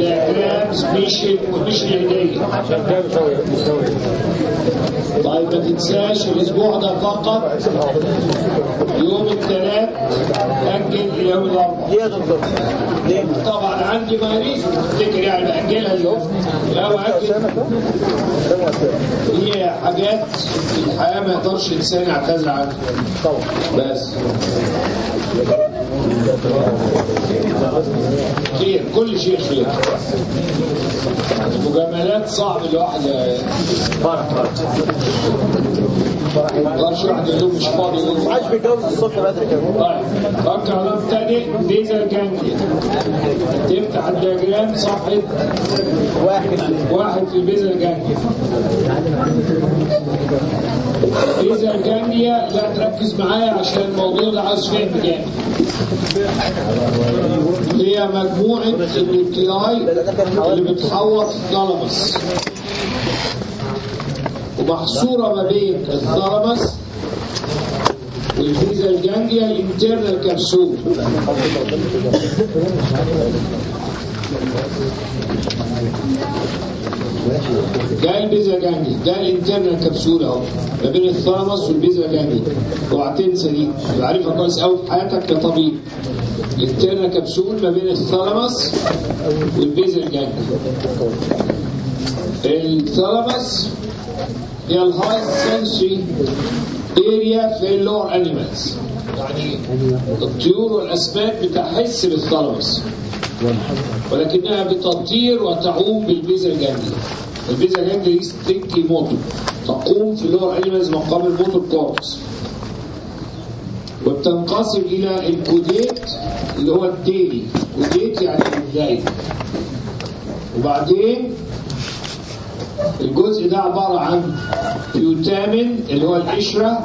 دياجرامز مش مش الهديه طيب ما تنساش الاسبوع ده فقط يوم الثلاث اجل الى يوم الاربعاء ليه يا دكتور؟ ليه؟ طبعا عندي ماريس تفتكر يعني باجلها اليوم لا واجل هي حاجات في الحياه ما يقدرش انسان يعتذر عنها بس خير كل شيء خير المجاملات صعب الواحد فرح فرح ما يقدرش واحد يقول مش فاضي يقول عايش بيتجوز الصبح بدري كده طيب فكر على تاني بيزل جانجليا تفتح الدياجرام صفحة واحد واحد في البيزل جانجليا بيزل جانجليا لا تركز معايا عشان الموضوع ده عايز فهم جامد هي مجموعة النيوكلياي اللي بتحوط الثالاموس ومحصورة ما بين الثالاموس والبيزل جانجليا الانترنال كبسول ده البيزا جانجلي ده الانترنال كبسول اهو ما بين الثالاموس والبيزا جانجلي اوعى تنسى دي تبقى عارفها كويس قوي في حياتك كطبيب الانترنال كبسول ما بين الثالاموس والبيزا جانجلي الثالاموس هي الهاي سنسوري اريا في اللور انيمالز يعني الطيور والاسماك بتحس بالثالاموس ولكنها بتطير وتعوم بالبيزا الجانجلي البيزا الجانجلي دي ستيكي موتور تقوم في اللور انيمالز مقام الموتور كورتكس وبتنقسم الى الكوديت اللي هو الديلي كوديت يعني الدايل وبعدين الجزء ده عبارة عن يوتامن اللي هو القشرة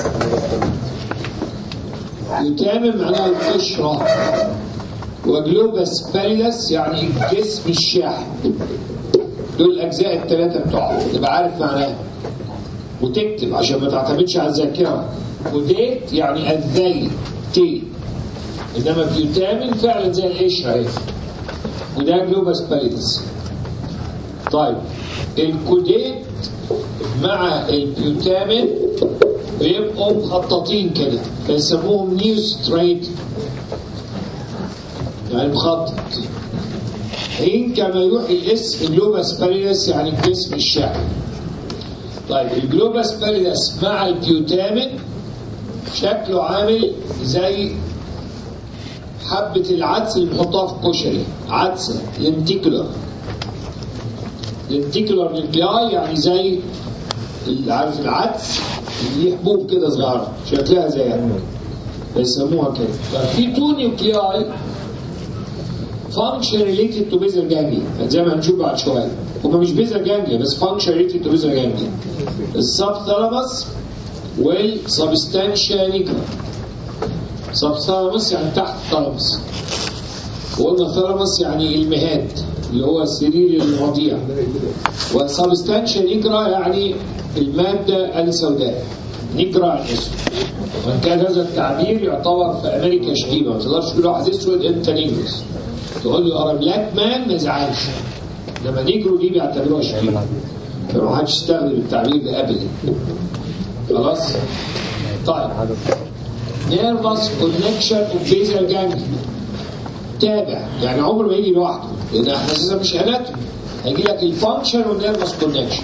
يوتامن معناها القشرة وجلوبس باليدس يعني الجسم الشاحن دول الأجزاء الثلاثة بتوعهم تبقى عارف معناها وتكتب عشان ما تعتمدش على الذاكرة وديت يعني الذيل تي إنما بيوتامن فعلا زي القشرة اهي وده جلوبس باليدس طيب الكوديت مع البيوتامين بيبقوا مخططين كده فيسموهم نيو ستريت يعني مخطط حين كما يوحي الاسم جلوباس باليدس يعني الجسم الشاحن طيب الجلوباس باليدس مع البيوتامين شكله عامل زي حبة العدس اللي بنحطها في الكشري عدسة لنتيكولر لنتيكولر نيوكلاي يعني زي اللي عارف العدس اللي ليه حبوب كده صغيرة شكلها زيها بيسموها كده ففي تو نيوكلاي فانكشن ريليتد تو بيزل جانجليا زي ما هنشوف بعد شويه هما مش بيزل جانجليا بس فانكشن ريليتد تو بيزل جانجليا السب ثالاموس والسبستانشيا نيجرا سب ثالاموس يعني تحت الثالاموس وقلنا ثالاموس يعني المهاد اللي هو السرير الرضيع والسبستانشيا نيجرا يعني المادة السوداء نيجرا يعني اسود وان كان هذا التعبير يعتبر في امريكا شتيمه ما تقدرش تقول واحد اسود انت نيجروس تقول له ارى بلاك مان ما يزعلش لما نيجرو دي بيعتبروها شتيمه فما حدش يستخدم التعبير ده ابدا خلاص طيب نيرفس كونكشن اوف بيزل جانجلي تابع يعني عمره ما يجي لوحده لان احنا اساسا مش اناتومي هيجي لك الفانكشن والنيرفس كونكشن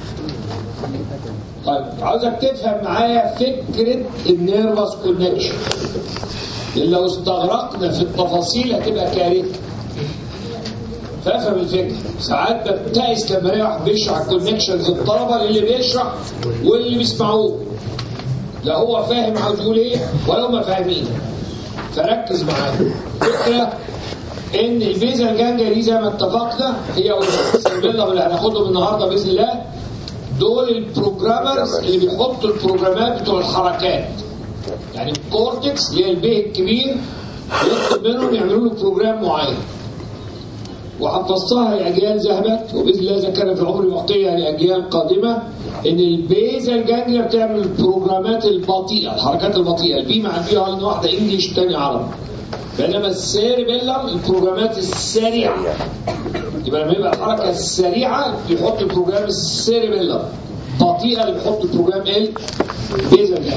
طيب عاوزك تفهم معايا فكره النيرفس كونكشن لان لو استغرقنا في التفاصيل هتبقى كارثه فافهم الفكره ساعات ببتئس لما الاقي واحد بيشرح الكونكشنز الطلبه اللي بيشرح واللي بيسمعوه لا هو فاهم عاوز يقول ايه ولا هم فاهمين فركز معايا فكره ان البيزا الجانجا دي زي ما اتفقنا هي والسيربيلا اللي هناخدهم النهارده باذن الله دول البروجرامرز اللي بيحطوا البروجرامات بتوع الحركات يعني الكورتكس اللي هي البيه الكبير يطلب منهم يعملوا له بروجرام معين وحفظتها لاجيال ذهبت وباذن الله اذا كان في العمر بقيه لاجيال قادمه ان البيزا الجانجليا بتعمل البروجرامات البطيئه الحركات البطيئه البي مع البي ان واحده انجلش تاني عربي بينما السيربيلم البروجرامات السريعه يبقى لما يبقى الحركه السريعه بيحط البروجرام السيربيلم بطيئه اللي بيحط البروجرام ايه؟ بيزل جانجليا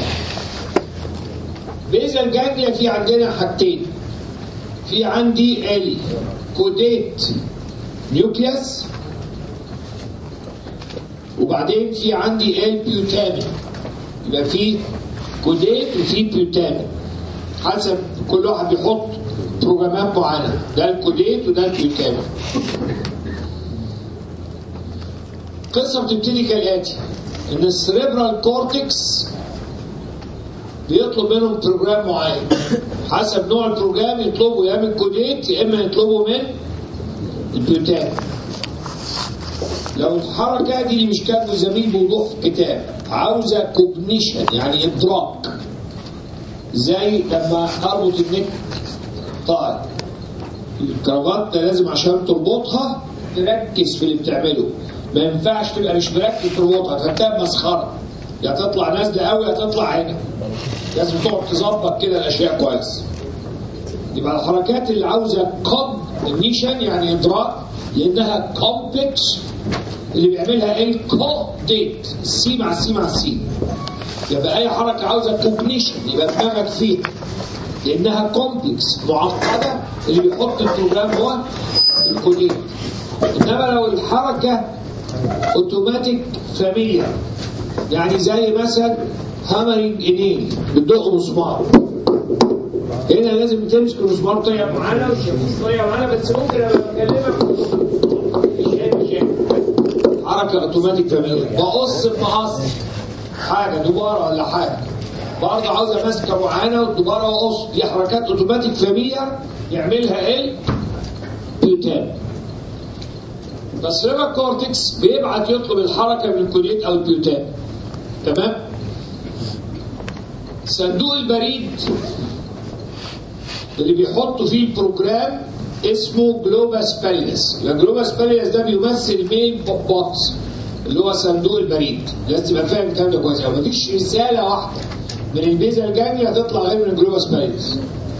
بيزل جانجليا في عندنا حاجتين في عندي الكوديت نيوكليوس وبعدين في عندي البيوتامين يبقى في كوديت وفي بيوتامين حسب كل واحد بيحط بروجرامات معينه ده الكوديت وده البيوتامين القصه بتبتدي كالاتي ان السريبرال كورتكس بيطلب منهم بروجرام معين حسب نوع البروجرام يطلبوا يا من كوديت يا اما يطلبوا من البيوتامين لو الحركة دي اللي مش كاتبه زميل بوضوح في الكتاب عاوزة كوجنيشن يعني إدراك زي لما أربط النك طيب الكرافات ده لازم عشان تربطها تركز في اللي بتعمله ما ينفعش تبقى مش مركز تربطها ترتب مسخرة يا تطلع نازلة قوي يا تطلع هنا لازم تقعد تظبط كده الأشياء كويس يبقى الحركات اللي عاوزة كوجنيشن يعني إدراك لأنها كومبلكس اللي بيعملها الكوديت السي مع السي مع السي يبقى اي حركه عاوزه كوجنيشن يبقى دماغك فيها لانها كومبلكس معقده اللي بيحط البروجرام هو الكوديت انما لو الحركه اوتوماتيك فاميليا يعني زي مثلا هامرنج انيل بتدق مسمار هنا لازم تمسك المسمار بطريقه معينه والشاكوش بطريقه معينه بس ممكن لما بكلمك مش اي مشاكل حركه اوتوماتيك فاميليا بقص بمقص حاجه دباره ولا حاجه برضه عاوزه ماسكه معينه والدباره واقص دي حركات اوتوماتيك فاميليا يعملها ايه؟ بيوتان بس ريبا كورتكس بيبعت يطلب الحركه من الكوليت او البيوتان تمام؟ صندوق البريد اللي بيحطوا فيه البروجرام اسمه جلوباس باليس الجلوباس باليس ده بيمثل مين بوكس اللي هو صندوق البريد لازم تبقى فاهم الكلام ده كويس قوي مفيش رساله واحده من البيزا الجانية هتطلع غير من الجلوباس باليس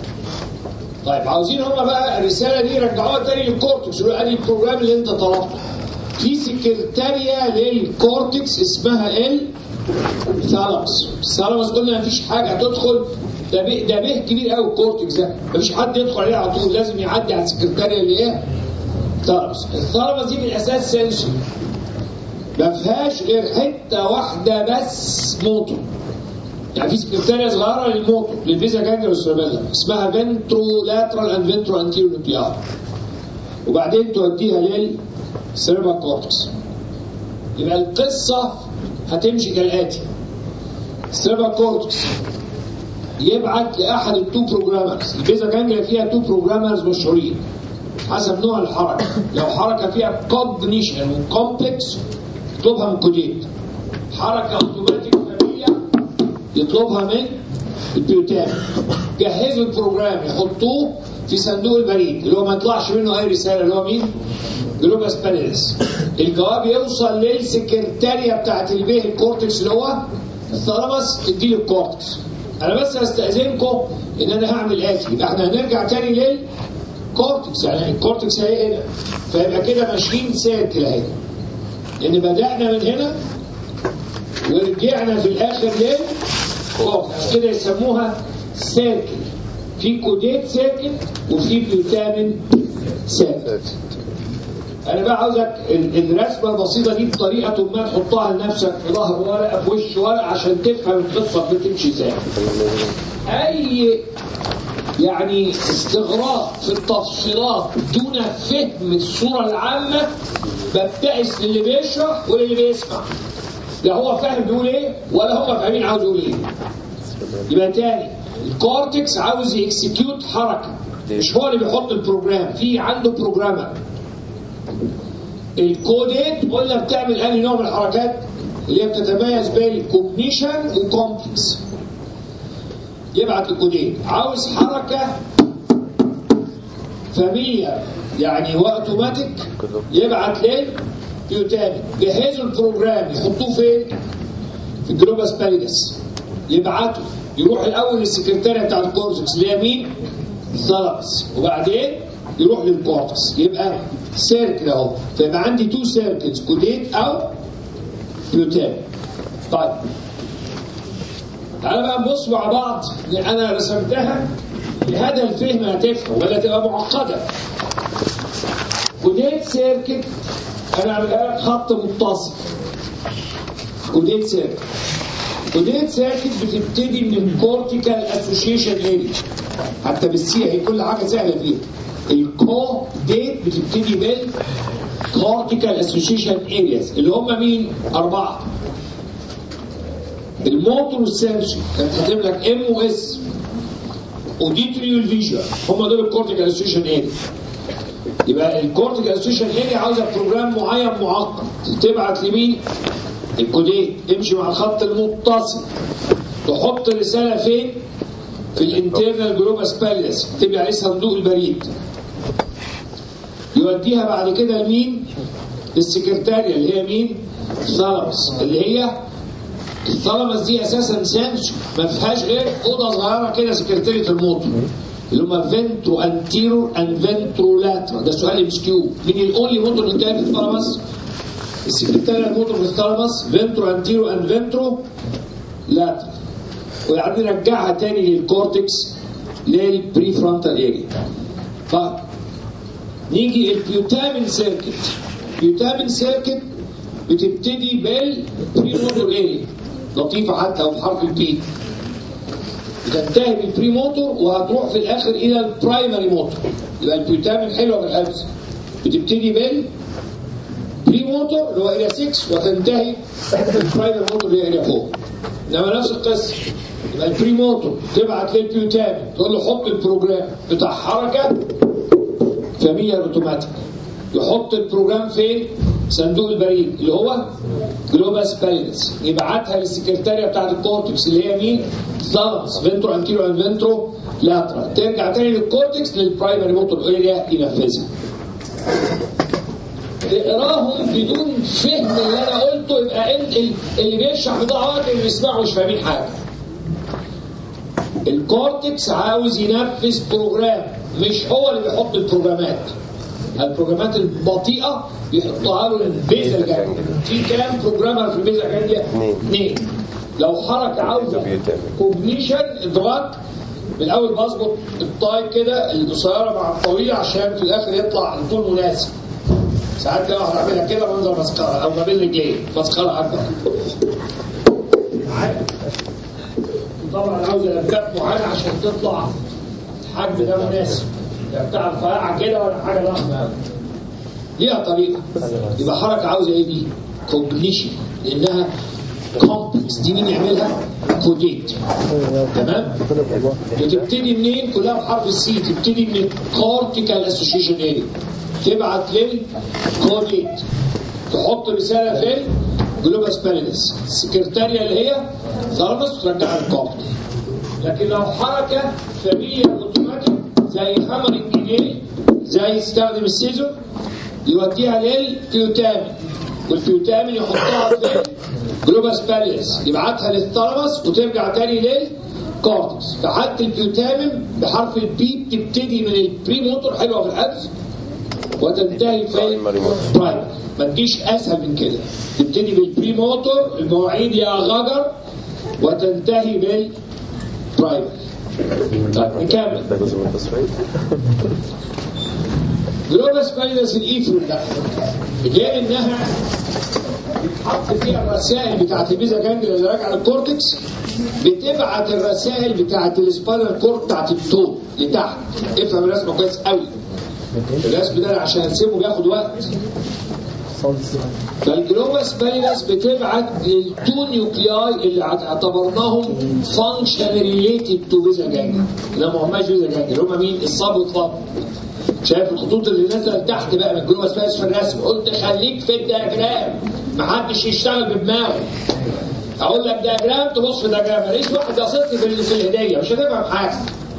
طيب عاوزين هما بقى الرساله دي يرجعوها تاني للكورتكس يقولوا ادي البروجرام اللي انت طلبته في سكرتاريا للكورتكس اسمها ال ثالاموس الثالاموس قلنا مفيش حاجه هتدخل ده به ده به كبير قوي الكورتكس ده مفيش حد يدخل عليه على طول لازم يعدي على السكرتاريا اللي ايه؟ ثالاموس الثالاموس دي بالاساس سنسوري ما فيهاش غير حته واحده بس موتور يعني في سكرتاريا صغيره للموتور للفيزا جانجر والسيربيلا اسمها فنترو لاترال اند فنترو انتيرو نوكليار وبعدين توديها للسيربا كورتكس يبقى القصه هتمشي كالاتي السيربا كورتكس يبعت لاحد التو بروجرامرز الفيزا جانجر فيها تو بروجرامرز مشهورين حسب نوع الحركه لو حركه فيها كوجنيشن وكومبلكس يطلبها من كوديت حركه اوتوماتيك فاميليا يطلبها من البيوتان جهزوا البروجرام يحطوه في صندوق البريد اللي هو ما يطلعش منه اي رساله اللي هو مين؟ جلوباس باليس الجواب يوصل للسكرتاريا بتاعت البيه الكورتكس اللي هو الثالاموس تديله الكورتكس انا بس هستاذنكم ان انا هعمل اتي يبقى احنا هنرجع تاني للكورتكس يعني الكورتكس اهي هنا فيبقى كده ماشيين سيركل اهي لان بدانا من هنا ورجعنا في الاخر للكورتكس كده يسموها سيركل في كوديت سيركل وفي بيوتامين سيركل انا بقى عاوزك ال- الرسمه البسيطه دي بطريقه ما تحطها لنفسك في ظهر ورقه في وش ورقه عشان تفهم القصه بتمشي ازاي اي يعني استغراق في التفصيلات دون فهم الصوره العامه ببتئس للي بيشرح وللي بيسمع لا هو فاهم بيقول ايه ولا هم فاهمين عاوز يقول ايه يبقى تاني الكورتكس عاوز يكسكيوت حركه مش هو اللي بيحط البروجرام في عنده بروجرامر الكوديت قلنا بتعمل انهي نوع من الحركات اللي هي بتتميز بين كوجنيشن وكومبلكس يبعت الكوديت عاوز حركه فاميليا يعني هو اوتوماتيك يبعت ليه بيوتامي جهزوا البروجرام يحطوه فين في الجلوباس باليدس يبعتوا يروح الاول للسكرتاريه بتاعت الكورتكس اللي هي مين ثالاموس وبعدين يروح للكورتكس يبقى سيركل اهو فيبقى عندي تو سيركلز كوديت او بيوتام طيب تعالى بقى نبص مع بعض انا رسمتها بهذا الفهم هتفهم ولا تبقى معقده كوديت سيركت انا اعملها لك خط متصل كوديت سيركت كوديت سيركت بتبتدي من الكورتيكال اسوشيشن اريا حتى بالسي هي كل حاجه سهله فيها الكو ديت بتبتدي بال كورتيكال اسوشيشن ارياز اللي هم مين؟ اربعه الموتور والسنسوري كانت كاتب لك ام واس اوديتري والفيجوال هم دول الكورتيكال اسوشيشن اريا يبقى الكورتيكال اسوشيشن اريا عاوزه بروجرام معين معقد تبعت لمين؟ الكوديت تمشي مع الخط المتصل تحط الرساله فين؟ في الانترنال جروب اسباليس تبقى عليه صندوق البريد يوديها بعد كده لمين؟ للسكرتاريا اللي هي مين؟ ثالاموس اللي هي الثالاموس دي اساسا سنسور ما فيهاش غير اوضه صغيره كده سكرتاريه الموتور اللي هم فينترو انتيرو اند فينترو لاترا ده سؤال ام اس كيو مين الاونلي موتور اللي كان في الثالاموس؟ السكرتاريا الموتور في الثالاموس فينترو انتيرو اند فينترو لاترا وبعدين نرجعها تاني للكورتكس للبري فرونتال اريا طيب نيجي البيوتامين سيركت البيوتامين سيركت بتبتدي بالبري موتور اريا لطيفه حتى او حرف البي بتنتهي بالبري موتور وهتروح في الاخر الى البرايمري موتور يبقى البيوتامين حلوه في الحفظ بتبتدي بال بري موتور اللي هو اريا 6 وتنتهي بالبرايمري موتور اللي هي اريا 4 انما نفس القصه يبقى البري موتور تبعت للبيوتامين تقول له حط البروجرام بتاع حركه فاميليار اوتوماتيك يحط البروجرام فين؟ صندوق البريد اللي هو جلوباس بالانس يبعتها للسكرتاريه بتاعت الكورتكس اللي هي مين؟ ثالاموس فينترو انتيرو اند فينترو لاترال ترجع تاني للكورتكس للبرايمري موتور اريا ينفذها. اقراهم بدون فهم اللي انا قلته يبقى انت اللي بيشرح بضاعه وقت اللي بيسمعوا مش فاهمين حاجه. الكورتكس عاوز ينفذ بروجرام مش هو اللي بيحط البروجرامات البروجرامات البطيئه يحطها له البيزا جانجليا في كام بروجرامر في البيزا جانجليا؟ اثنين لو حركه عاوزه كوجنيشن ادراك من الاول بظبط الطاي كده القصيره مع الطويله عشان في الاخر يطلع الطول مناسب ساعات كده واحد عاملها كده منظر مسخره او ما بين رجلين مسخره اكبر طبعا عاوز لفات معينه عشان تطلع الحجم ده مناسب لا بتاع الفراعه كده ولا حاجه ضخمه ليها طريقه يبقى حركه عاوزه ايه دي؟ كوجنيشن لانها كومبلكس دي مين يعملها؟ كوديت تمام؟ بتبتدي منين؟ كلها بحرف السي تبتدي من الكورتيكال اسوشيشن اريا تبعت للكوديت تحط رساله فين؟ جلوباس بالانس السكرتاريا اللي هي ثالاموس ترجع الكورت لكن لو حركه فاميليا اوتوماتيك زي خمرنج ايديه زي يستخدم السيزون يوديها للبيوتامين والبيوتامين يحطها في جلوباس بالانس يبعتها للثالاموس وترجع تاني للكورتكس فحتى البيوتامين بحرف البي بتبتدي من البري موتور حلوه في الحفظ وتنتهي في برايمري ما تجيش اسهل من كده تبتدي بالبري موتور المواعيد يا غجر وتنتهي بالبرايمري طيب نكمل ده جزء من التصفيق جلوباس بايلس الايثرون ده غير انها بتحط فيها الرسائل بتاعت البيزا جانجل اللي راجعه للكورتكس بتبعت الرسائل بتاعت السباينال كورد بتاعت التون لتحت افهم الرسمه كويس قوي الرسم ده عشان ارسمه بياخد وقت فالجلوباس بايلس بتبعت للتو نيوكلياي اللي اعتبرناهم فانكشن ريليتد تو بيزا جانجل لا ما هماش بيزا جانجل هم مين؟ الصب والطب شايف الخطوط اللي نازله لتحت بقى من الجلوباس بايلس في الرسم قلت خليك في الدياجرام محدش يشتغل بدماغه اقول لك دياجرام تبص في الدياجرام ماليش واحد يصل في في الهديه مش هتفهم حاجه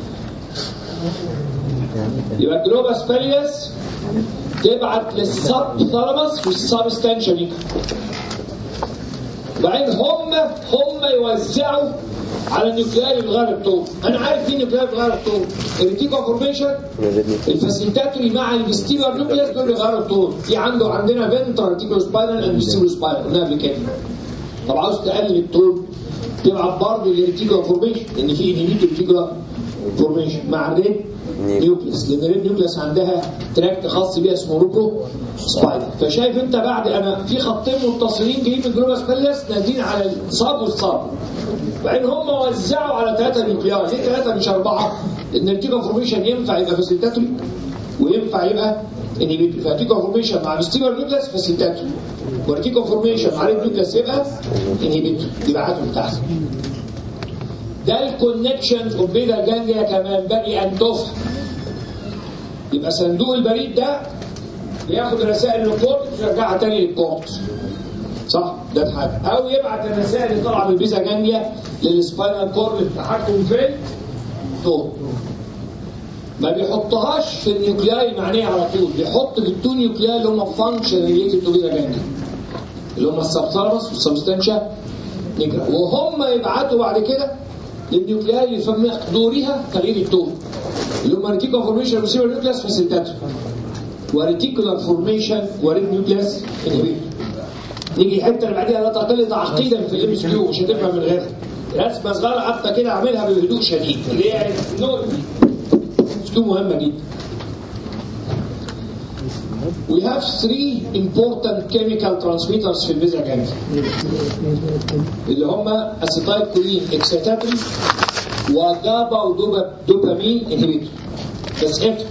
يبقى الجلوباس بايلس تبعت للسب ثالاموس والسبستانشن وبعدين هم هم يوزعوا على النيوكلياي اللي بتغير التون انا عارف مين النيوكلياي اللي بتغير التون الريتيكو فورميشن الفاسيلتاتوري مع الفيستيبر نيوكليس دول بيغيروا التون في عنده عندنا فنترال ريتيكو سباينال اند فيستيبر سباينال قلنا قبل كده طب عاوز تقلل التون تبعت برضه للريتيكو فورميشن لان في انهيبيتور ريتيكو فورميشن مع الريد نيوكليس لان الريد نيوكليس عندها تراكت خاص بيها اسمه روكو سباينال فشايف انت بعد انا في خطين متصلين جايين من الجلوباس بيلس نازلين على الصاب والصاب وبعدين هم وزعوا على ثلاثه نيوكليار ليه ثلاثه مش اربعه؟ لان الريتيكو فورميشن ينفع يبقى فاسيلتاتوري وينفع يبقى انهيبيتوري فالريتيكو فورميشن مع الستيبر نيوكليس فاسيلتاتوري والريتيكو فورميشن مع الريد نيوكليس يبقى انهيبيتوري يبقى عادوا تحت ده الكونكشنز اوف بيتا جانجليا كما ينبغي ان تفهم يبقى صندوق البريد ده بياخد الرسائل للكورتكس ويرجعها تاني للكورتكس صح ده حاجه او يبعت الرسائل اللي طالعه من البيزا جانجليا للسباينال كورد للتحكم في التون ما بيحطهاش في النيوكلياي المعنيه على طول بيحط في التو نيوكلياي اللي هم فانكشن ريليتد تو بيزا جانجليا اللي هم السبثالاموس والسبستانشا نيجرا وهم يبعتوا بعد كده للنيوكلياي اللي في مقدورها تغيير التون اللي هم ريتيكو فورميشن ريسيفر نيوكليس فاسيلتاتور وريتيكولار فورميشن وريد نيوكليس انهبيتور نيجي الحته اللي بعديها لا تقل تعقيدا في الام اس كيو مش هتفهم من غيرها رسمه صغيره حتى كده اعملها بهدوء شديد اللي هي نوع كيو مهمه جدا We have three important chemical transmitters في الفيزا جانجليا اللي هم اسيتايل كولين اكسيتاتري وجابا ودوبامين انهبيتور بس امتى؟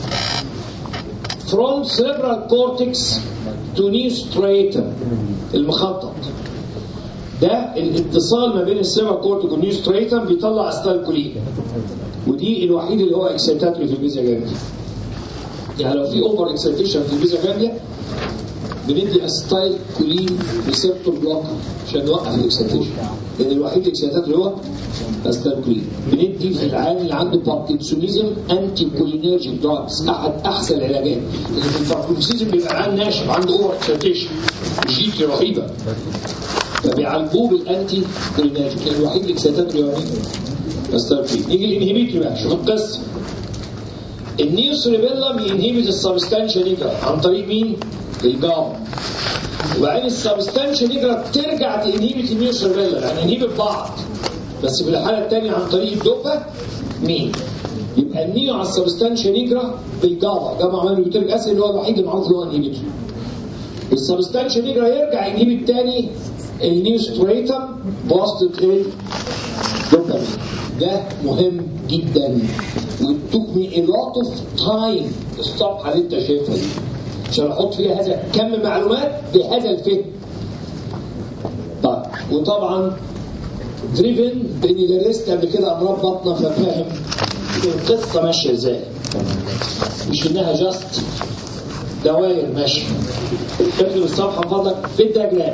from cerebral cortex to new striatum المخطط ده الاتصال ما بين السيربرال كورتكس والنيو ستريتم بيطلع استايل كولين ودي الوحيد اللي هو اكسيتاتوري في الفيزا جانجليا يعني لو في اوفر اكسيتيشن في الفيزا جانجليا بندي استايل كولين ريسبتور بلوكر عشان نوقف الاكسيتيشن لان الوحيد الاكسيتاتوري هو استايل كولين بندي في العيان اللي عنده باركنسونيزم انتي كولينرجيك دراجز احد احسن العلاجات لان في الباركنسونيزم بيبقى العيان ناشف عنده اوفر اكسيتيشن جيتي رهيبه فبيعالجوه بالانتي كولينرجيك لان الوحيد الاكسيتاتوري هو مين؟ استايل كولين نيجي الانهبيتوري بقى شوف القصه النيو سيريبيلم ينهبت السبستانشا نيجرا عن طريق مين؟ الجاما وبعدين السبستانشا نيجرا ترجع تنهبت النيو سيريبيلم يعني ينهبت بعض بس في الحاله الثانيه عن طريق الدوبا مين؟ يبقى النيو على السبستانشا نيجرا بالجاما جاما عمال بيوتريك اسيد اللي هو الوحيد اللي معروف اللي هو انهبيتور السبستانشا نيجرا يرجع ينهبت تاني النيو ستريتم بواسطه ايه؟ دوبامين ده مهم جدا وتوك مي a lot of time الصفحه اللي انت شايفها دي عشان احط فيها هذا كم معلومات بهذا الفهم طيب وطبعا دريفن باني درست قبل كده امراض بطنه ففاهم القصه ماشيه ازاي مش انها جاست دوائر ماشيه اكتب الصفحه فضلك في الدياجرام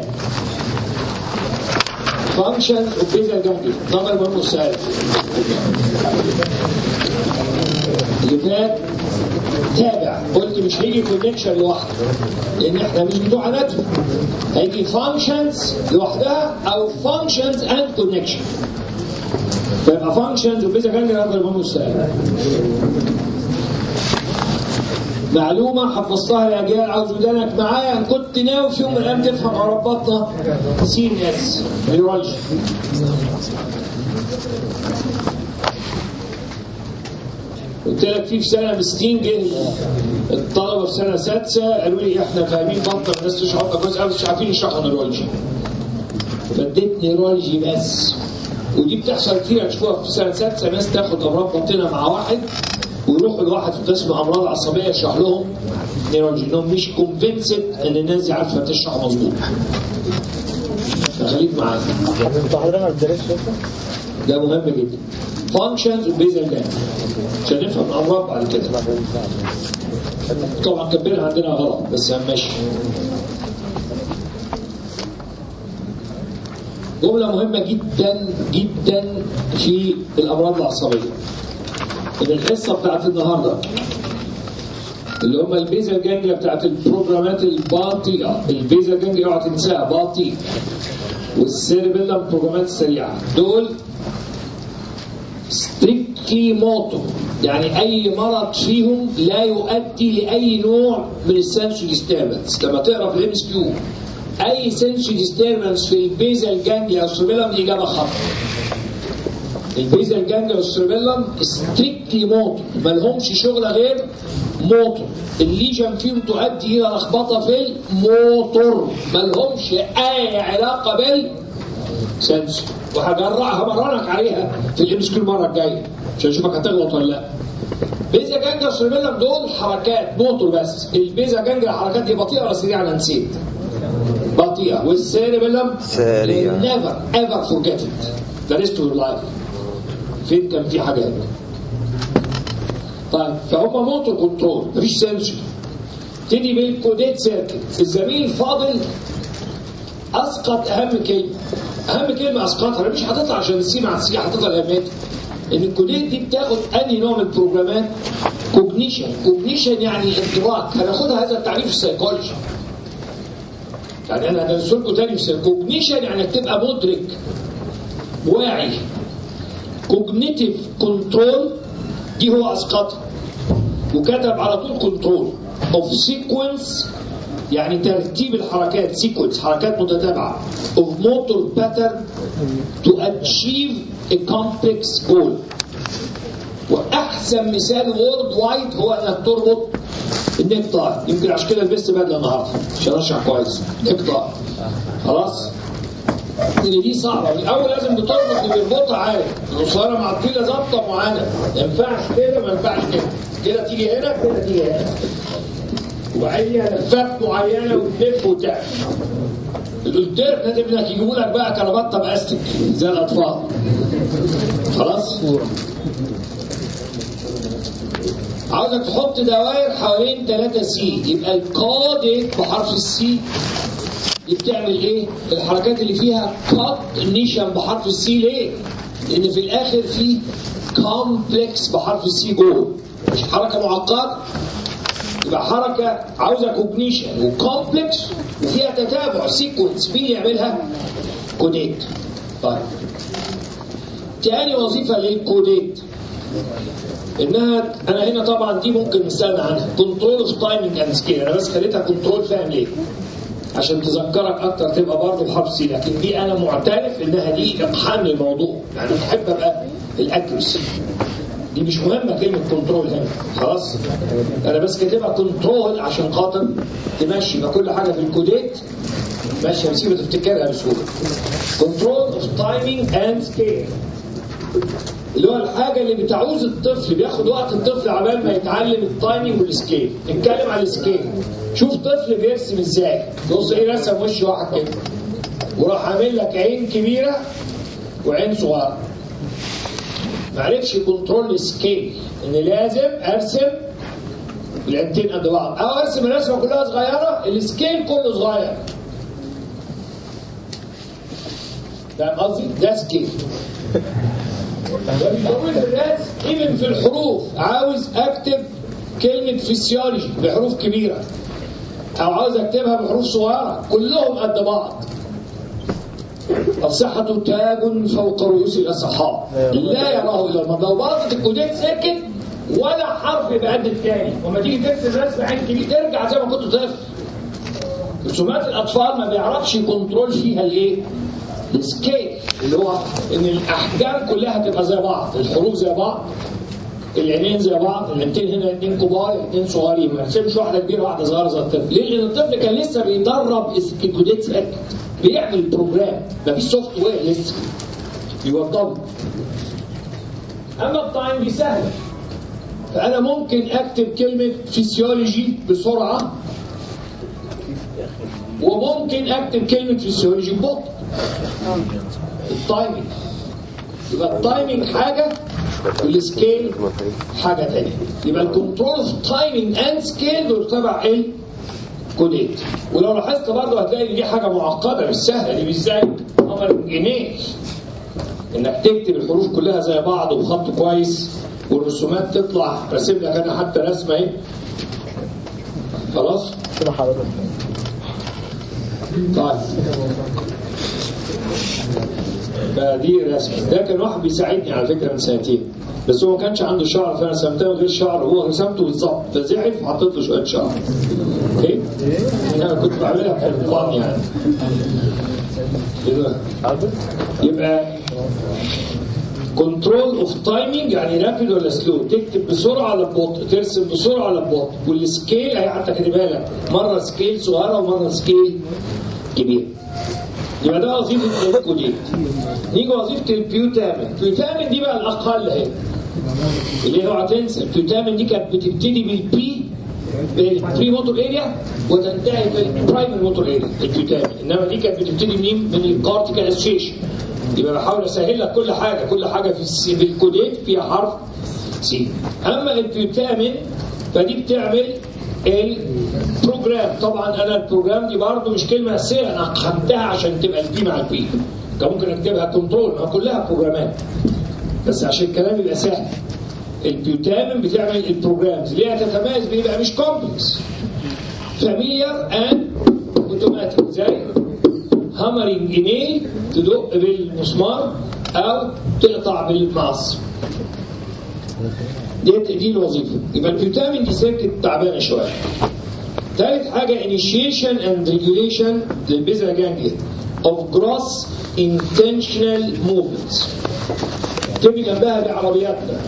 فانكشن اوف بيزا جانجلي نمبر مهم السؤال اللي فات تابع قلت مش هيجي كونكشن لوحده لان احنا مش بتوع اناتومي هيجي فانكشنز لوحدها او فانكشنز اند كونكشن فيبقى فانكشنز وبيزا جانجلي نمبر مهم السؤال معلومة حفظتها يا رجال عاوز ودانك معايا كنت ناوي في يوم من الأيام تفهم عرباتنا سي ان اس نيورولوجي قلت لك في في سنة مسكين جه الطلبة في سنة سادسة قالوا لي احنا فاهمين بطنة الناس تشرح كويس قوي مش عارفين يشرحوا نيورولوجي فاديت نيورولوجي بس ودي بتحصل كتير هتشوفوها في سنة سادسة ناس تاخد أمراض باطنة مع واحد ويروحوا لواحد في قسم امراض عصبيه يشرح لهم نيرولوجي انهم مش كونفنسد ان الناس دي عارفه تشرح مظبوط فخليك معايا انت حضرتك ما بتدرسش ده مهم جدا فانكشنز وبيزل جان عشان نفهم الامراض بعد كده طبعا كبيرها عندنا غلط بس ماشي جملة مهمة جدا جدا في الأمراض العصبية ان الحصه بتاعت النهارده اللي هم البيزا جانجلا بتاعت البروجرامات الباطئه البيزا جانجلا اوعى تنساها باطئ والسيربيلم بروجرامات سريعه دول ستريكتلي موتو يعني اي مرض فيهم لا يؤدي لاي نوع من السنسوري ديستربنس لما تقرا في الام اس كيو اي سنسوري ديستربنس في البيزال جانجليا او السيربيلم الاجابه خطا البيزال جانجليا والسيربيلم ستريكتلي موتو ما لهمش شغل غير موتور الليجن فيهم تؤدي الى لخبطه في الموتور ما لهمش اي علاقه بال سنس وهجرعها همرنك عليها في الام كل المره الجايه عشان اشوفك هتغلط ولا لا بيزا جانجا والسيربيلم دول حركات موتور بس البيزا جانجا الحركات دي بطيئه ولا سريعه انا نسيت بطيئه والسيربيلم سريعة. نيفر ايفر فورجيت ات ذا ريست اوف لايف فين كان في حاجات طيب فهم موتور كنترول مفيش سنسور تدي بالكوديت سيركت الزميل الفاضل اسقط اهم كلمه اهم كلمه اسقطها مش هتطلع عشان السي مع السي هتطلع اهميتها ان الكوديت دي بتاخد انهي نوع من البروجرامات كوجنيشن كوجنيشن يعني ادراك هناخدها هذا التعريف في السيكولوجي يعني انا هدرس لكم تاني في كوجنيشن يعني انك تبقى مدرك واعي كوجنيتيف كنترول دي هو اسقطها وكتب على طول كنترول اوف سيكونس يعني ترتيب الحركات سيكونس حركات متتابعه اوف موتور باترن تو اتشيف a complex goal واحسن مثال وورد وايد هو انك تربط النيك تاي يمكن عشان كده لبست بدله النهارده عشان اشرح كويس نيك تاي خلاص ان دي صعبه الاول لازم بتربط اللي بيربطها عارف القصيره مع الطويله ظابطه معانا ما ينفعش كده ما ينفعش كده كده تيجي هنا كده تيجي هنا وبعدين ليها لفات معينه وتلف وتعمل الالترناتيف انك يجيبوا لك بقى كرافته باستك زي الاطفال خلاص عاوزك تحط دوائر حوالين 3 سي يبقى الكوديك بحرف السي دي بتعمل ايه؟ الحركات اللي فيها كوجنيشن بحرف السي ليه؟ لان في الاخر في كومبلكس بحرف السي جوه مش حركه معقده يبقى حركه عاوزه كوجنيشن وكومبلكس وفيها تتابع سيكونس مين يعملها؟ كوديت طيب تاني وظيفه للكوديت انها انا هنا طبعا دي ممكن نستغنى عنها كنترول اوف تايمنج اند سكيل انا بس خليتها كنترول فاهم ليه؟ عشان تذكرك اكتر تبقى برضه بحرف سي لكن دي انا معترف انها دي اقحام للموضوع يعني بحب ابقى الاكيرسي دي مش مهمه كلمه كنترول هنا خلاص انا بس كاتبها كنترول عشان خاطر تمشي يبقى كل حاجه في الكوديت ماشيه بسيبه تفتكرها بسهوله كنترول اوف تايمينج اند سكيل اللي هو الحاجه اللي بتعوز الطفل بياخد وقت الطفل عبال ما يتعلم التايمينج والسكيل نتكلم على السكيل شوف طفل بيرسم ازاي بص ايه رسم وش واحد كده وراح عامل لك عين كبيره وعين صغيره معرفش كنترول السكيل ان لازم ارسم العينتين قد بعض او ارسم الرسمه كلها صغيره السكيل كله صغير فاهم قصدي؟ ده سكيل وبيطول الناس ايفن في الحروف عاوز اكتب كلمة فيسيولوجي بحروف كبيرة او عاوز اكتبها بحروف صغيرة كلهم قد بعض الصحة تاج فوق رؤوس الأصحاء لا يراه إلا المرضى لو باظت الكودات ساكت ولا حرف بقد الثاني وما تيجي ترسم رسم عين كبير ترجع زي ما كنت طفل رسومات الأطفال ما بيعرفش يكنترول فيها الإيه؟ السكيل اللي هو ان الاحجام كلها تبقى زي بعض الحروف زي بعض العينين زي بعض العينتين هنا اثنين كبار اثنين صغيرين ما يرسمش واحده كبيره واحده صغيره زي الطفل ليه؟ لان الطفل كان لسه بيدرب الكوديت ساكت بيعمل بروجرام مفيش سوفت وير لسه يوضبه اما التايم دي سهله فانا ممكن اكتب كلمه فيسيولوجي بسرعه وممكن اكتب كلمه فيسيولوجي ببطء التايمينج يبقى التايمينج حاجه والسكيل حاجه ثانيه يبقى الكنترول اوف تايمينج اند سكيل دول تبع ايه؟ كوديت ولو لاحظت برضه هتلاقي ان دي حاجه معقده مش سهله دي مش زي امر جنيه انك تكتب الحروف كلها زي بعض وبخط كويس والرسومات تطلع راسم لك انا حتى رسمه اهي خلاص كده حضرتك طيب فدي رسمه ده كان واحد بيساعدني على فكره من سنتين بس هو ما كانش عنده شعر فانا سمتها من غير شعر هو رسمته بالظبط فزعل فحطيت له شويه شعر اوكي انا كنت بعملها في الفن يعني كده. يبقى كنترول اوف تايمنج يعني رابيد ولا سلو تكتب بسرعه ولا ببطء ترسم بسرعه ولا ببطء والسكيل هي حتى خلي بالك مره سكيل صغيره ومره سكيل كبير يبقى ده وظيفه الكوديت نيجي وظيفه البيوتامين البيوتامين دي بقى الاقل اهي اللي هو هتنسى البيوتامين دي كانت بتبتدي بالبي بالبري موتور اريا وتنتهي بالبرايمري موتور اريا البيوتامين انما دي كانت بتبتدي منين؟ من الكارتيكال اسوشيشن يبقى بحاول اسهل لك كل حاجه كل حاجه في السي في الكوديت فيها حرف سي اما البيوتامين فدي بتعمل البروجرام طبعا انا البروجرام دي برضه مش كلمه اساسيه انا خدتها عشان تبقى البي مع البي كان ممكن اكتبها كنترول ما كلها بروجرامات بس عشان الكلام يبقى سهل البيوتامين بتعمل البروجرامز اللي هي تتميز بيبقى مش كومبلكس فاميليار اند اوتوماتيك زي هامرنج ايميل تدق بالمسمار او تقطع بالمقص دي دي الوظيفه يبقى الفيتامين دي سيركت تعبانه شويه ثالث حاجه initiation and regulation للبيزا جانجليا of gross intentional movements تبي جنبها بعربياتنا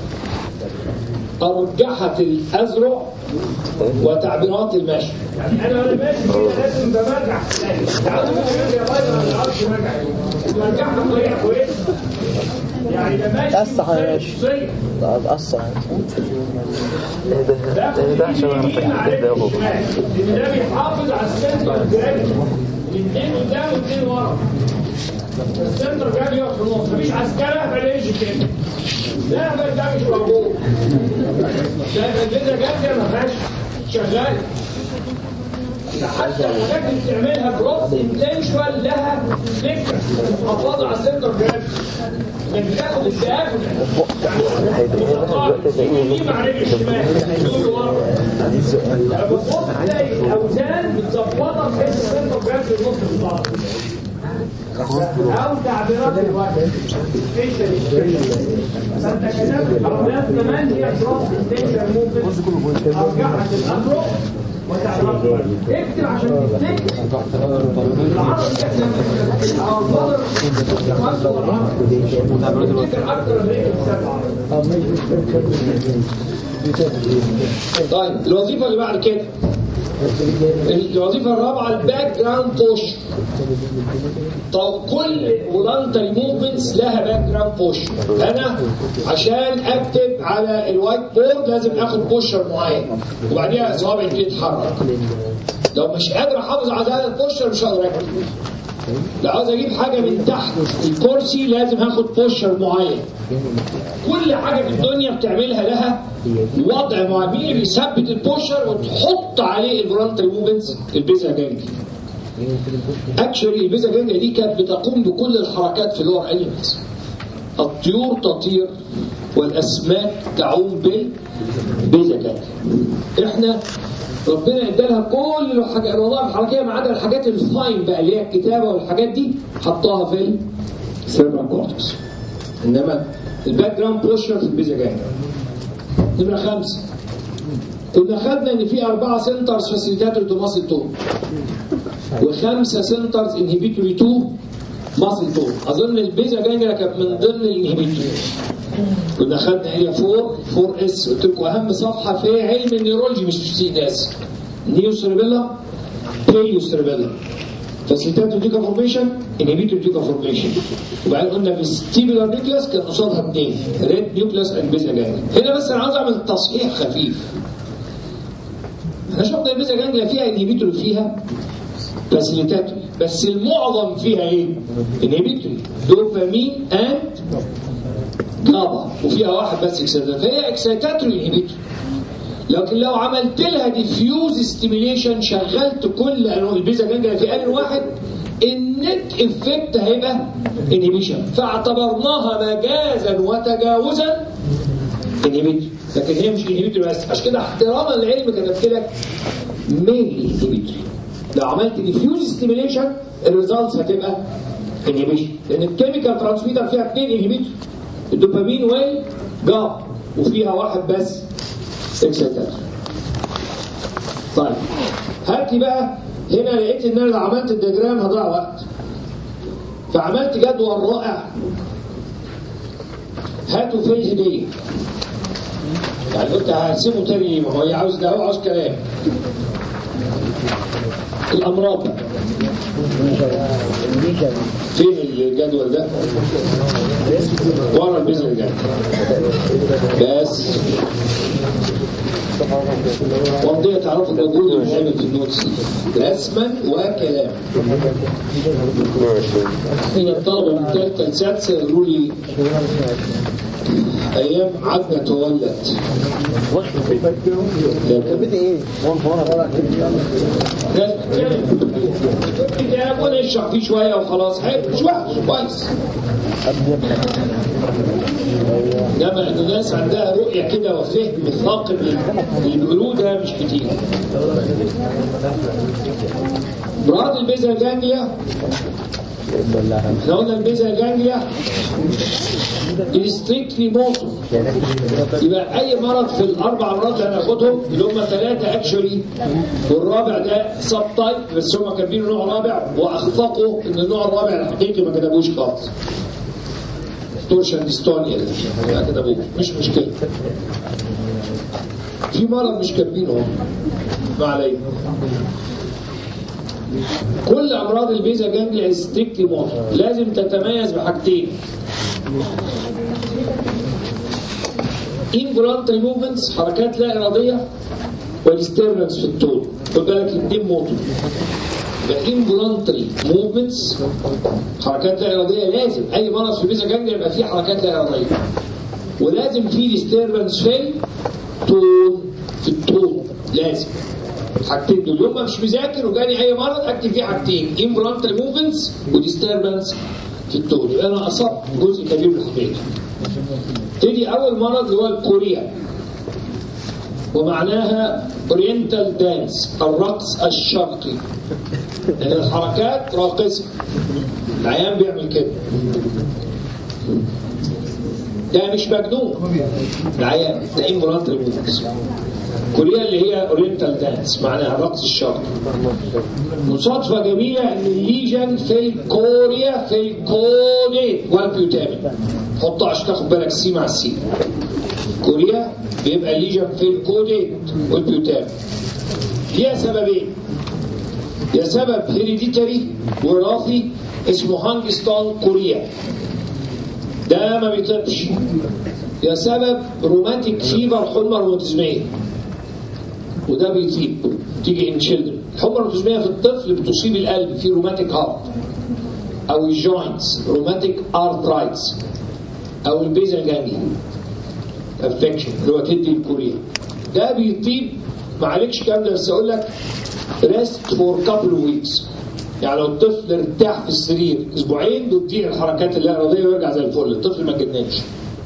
أرجحة الأزرع وتعبيرات المشي يعني أنا وأنا ماشي كده لازم بمرجع تعالوا نقول يا راجل ما نعرفش مرجع مرجعها بطريقة كويسة يعني ده ماشي تأسح يا ماشي. شخصية. اتأثر ده ده عشان انا فاكر عليك ده يا بابا الشمال. لأن ده بيحافظ على السنتر الجرافي الاثنين قدام والاثنين ورا السنتر جرافي يقف في النص مفيش عسكرة فلاقيش كده لا بل ده مش موجود ده الفيزا جامدة ما فيهاش شغال ده حتى الحاجات اللي بتعملها بروس انتنشوال لها فكره محافظه على السنتر جرافي انك بتاخد الدقات دي مع رجل الشمال دول ورا لما تبص تلاقي الاوزان متظبطه بحيث السنتر جرافي النص بالظبط او تعبيرات الوقت فانت كتبت عربيات كمان هي كروس انتنشن موفمنت ارجعها الامر وتعبيرات الوقت اكتب عشان تفتكر العربي احنا او الفضل تفتكر اكتر من ايه طيب الوظيفه اللي بعد كده الوظيفه الرابعه الباك جراوند بوش طب كل فولانتري موفمنتس لها باك جراوند بوش انا عشان اكتب على الوايت بورد لازم اخد بوشر معين وبعديها صوابعي تبتدي تتحرك لو مش قادر احافظ على هذا البوشر مش هقدر اكتب لو عاوز اجيب حاجه من تحت الكرسي لازم هاخد بوشر معين كل حاجه في الدنيا بتعملها لها وضع معين مين اللي بيثبت البوشر وتحط عليه الفولانتري موفمنتس البيزا جانجلي اكشولي البيزا جانجلي دي كانت بتقوم بكل الحركات في اللور انيمالز الطيور تطير والاسماك تعوم بالبيزا جانجلي احنا ربنا ادالها كل الحاجات الوظائف الحركيه ما عدا الحاجات الفاين بقى اللي هي الكتابه والحاجات دي حطاها في السيربرال كورتكس انما الباك جراوند بوشر في البيزا جانجلي نمرة خمسة كنا خدنا ان في أربعة سنترز فاسيليتاتور تو ماسل تون وخمسة سنترز انهبيتوري تو ماسل تون أظن البيزا جانجلا كانت من ضمن الانهبيتوري كنا خدنا هي 4 4 اس قلت لكم أهم صفحة في علم النيورولوجي مش في سي اس نيو سيربيلا بيليو سيربيلا فاسيليتاتور ديكا فورميشن انهبيتور ديكا فورميشن وبعدين قلنا في ستيبولار نيوكلاس كان قصادها اثنين ريد نيوكلاس اند بيزا جانجلا هنا بس انا عاوز اعمل تصحيح خفيف احنا شفنا البيزا جانجلا فيها انهبيتور فيها فاسيليتاتور بس المعظم فيها ايه؟ انهبيتور دوبامين اند جابا وفيها واحد بس اكسيتاتور فهي اكسيتاتور انهبيتور لكن لو عملت لها ديفيوز ستيميليشن شغلت كل انواع البيزا جانجلا في ان واحد النت افكت هيبقى انهبيشن فاعتبرناها مجازا وتجاوزا انهبيتور لكن هي مش انهبيتور بس عشان كده احتراما للعلم كتبت لك مينلي انهبيتور لو عملت ديفيوز ستيميليشن الريزلتس هتبقى انهبيشن لان الكيميكال ترانسميتر فيها اثنين انهبيتور الدوبامين والجاب وفيها واحد بس اكسيتاتور طيب هات لي بقى هنا لقيت ان انا لو عملت الدياجرام هضيع وقت فعملت جدول رائع هاتوا فيه الهديه يعني قلت هقسمه تاني ما هو هي عاوز ده هو عاوز كلام الامراض بقى. فين الجدول ده؟ ورا البذر الجدول بس وردية تعرفوا موجود البرنامج في النوتس رسما وكلام من الطلبة من ثالثة لسادسة يقولوا لي أيام عدنا تولت ده كنا نشرح فيه شوية وخلاص حلو مش وحش كويس انما ان الناس عندها رؤيه كده وفهم ثاقب اللي بيقولوه ده مش كتير. مراد البيزا جانجليا احنا قلنا البيزا جانجليا الستريكتلي موتو يبقى اي مرض في الاربع امراض اللي هناخدهم اللي هم ثلاثه اكشولي والرابع ده سب تايب بس هم كاتبين نوع رابع واخفقوا ان النوع الرابع الحقيقي ما كتبوش خالص تورشن ديستونيا ده كتبوه مش مشكله في مرض مش كاتبينه هم ما علينا كل امراض البيزا جانجليا ستريكتلي موتو لازم تتميز بحاجتين involuntary movements حركات لا اراديه والdisturbance في التون خد بالك الاثنين موتو يبقى involuntary movements حركات لا اراديه لازم اي مرض في البيزا جانجليا يبقى فيه حركات لا اراديه ولازم فيه disturbance في التون في التون لازم الحاجتين دول يوم ما مش مذاكر وجاني اي مرض اكتب فيه حاجتين involuntary movements وديستربنس في التون يبقى انا اصبت جزء كبير من الحقيقه تيجي اول مرض اللي هو الكوريا ومعناها اورينتال دانس الرقص الشرقي لان الحركات راقصه العيان بيعمل كده ده مش مجنون العيان ده involuntary movements كوريا اللي هي اورينتال دانس معناها الرقص الشرقي مصادفة جميلة ان الليجن في الكوريا في الكونيت والبيوتامين حطها عشان تاخد بالك سي مع السي كوريا بيبقى الليجن في الكونيت والبيوتامين ليها سببين يا سبب هيريديتري وراثي اسمه هانجستون كوريا ده ما بيطلبش يا سبب روماتيك فيبر حمى روماتيزميه وده بيطيب تيجي ان تشيلدرن الحمى الروماتيزميه في الطفل بتصيب القلب في روماتيك هارت او الجوينتس روماتيك ارترايتس او البيزا جانجليا افكشن اللي هو تدي الكوريا ده بيطيب ما عليكش كام ده بس اقول لك ريست فور كابل ويكس يعني لو الطفل ارتاح في السرير اسبوعين بتديه الحركات اللا اراديه ويرجع زي الفل الطفل ما اتجننش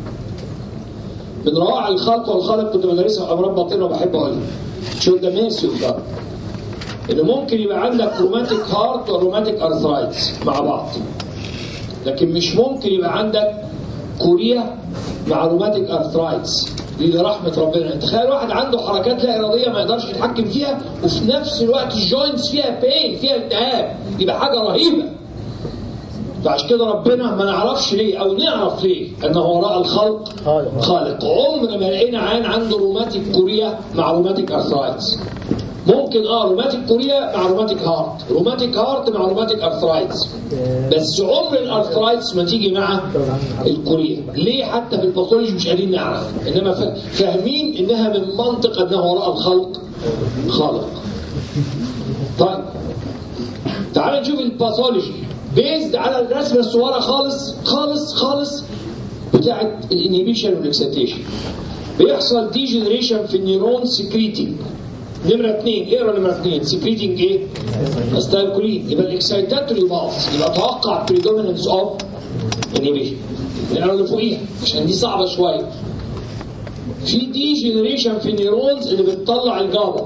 من روائع الخلق والخلق كنت بدرسها في امراض باطنه وبحب اقولها شو ده ميسي ده ان ممكن يبقى عندك روماتيك هارت وروماتيك ارثرايتس مع بعض لكن مش ممكن يبقى عندك كوريا مع روماتيك ارثرايتس دي لرحمة ربنا تخيل واحد عنده حركات لا إرادية ما يقدرش يتحكم فيها وفي نفس الوقت الجوينتس فيها بين فيها التهاب يبقى حاجة رهيبة فعشان كده ربنا ما نعرفش ليه او نعرف ليه انه وراء الخلق خالق. خالق عمر ما لقينا عين عنده روماتيك كوريا مع روماتيك ارثرايتس ممكن اه روماتيك كوريا مع روماتيك هارت روماتيك هارت مع روماتيك ارثرايتس بس عمر الارثرايتس ما تيجي مع الكوريا ليه حتى في الباثولوجي مش قادرين نعرف انما فا- فاهمين انها من منطق انه وراء الخلق خالق طيب تعال نشوف الباثولوجي بيزد على الرسمه الصغيره خالص خالص خالص بتاعه الانهبيشن والاكسيتيشن بيحصل ديجنريشن في النيرون سكريتنج نمرة اثنين اقرا نمرة اثنين سكريتنج ايه؟ استايكولين يبقى الاكسيتاتوري باث يبقى توقع بريدوميننس اوف انهبيشن نقرا اللي فوقيها عشان دي صعبة شوية في ديجنريشن في النيرونز اللي بتطلع الجابا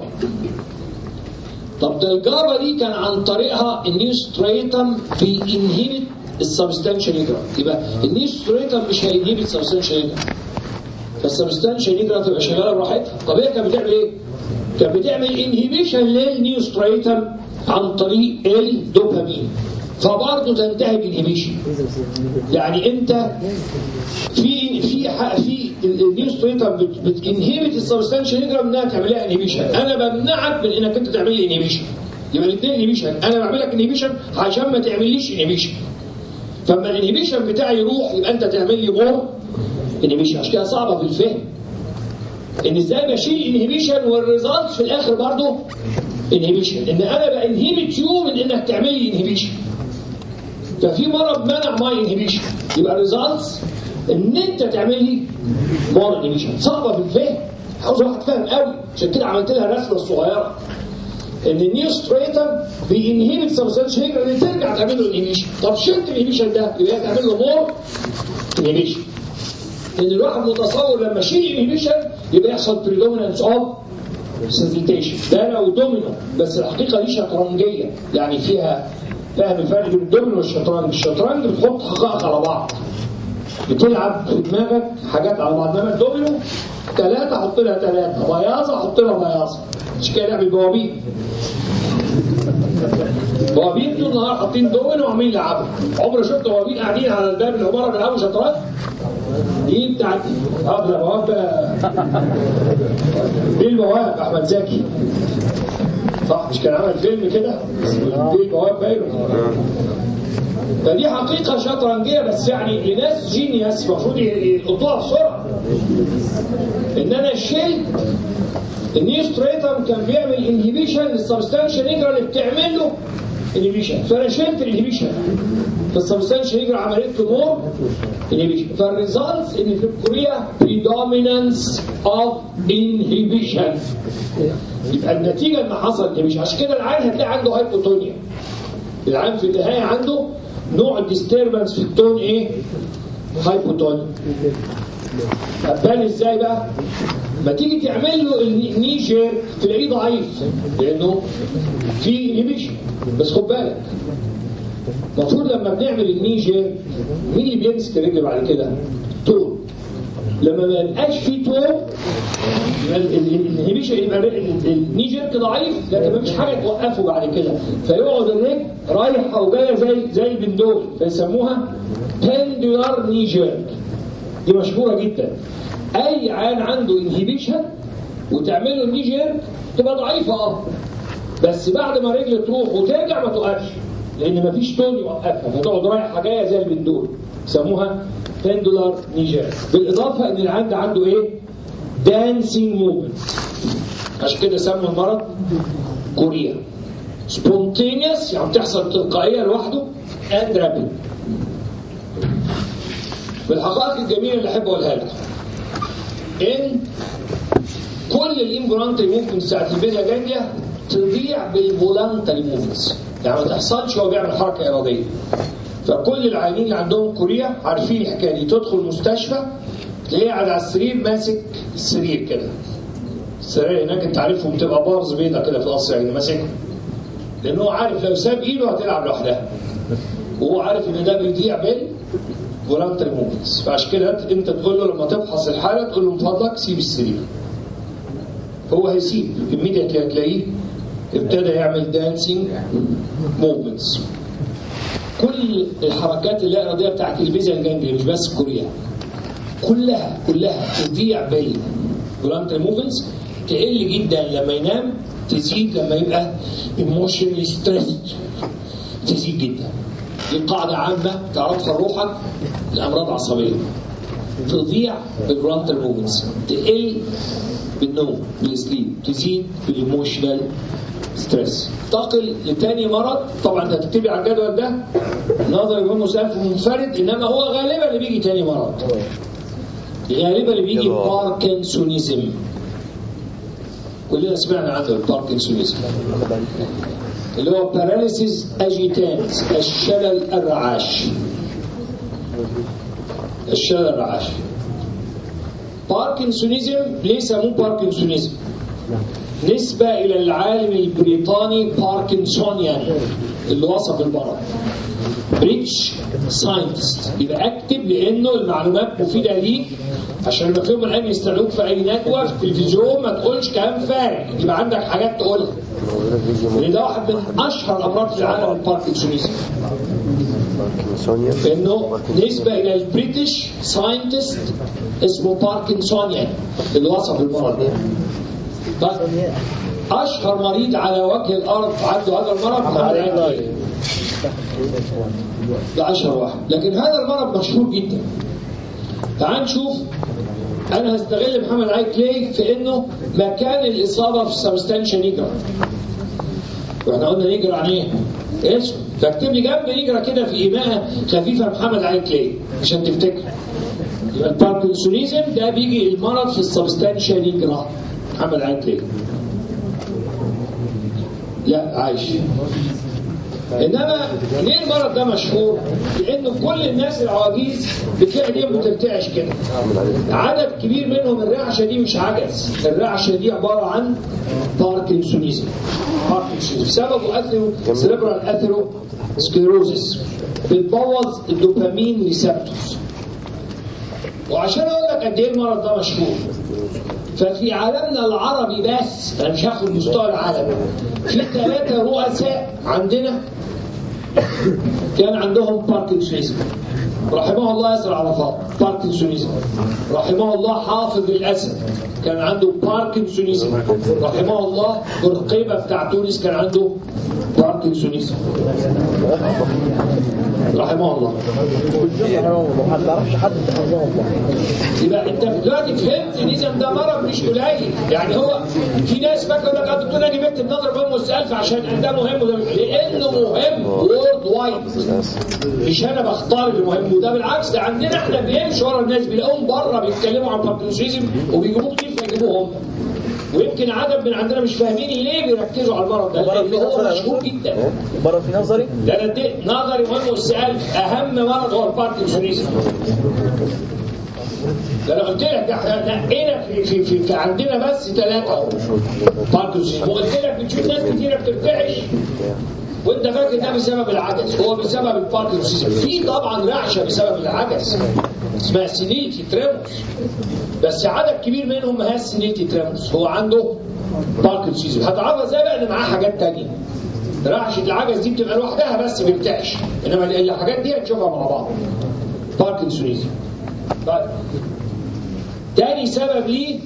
طب ده الجابا دي كان عن طريقها النيو ستريتم بينهبت السبستانشال نيجرا يبقى النيوستريتر مش هينهبت السبستانشال نيجرا فالسبستانشال نيجرا تبقى شغاله براحتها طب هي كانت بتعمل ايه؟ كانت بتعمل انهبيشن للنيوستريتر عن طريق الدوبامين فبرضه تنتهي بالانهبيشن يعني انت في في ح- في النيوستريتر بتنهبت السبستانشال نيجرا انها تعمل لها انهبيشن انا بمنعك من انك انت تعمل لي انهبيشن يبقى الاثنين انهبيشن انا بعمل لك انهبيشن عشان ما تعمليش انهبيشن فلما الانهبيشن بتاعي يروح يبقى انت تعمل لي مور انهبيشن عشان كده صعبه في الفهم ان ازاي بشيل انهبيشن والريزلت في الاخر برضه انهبيشن ان انا بانهبت يو من انك تعمل لي انهبيشن ففي مرض منع ماي انهبيشن يبقى الريزلتس ان انت تعمل لي مور انهبيشن صعبه في الفهم عاوز واحد فاهم قوي عشان كده عملت لها الرسمه الصغيره ان النيوستريتر بينهبت سبستانس هيجر اللي ترجع تعمل له انهبيشن طب شلت الانهبيشن ده يبقى تعمل له مور انهبيشن ان الواحد متصور لما اشيل انهبيشن يبقى يحصل بريدومينانس اوف سنسيتيشن ده لو دومينو بس الحقيقه دي شطرنجيه يعني فيها فاهم الفرق بين الدومينو والشطرنج الشطرنج بتحط حقائق على بعض بتلعب في دماغك حاجات على بعض انما الدومينو ثلاثة حط لها ثلاثة بياضة حط لها بياضة مش كده لعبة بوابين بوابين طول النهار حاطين دومينو وعاملين يلعبوا عمر شفت بوابين قاعدين على الباب العمارة بيلعبوا شطرنج دي بتاعت اه ده بواب دي البواب احمد زكي صح مش كان عمل فيلم كده دي البواب باينه فدي حقيقة شطرنجية بس يعني لناس جينيوس المفروض يلقطوها بسرعة ان انا شلت النيوستريتر كان بيعمل انهبيشن للسبستانشال نيجرا اللي بتعمل له انهبيشن فانا شلت الانهبيشن فالسبستانشال نيجرا عملت له مور انهبيشن فالريزلتس ان في كوريا predominance of inhibition يبقى النتيجه ان حصل انهبيشن عشان كده العين هتلاقي عنده هايبوتونيا العين في النهايه عنده نوع ديستربنس في التون ايه؟ هايبوتونيا هتبان ازاي بقى؟ ما تيجي تعمل له النيجر تلاقيه ضعيف لانه في انهبيشن بس خد بالك المفروض لما بنعمل النيجر مين اللي بيمسك الرجل بعد كده؟ تون لما ما يبقاش في تون يبقى الانهبيشن يبقى النيجر ضعيف لكن ما فيش حاجه توقفه بعد كده فيقعد الرجل رايحه وجايه زي زي البندول فيسموها بندولار نيجر دي مشهوره جدا اي عيان عنده انهبيشن وتعمل له النيجر تبقى ضعيفه اه بس بعد ما رجل تروح وترجع ما توقفش لان مفيش تون يوقفها فتقعد رايحه جايه زي البندول يسموها بندولار نيجر بالاضافه ان العند عنده ايه دانسينج موفمنت عشان كده سموا المرض كوريا سبونتينيوس يعني بتحصل تلقائيه لوحده اند رابيد من الحقائق الجميله اللي احب اقولها لك ان كل الانفولانتري موفمنت بتاعت البيزا جانجليا تضيع بالفولانتري موفمنتس يعني ما تحصلش وهو بيعمل حركه اراديه فكل العيانين اللي عندهم كوريا عارفين الحكايه دي تدخل مستشفى تلاقيه قاعد على السرير ماسك السرير كده السرير هناك انت عارفهم بتبقى بارز بيضه كده في القصر يعني ماسكها لان هو عارف لو ساب ايده هتلعب لوحدها وهو عارف ان ده بيضيع بال فولانتري موفمنتس فعشان كده انت تقول له لما تفحص الحاله تقول له من فضلك سيب السرير هو هيسيب immediately هتلاقيه ابتدى يعمل دانسينج موفمنتس كل الحركات اللا اراديه بتاعت الفيزا الجانجلي مش بس كوريا كلها كلها تضيع بالفولانتري موفمنتس تقل جدا لما ينام تزيد لما يبقى ايموشنالي ستريسد تزيد جدا دي قاعدة عامة تعرفها روحك الأمراض العصبية تضيع بالفرونتال موفمنتس تقل بالنوم بالسليب تزيد بالايموشنال ستريس تقل لتاني مرض طبعا انت هتكتبي على الجدول ده نظري يكون سقف منفرد انما هو غالبا اللي بيجي تاني مرض غالبا اللي بيجي باركنسونيزم كلنا سمعنا عنه الباركنسونيزم اللي هو باراليسيس اجيتانس الشلل الرعاش الشلل الرعاش باركنسونيزم ليه سموه باركنسونيزم نسبة إلى العالم البريطاني باركنسونيان اللي وصف المرض بريتش ساينتست يبقى اكتب لانه المعلومات مفيده ليك عشان لما في يوم من الايام يستدعوك في اي ندوه في التلفزيون ما تقولش كلام فارغ يبقى عندك حاجات تقولها لان ده واحد من اشهر امراض في العالم الباركنسونيزم باركنسونيا انه نسبه الى البريتش ساينتست اسمه باركنسونيان اللي وصف المرض ده طيب اشهر مريض على وجه الارض عنده هذا المرض محمد علي ده اشهر واحد لكن هذا المرض مشهور جدا تعال نشوف انا هستغل محمد علي كلي في انه مكان الاصابه في السبستانشا نيجرا واحنا قلنا نيجرا عن ايه؟ اسم فاكتب لي جنب نيجرا كده في ايماء خفيفه محمد علي كلي عشان تفتكر يبقى الباركنسونيزم ده بيجي المرض في السبستانشا نيجرا محمد علي كلي لا عايش انما ليه المرض ده مشهور؟ لانه كل الناس العواجيز بتلاقي ايديهم بترتعش كده. عدد كبير منهم الرعشه دي مش عجز، الرعشه دي عباره عن باركنسونيزم. باركنسونيزم سببه اثرو سيريبرال اثرو سكليروزس بتبوظ الدوبامين ريسبتورز. وعشان اقول لك قد ايه المرض ده مشهور ففي عالمنا العربي بس انا مش هاخد مستوى العالم في ثلاثه رؤساء عندنا كان عندهم باركنسونيزم رحمه الله ياسر عرفات باركنسونيزم رحمه الله حافظ الاسد كان عنده باركنسونيزم رحمه الله برقيبه بتاع تونس كان عنده باركنسونيزم رحمه الله ما تعرفش حد حفظه الله يبقى انت دلوقتي فهمت ان ده مرض مش قليل يعني هو في ناس فاكره لك يا دكتور انا بكتب نظر فم والسالف عشان ده مهم وده مش- لانه مهم وورد وايد مش انا بختار اللي مهم وده بالعكس ده عندنا احنا بنمشي ورا الناس بنلاقيهم بره بيتكلموا عن باركنسونيزم وبيجيبوه كتير فيجيبوهم ويمكن عدد من عندنا مش فاهمين ليه بيركزوا على المرض ده مرض لان في هو نظري يا مشهور دكتور؟ جدا بره في نظري ده انا اديت نظري مهم والسؤال اهم مرض هو الباركنسونيزم ده انا قلت لك ده احنا نقينا في, في, في, في عندنا بس ثلاثه اهو باركنسونيزم وقلت لك بتشوف ناس كتيره بترتعش وانت فاكر ده بسبب العجز هو بسبب الباركنسونيزم في طبعا رعشه بسبب العجز اسمها سينيتي تريموس بس عدد كبير منهم ما هي سينيتي تريموس هو عنده باركنسونيزم هتعرفها ازاي بقى ان معاه حاجات تانية رعشة العجز دي بتبقى لوحدها بس بيرتعش انما الحاجات دي هنشوفها مع بعض باركنسونيزم طيب تاني سبب ليه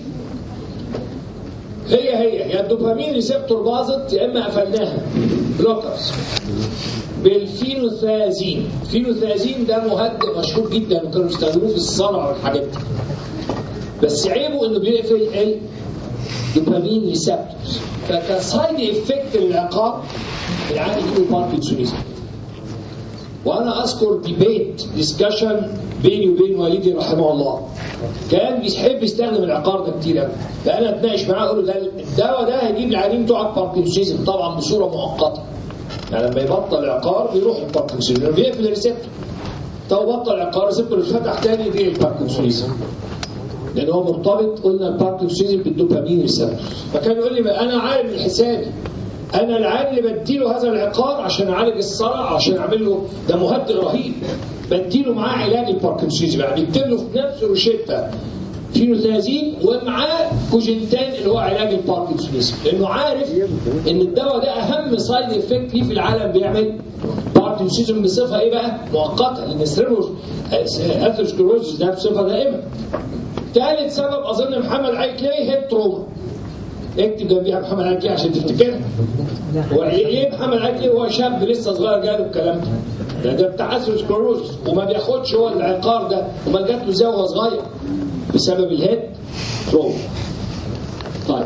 هي هي يا الدوبامين ريسبتور باظت يا اما قفلناها بلوكرز بالفينوثازين الفينوثازين ده مهدئ مشهور جدا وكانوا بيستخدموه في الصنع والحاجات دي بس عيبه انه بيقفل الدوبامين ريسبتورز فكسايد افكت للعقاب العيان يجيله باركنسونيزم وانا اذكر ديبيت ديسكشن بيني وبين والدي رحمه الله كان بيحب يستخدم العقار ده كتير قوي فانا اتناقش معاه اقول له ده الدواء ده هيجيب العيانين بتوعك باركنسونيزم طبعا بصوره مؤقته يعني لما يبطل العقار بيروح الباركنسونيزم لما بيقفل الريسبتور طب بطل العقار الريسبتور اتفتح تاني يجي الباركنسونيزم لان هو مرتبط قلنا الباركنسونيزم بالدوبامين ريسبتور فكان يقول لي بقى انا عارف من حسابي انا العيان اللي بديله هذا العقار عشان اعالج الصرع عشان اعمل له ده مهدئ رهيب بديله معاه علاج الباركنسونيزم يعني بيكتب له في نفس روشته فينوثازين ومعاه كوجنتان اللي هو علاج الباركنسونيزم لانه عارف ان الدواء ده اهم سايد افكت ليه في العالم بيعمل باركنسونيزم بصفه ايه بقى؟ مؤقته لان السيرموس اثيروسكلوروزس ده بصفه دائمه. ثالث سبب اظن محمد علي كلاي هيد تروما اكتب جنبيها محمد علي كلاي عشان تفتكرها هو ليه محمد علي كلاي هو شاب لسه صغير جاله الكلام ده ده ده بتاع اثيروسكلوروزس وما بياخدش هو العقار ده وما جات له زي وهو صغير بسبب الهيد تروما طيب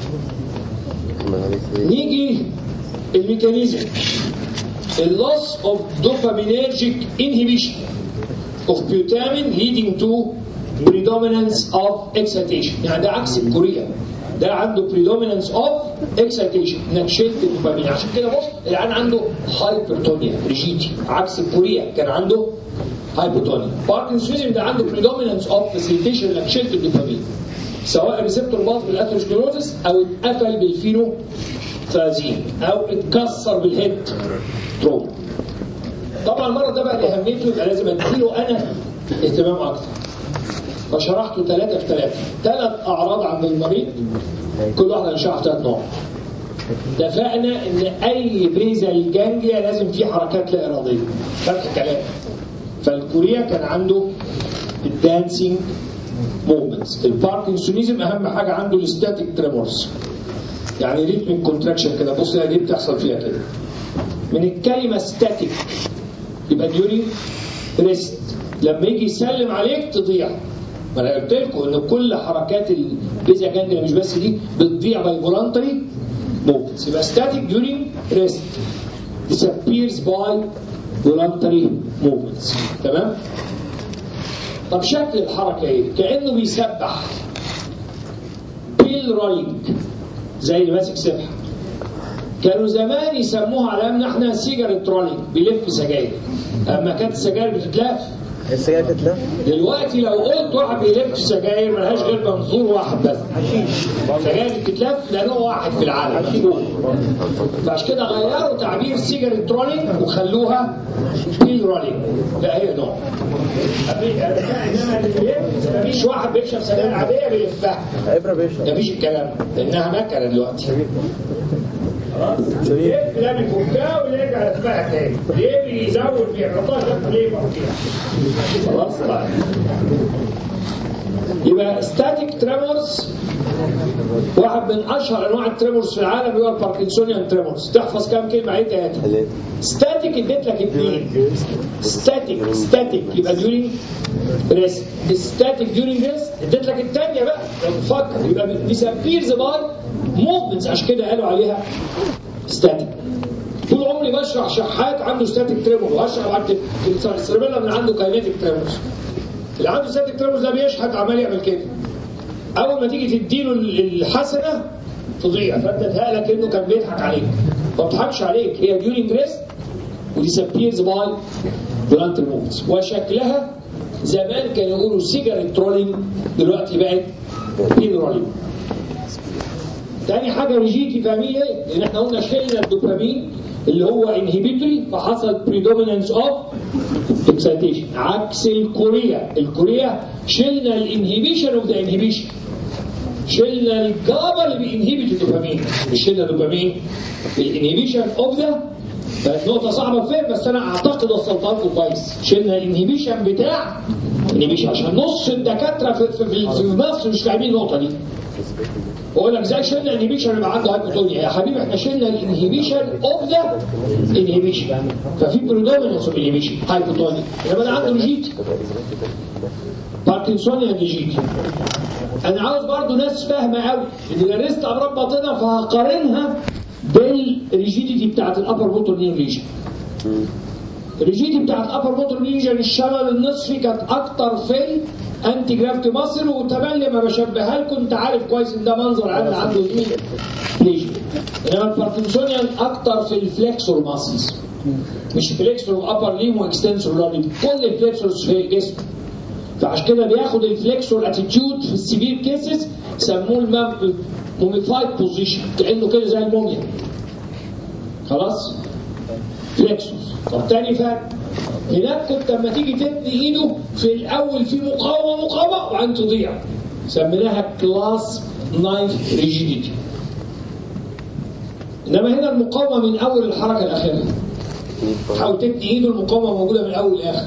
نيجي الميكانيزم اللوس اوف dopaminergic inhibition of putamen leading to predominance of excitation يعني ده عكس الكوريا ده عنده predominance of excitation انك شلت الدوبامين عشان كده بص العيان عنده هايبرتونيا ريجيتي عكس الكوريا كان عنده هايبرتونيا باركنسونيزم ده عنده predominance of facilitation انك شلت الدوبامين سواء ريسبتور باظ بالاثيروسكليروزس او اتقفل بالفينو 30 او اتكسر بالهيد تروما طبعا المرض ده بقى لاهميته يبقى لازم اديله انا اهتمام اكتر فشرحته ثلاثة في ثلاثة ثلاث أعراض عند المريض كل واحدة هنشرح ثلاث نقط اتفقنا ان اي بيزل جانجليا لازم فيه حركات لا اراديه فتح كلام فالكوريا كان عنده الدانسينج موفمنتس الباركنسونيزم اهم حاجه عنده الستاتيك تريمورز يعني ريتميك كونتراكشن كده بص دي بتحصل فيها كده من الكلمه ستاتيك يبقى ديوري ريست لما يجي يسلم عليك تضيع ما انا قلت لكم ان كل حركات البيزا جانجليا مش بس دي بتضيع باي فولنتري movements يبقى static during rest disappears by voluntary movements تمام طب شكل الحركة ايه كأنه بيسبح بيل رولينج زي اللي ماسك سبحة كانوا زمان يسموها على امنا احنا سيجارة رولينج بيلف سجاير اما كانت السجاير بتتلف السجاير بتتلف دلوقتي لو قلت واحد بيلف سجاير ملهاش غير منظور واحد بس سجاير بتتلف لانه واحد في العالم فعشان كده غيروا تعبير سيجارة رولينج وخلوها بيل رولينج لا هي نوع مفيش واحد بيشرب سجاير عادية بيلفها ابره بيشرب مفيش الكلام ده لانها مكنه دلوقتي ليه ده بيفكها ويرجع يتباع تاني ليه بيزود بيحطها شكل ليه فيها خلاص طيب يبقى ستاتيك تريمورز واحد من اشهر انواع التريمورز في العالم هو الباركنسونيان تريمورز تحفظ كام كلمه عيد تلاته ستاتيك اديت لك اثنين ستاتيك ستاتيك يبقى ديورينج ريست ستاتيك ديورينج ريست اديت لك الثانيه بقى لو تفكر يبقى ديسابيرز باي موفمنتس عشان كده قالوا عليها ستاتيك طول عمري بشرح شحات عنده ستاتيك تريمور واشرح بعد السيربيلا من عنده كاينيتيك تريمورز اللي عنده ستاتيك تريمورز ده بيشحت عمال يعمل كده اول ما تيجي تديله الحسنه تضيع فانت تهالك انه كان بيضحك عليك ما بيضحكش عليك هي ديورينج ريست وديسابيرز باي دورانت الموفمنتس وشكلها زمان كانوا يقولوا سيجاريت رولينج دلوقتي بقت بين رولينج تاني حاجه ريجيتي فاهمين ايه؟ لان احنا قلنا شلنا الدوبامين اللي هو انهبيتوري فحصل بريدومينانس اوف اكسايتيشن عكس الكوريا الكوريا شلنا الانهبيشن اوف ذا انهبيشن شلنا الجابا اللي بينهبت الدوبامين مش شلنا الدوبامين الانهبيشن اوف ذا بقت نقطة صعبة فين بس أنا أعتقد وصلتها لكم كويس شلنا الانهبيشن بتاع انهبيشن عشان نص الدكاترة في, في, في, في مصر مش فاهمين النقطة دي بقول لك ازاي شلنا الانهبيشن يبقى عنده هايبوتونيا يا حبيبي احنا شلنا الانهبيشن اوف ذا انهبيشن ففي بريدومينانس اوف انهبيشن هايبوتونيا انما ده عنده جيت باركنسونيا جيت انا عاوز برضو ناس فاهمه قوي ان درست امراض باطنه فهقارنها بالريجيديتي بتاعت الابر موتور نير ريجن الريجيديتي بتاعت الابر موتور نير ريجن الشلل النصفي كانت اكتر في انتي جرافت مصر وتملي ما بشبهها لكم انت عارف كويس ان ده منظر عامل عنده ايه ليجن انما الباركنسونيان اكتر في الفليكسور ماسلز مش فليكسور ابر ليم واكستنسور لاريم كل الفليكسورز في الجسم فعشان كده بياخد الفليكسور اتيتيود في السيفير كيسز سموه الموميفايد بوزيشن كانه كده زي الموميا خلاص فليكسوس طب تاني فرق هناك كنت لما تيجي تبني ايده في الاول في مقاومه مقاومه وبعدين تضيع سميناها كلاس 9 ريجيديتي انما هنا المقاومه من اول الحركه لاخرها تحاول تبني ايده المقاومه موجوده من الاول لاخر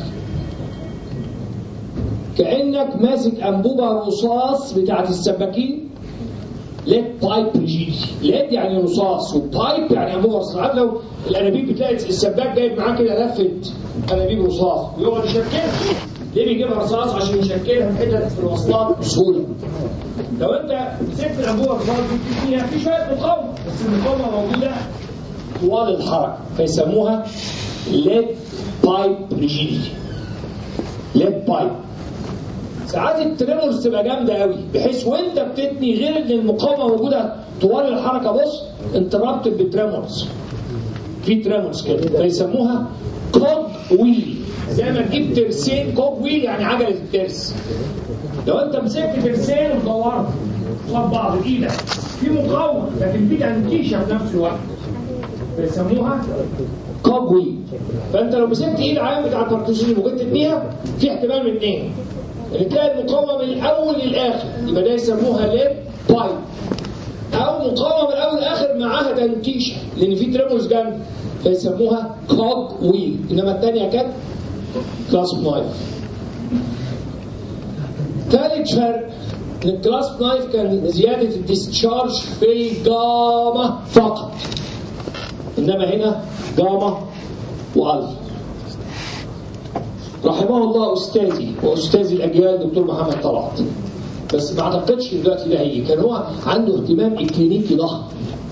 كانك ماسك انبوبه رصاص بتاعت السباكين ليد بايب ريجيديتي ليد يعني رصاص وبايب يعني انبوبه رصاص عارف لو الانابيب بتلاقي السباك جايب معاه كده لفه انابيب رصاص ويقعد يشكلها ليه بيجيبها رصاص عشان يشكلها في حتت في الوصلات بسهوله لو انت مسكت الانبوبه الرصاص دي فيها في شويه مقاومه بس المقاومه موجوده طوال الحركه فيسموها ليد بايب ريجيديتي ليد بايب ساعات التريمورز تبقى جامده قوي بحيث وانت بتتني غير ان المقاومه موجوده طوال الحركه بص انتربت بالتريمورز في تريمورز كده فيسموها كوج ويل زي ما تجيب ترسين كوج ويل يعني عجله الترس لو انت مسكت ترسين ودورت قصاد بعض بايدك في مقاومه لكن في تنكيشه في نفس الوقت بيسموها كوبوي فانت لو مسكت ايد العيان بتاع الباركنسونيزم وجيت تبنيها في احتمال من اثنين ان تلاقي المقاومه من الاول للاخر يبقى ده يسموها ليد بايب او مقاومه من الاول للاخر معاها تنكيشه لان في تريمولز جنب فيسموها كوب ويل انما الثانيه كانت كلاس نايف ثالث فرق ان الكلاس نايف كان زياده الديسشارج في الجاما فقط انما هنا جاما والفا رحمه الله استاذي واستاذ الاجيال دكتور محمد طلعت بس ما اعتقدش دلوقتي ده هيجي كان هو عنده اهتمام اكلينيكي ضخم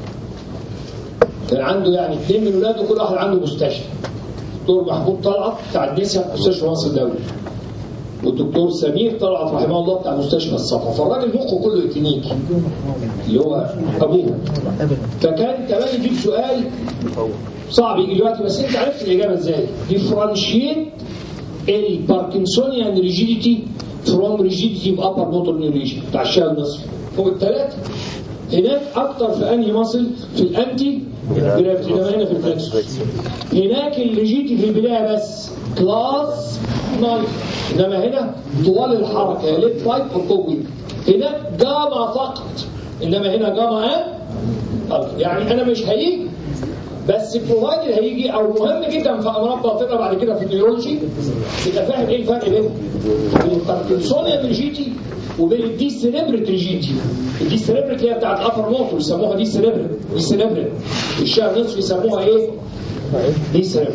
كان عنده يعني اثنين من ولاده كل واحد عنده مستشفى دكتور محمود طلعت بتاع النساء مستشفى مصر الدولي والدكتور سمير طلعت رحمه الله بتاع مستشفى الصفا فالراجل مخه كله اكلينيكي اللي هو ابوه فكان كمان يجيب سؤال صعب يجي دلوقتي بس انت عرفت الاجابه ازاي ديفرنشيت الباركنسونيان ريجيديتي فروم ريجيديتي اوف ابر موتور نيوريشن بتاع الشهر النصفي فوق الثلاثه هناك اكتر في انهي مصل في الانتي جرافيتي انما هنا في الفلكسوس هناك الريجيديتي في البدايه بس كلاس نايف انما هنا طوال الحركه ليت بايب وكوبي هناك جاما فقط انما هنا جاما ايه يعني انا مش هيجي بس بروفايدر هيجي او مهم جدا في امراض باطنه بعد كده في النيورولوجي تبقى فاهم ايه الفرق بين بين الباركنسونيان ريجيتي وبين الدي سيريبريت ريجيتي الدي سيريبريت اللي هي بتاعت الابر موتور يسموها دي سيريبريت دي سيريبريت الشهر نصف يسموها ايه؟ دي سيريبريت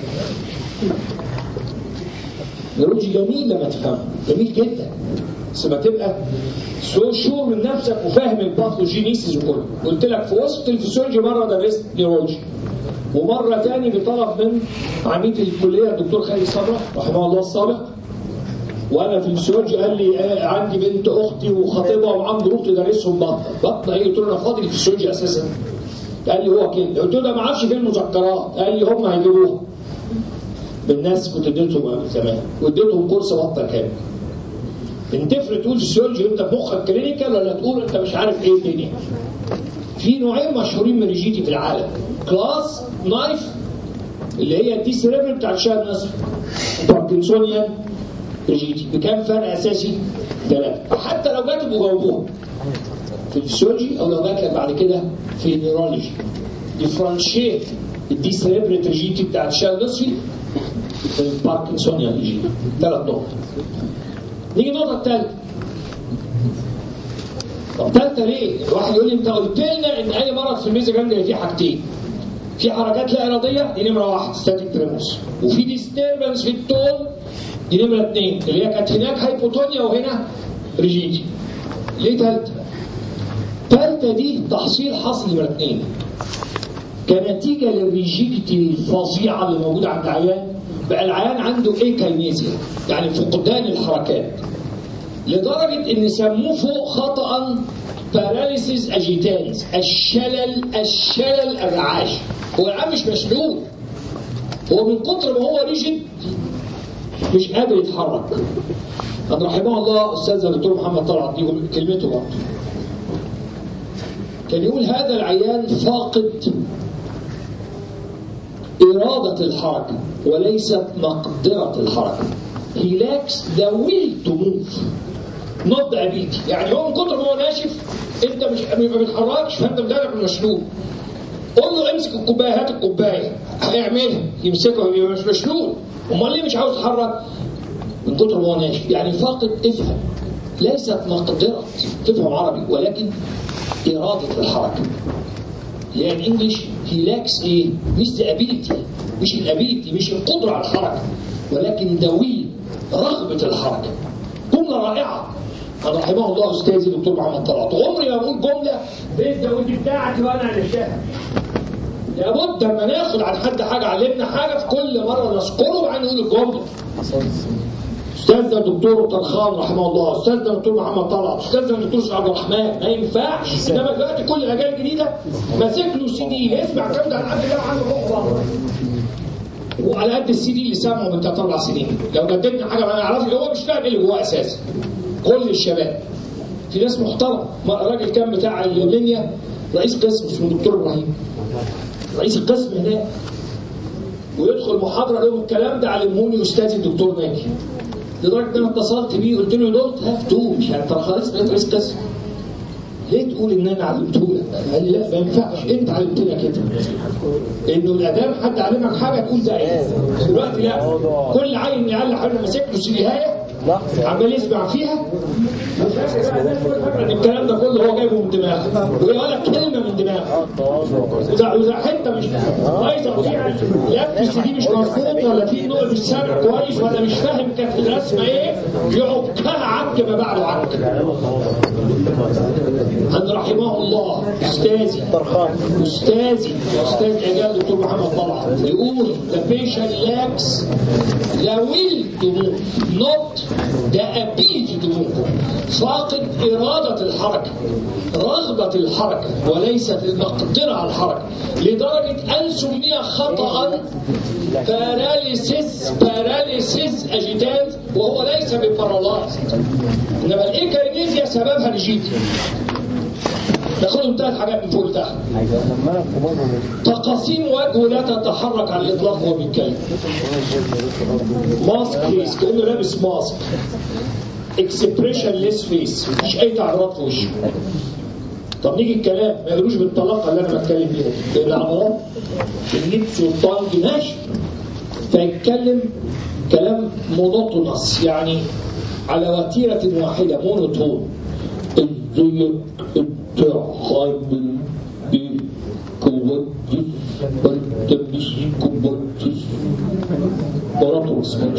نيورولوجي جميل لما تفهمه جميل جدا بس ما تبقى سو شور من نفسك وفاهم الباثوجينيسيس وكله قلت لك في وسط الفسيولوجي مره درست نيورولوجي ومره ثاني بطلب من عميد الكليه الدكتور خالد صبرا رحمه الله السابق وانا في الفسيولوجي قال لي آه عندي بنت اختي وخطيبها ومعاهم ظروف تدرسهم بطنه بطنه ايه قلت له انا فاضي في الفسيولوجي اساسا قال لي هو كده قلت له ده ما اعرفش فين المذكرات قال لي هم هيجيبوها بالناس كنت اديتهم زمان واديتهم كورس بطه كامل انت تفرق تقول فيسيولوجي انت بمخك كلينيكال ولا تقول انت مش عارف ايه الدنيا في نوعين مشهورين من ريجيتي في العالم كلاس نايف اللي هي الدي سيريبرال بتاع الشهر النصفي باركنسونيان ريجيتي بكام فرق اساسي؟ ثلاثه حتى لو جات جاوبوها في الفسيولوجي او لو جات لك بعد كده في النيورولوجي ديفرنشيت الدي سيريبرال ريجيتي بتاع الشهر النصفي الباركنسونيان ريجيتي ثلاث نقط نيجي النقطة الثالثة طب ثالثة ليه؟ الواحد يقول لي انت قلت لنا ان اي مرض في الميزة جانجلي فيه حاجتين في حركات لا ارادية دي نمرة واحد ستاتيك تريموس وفي ديستربنس في التون دي نمرة اثنين اللي هي كانت هناك هايبوتونيا وهنا ريجيتي ليه ثالثة؟ ثالثة دي تحصيل حصل نمرة اثنين كنتيجة للريجيديتي الفظيعة اللي موجودة عند العيان بقى العيان عنده ايه كاينيزيا يعني فقدان الحركات لدرجة ان سموه فوق خطأ باراليسيس اجيتانس الشلل الشلل الرعاش هو العيان مش مشلول هو من كتر ما هو ريجيد مش قادر يتحرك قد رحمه الله استاذ الدكتور محمد طلعت دي كلمته برضه كان يقول هذا العيان فاقد إرادة الحركة وليست مقدرة الحركة he lacks the will to move not the ability يعني هو من كتر ما هو ناشف انت مش ما بتحركش فانت مدرك مشلول قول له امسك الكوبايه هات الكوبايه هيعملها يمسكها يبقى مش مشلول امال ليه مش عاوز يتحرك من كتر ما هو ناشف يعني فاقد افهم ليست مقدرة تفهم عربي ولكن إرادة الحركة لأن انجلش هي لاكس ايه مش الابيلتي مش الابيلتي مش القدرة على الحركة ولكن دوي رغبة الحركة جملة رائعة أنا رحمه الله أستاذي الدكتور محمد طلعت عمري ما بقول جملة بيت داودي بتاعتي وأنا عرفتها لابد لما ناخد عن حد حاجة علمنا حاجة في كل مرة نذكره وبعدين نقول الجملة استاذنا الدكتور طرخان رحمه الله استاذنا الدكتور محمد طلعت استاذنا الدكتور سيد عبد الرحمن ما ينفعش انما دلوقتي كل الاجيال الجديده ماسك له سي دي يسمع الكلام ده عن حد ده عنده روح بره وعلى قد السي دي اللي سامعه من ثلاث اربع سنين لو جددنا حاجه ما نعرفش هو مش فاهم ايه اللي جواه اساسا كل الشباب في ناس محترم الراجل كان بتاع الليبيا رئيس قسم اسمه دكتور ابراهيم رئيس القسم هناك ويدخل محاضره يوم الكلام ده علمهوني استاذي الدكتور ناجي لدرجه ان انا اتصلت بيه قلت له دونت هاف تو مش يعني انت خلاص بقيت رئيس قسم ليه تقول ان انا علمته لك؟ قال لي لا ما ينفعش انت علمتنا كده انه الادام حد علمك حاجه تقول ده ايه؟ دلوقتي لا كل عيل يعلق حاجه ماسك له سيديهايه عمال يسمع فيها الكلام ده كله هو جايبه من دماغه ولا كلمه من دماغه واذا واذا حته مش بايظه فيها لا السي دي مش مظبوط ولا في نوع مش سامع كويس ولا مش فاهم كانت الرسمه ايه يعكها عك ما بعده عك أن رحمه الله أستاذي أستاذي أستاذ إعجاب دكتور محمد طلعت يقول the patient lacks the will to move not the ability to move فاقد إرادة الحركة رغبة الحركة وليست المقدرة على الحركة لدرجة أن سمي خطأ باراليسيس باراليسيس أجيتات وهو ليس ببارالايز إنما الإيكاينيزيا سببها ريجيدي ناخدهم ثلاث حاجات من فوق لتحت تقاسيم وجهه لا تتحرك على الاطلاق وهو بيتكلم ماسك فيس كانه لابس ماسك اكسبريشن ليس فيس مفيش اي تعبيرات في وشه طب نيجي الكلام ما يقولوش بالطلاقه اللي انا بتكلم بيها لان العضلات اللبس والطنج ماشي فيتكلم كلام مونوتونس يعني على وتيره واحده مونوتون ازيك انت خايب بقوتي انت مش قوتي مراتو اسمها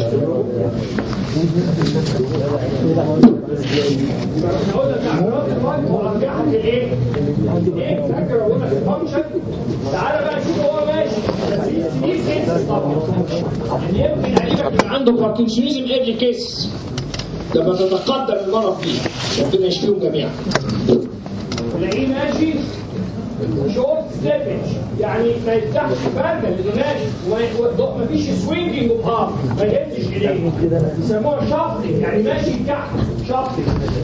هقول لك تعبيرات الفرق مرجعه لايه؟ ايه فاكر اقول لك الفانكشن تعالى بقى شوف هو ماشي بس دي سينس طبعا يعني يمكن عليك كان عنده باركنسونيزم قبل كيس لما تتقدم المرض فيه ربنا يشفيهم جميعا تلاقيه ماشي شورت ستيبج يعني ما يفتحش فرده اللي ماشي وما فيش سوينجنج اوف هارم ما يهزش ايديه يسموها شافلي يعني ماشي تحت شافلي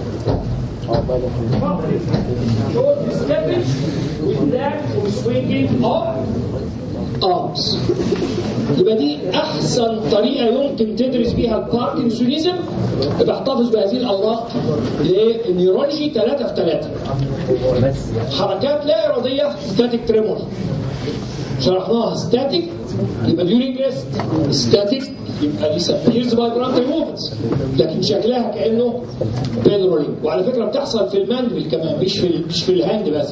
شورت ستيبج وسلاك وسوينجنج اوف ارمز يبقى دي احسن طريقه يمكن تدرس بيها الباركنسونيزم بحتفظ بهذه الاوراق للنيورولوجي 3 في 3 حركات لا اراديه ستاتيك تريمور شرحناها ستاتيك يبقى ديورينج ريست ستاتيك يبقى disappears by granted movements لكن شكلها كانه بيل رولينج وعلى فكره بتحصل في الماندبل كمان مش في مش في الهاند بس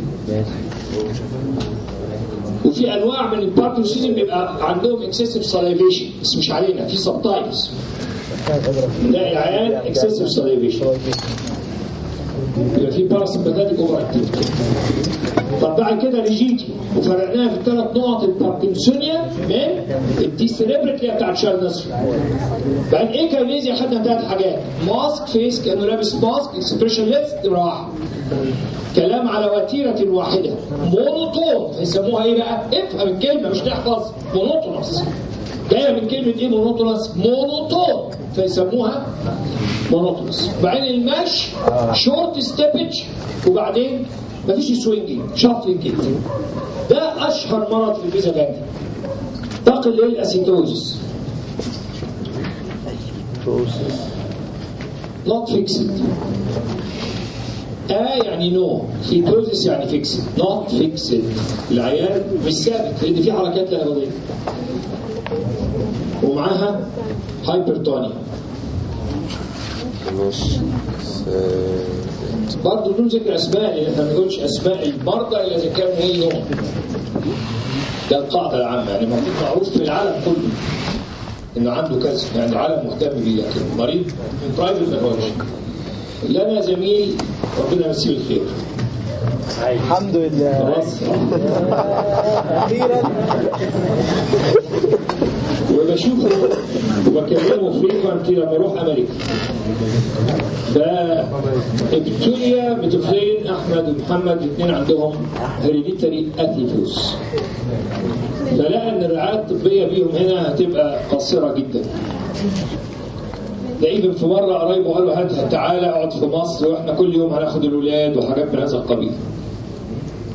وفي انواع من الباركنسونيزم بيبقى عندهم اكسسيف ساليفيشن بس مش علينا في سب تايبس لا العيان اكسسيف ساليفيشن يبقى في باراسمباتيك اوفر اكتيفيتي طب بعد كده ريجيتي وفرقناها في الثلاث نقط الباركنسونيا من الديسريبريت اللي هي بتاعت شال نصر بعد ايه كاينيزيا خدنا ثلاث حاجات ماسك فيس كانه لابس ماسك اكسبريشن ليست راح كلام على وتيرة واحدة مونوتون يسموها ايه بقى؟ افهم الكلمة مش تحفظ مونوتونس جاية من كلمة ايه مونوتونس؟ مونوتون فيسموها مونوتونس بعدين المشي شورت ستيبج وبعدين مفيش سوينجينج شافلينج كده ده اشهر مرض في الفيزا جاندي تقل للاسيتوزس not fixed آه يعني نو فيتوزس يعني فيكسد نوت فيكسد العيان مش ثابت لان في حركات لا اراديه ومعاها هايبرتونيا مش برضه بدون ذكر اسماء لان احنا ما بنقولش اسماء المرضى الا اذا كانوا ايه نوع ده القاعده العامه يعني المفروض معروف في العالم كله انه عنده كذا يعني العالم مهتم بيه لكن المريض برايفت ما يقولش لنا زميل ربنا يمسيه بالخير الحمد لله خلاص اخيرا وبشوفه وبكلمه فريكوانتي لما اروح امريكا فابتلي بطفلين احمد ومحمد الاثنين عندهم هيريديتري اثيفوس فلقى ان الرعايه الطبيه بيهم هنا هتبقى قصيره جدا ده ايفن في مره قرايبه قال له هات تعالى اقعد في مصر واحنا كل يوم هناخد الولاد وحاجات من هذا القبيل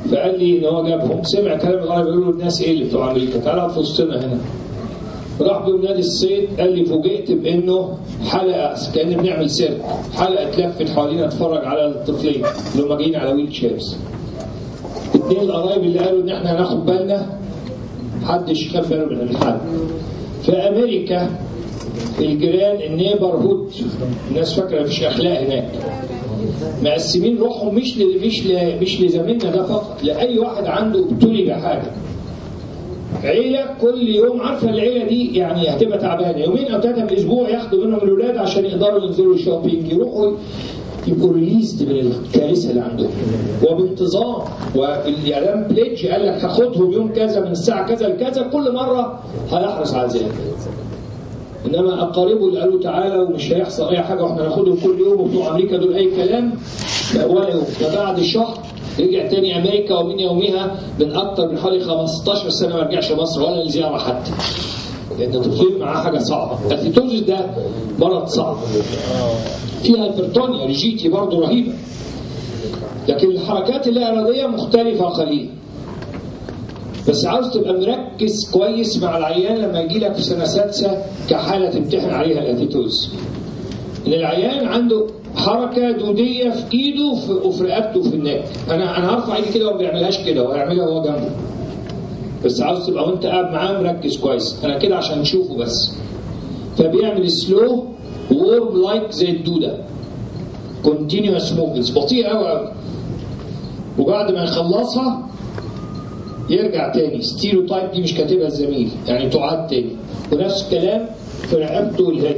فقال لي ان هو جابهم سمع كلام الغرب بيقولوا الناس ايه اللي بتوع امريكا تعالى اقعد في وسطنا هنا راح بيهم نادي الصيد قال لي فوجئت بانه حلقه كان بنعمل سيرك حلقه اتلفت حوالينا اتفرج على الطفلين اللي هم جايين على ويل شيرز اتنين القرايب اللي قالوا ان احنا هناخد بالنا محدش خد باله من الحل في امريكا الجيران النيبر هود الناس فاكره مفيش اخلاق هناك مقسمين روحهم مش ل... مش ل... مش لزميلنا ده فقط لاي واحد عنده ابتلي بحاجه عيله كل يوم عارفه العيله دي يعني هتبقى تعبانه يومين او ثلاثه في الاسبوع ياخدوا منهم الاولاد عشان يقدروا ينزلوا شوبينج يروحوا يبقوا ريليزد من الكارثه اللي عندهم وبانتظام والاعلام بليدج قال لك هاخدهم يوم كذا من الساعه كذا لكذا كل مره هيحرص على ذلك انما اقاربه اللي قالوا تعالى ومش هيحصل اي حاجه واحنا ناخدهم كل يوم وبتوع امريكا دول اي كلام لا ولا يوم فبعد شهر رجع تاني امريكا ومن يومها من اكتر من حوالي 15 سنه ما رجعش مصر ولا لزياره حتى لان الطفل معاه حاجه صعبه الثيتوزيس ده مرض صعب فيها هايبرتونيا ريجيتي برضه رهيبه لكن الحركات اللا اراديه مختلفه قليلا بس عاوز تبقى مركز كويس مع العيان لما يجي لك في سنه سادسه كحاله تمتحن عليها الاتيتوز ان العيان عنده حركه دوديه في ايده وفي- وفي رقبته وفي النك انا انا هرفع ايدي كده وما بيعملهاش كده هو هيعملها وهو جنبه بس عاوز تبقى وانت قاعد معاه مركز كويس انا كده عشان نشوفه بس فبيعمل سلو وورم لايك زي الدوده كونتينوس موفمنتس بطيء قوي قوي وبعد ما يخلصها يرجع تاني ستيريو تايب دي مش كاتبها الزميل يعني تعاد تاني ونفس الكلام في رقبته والهيد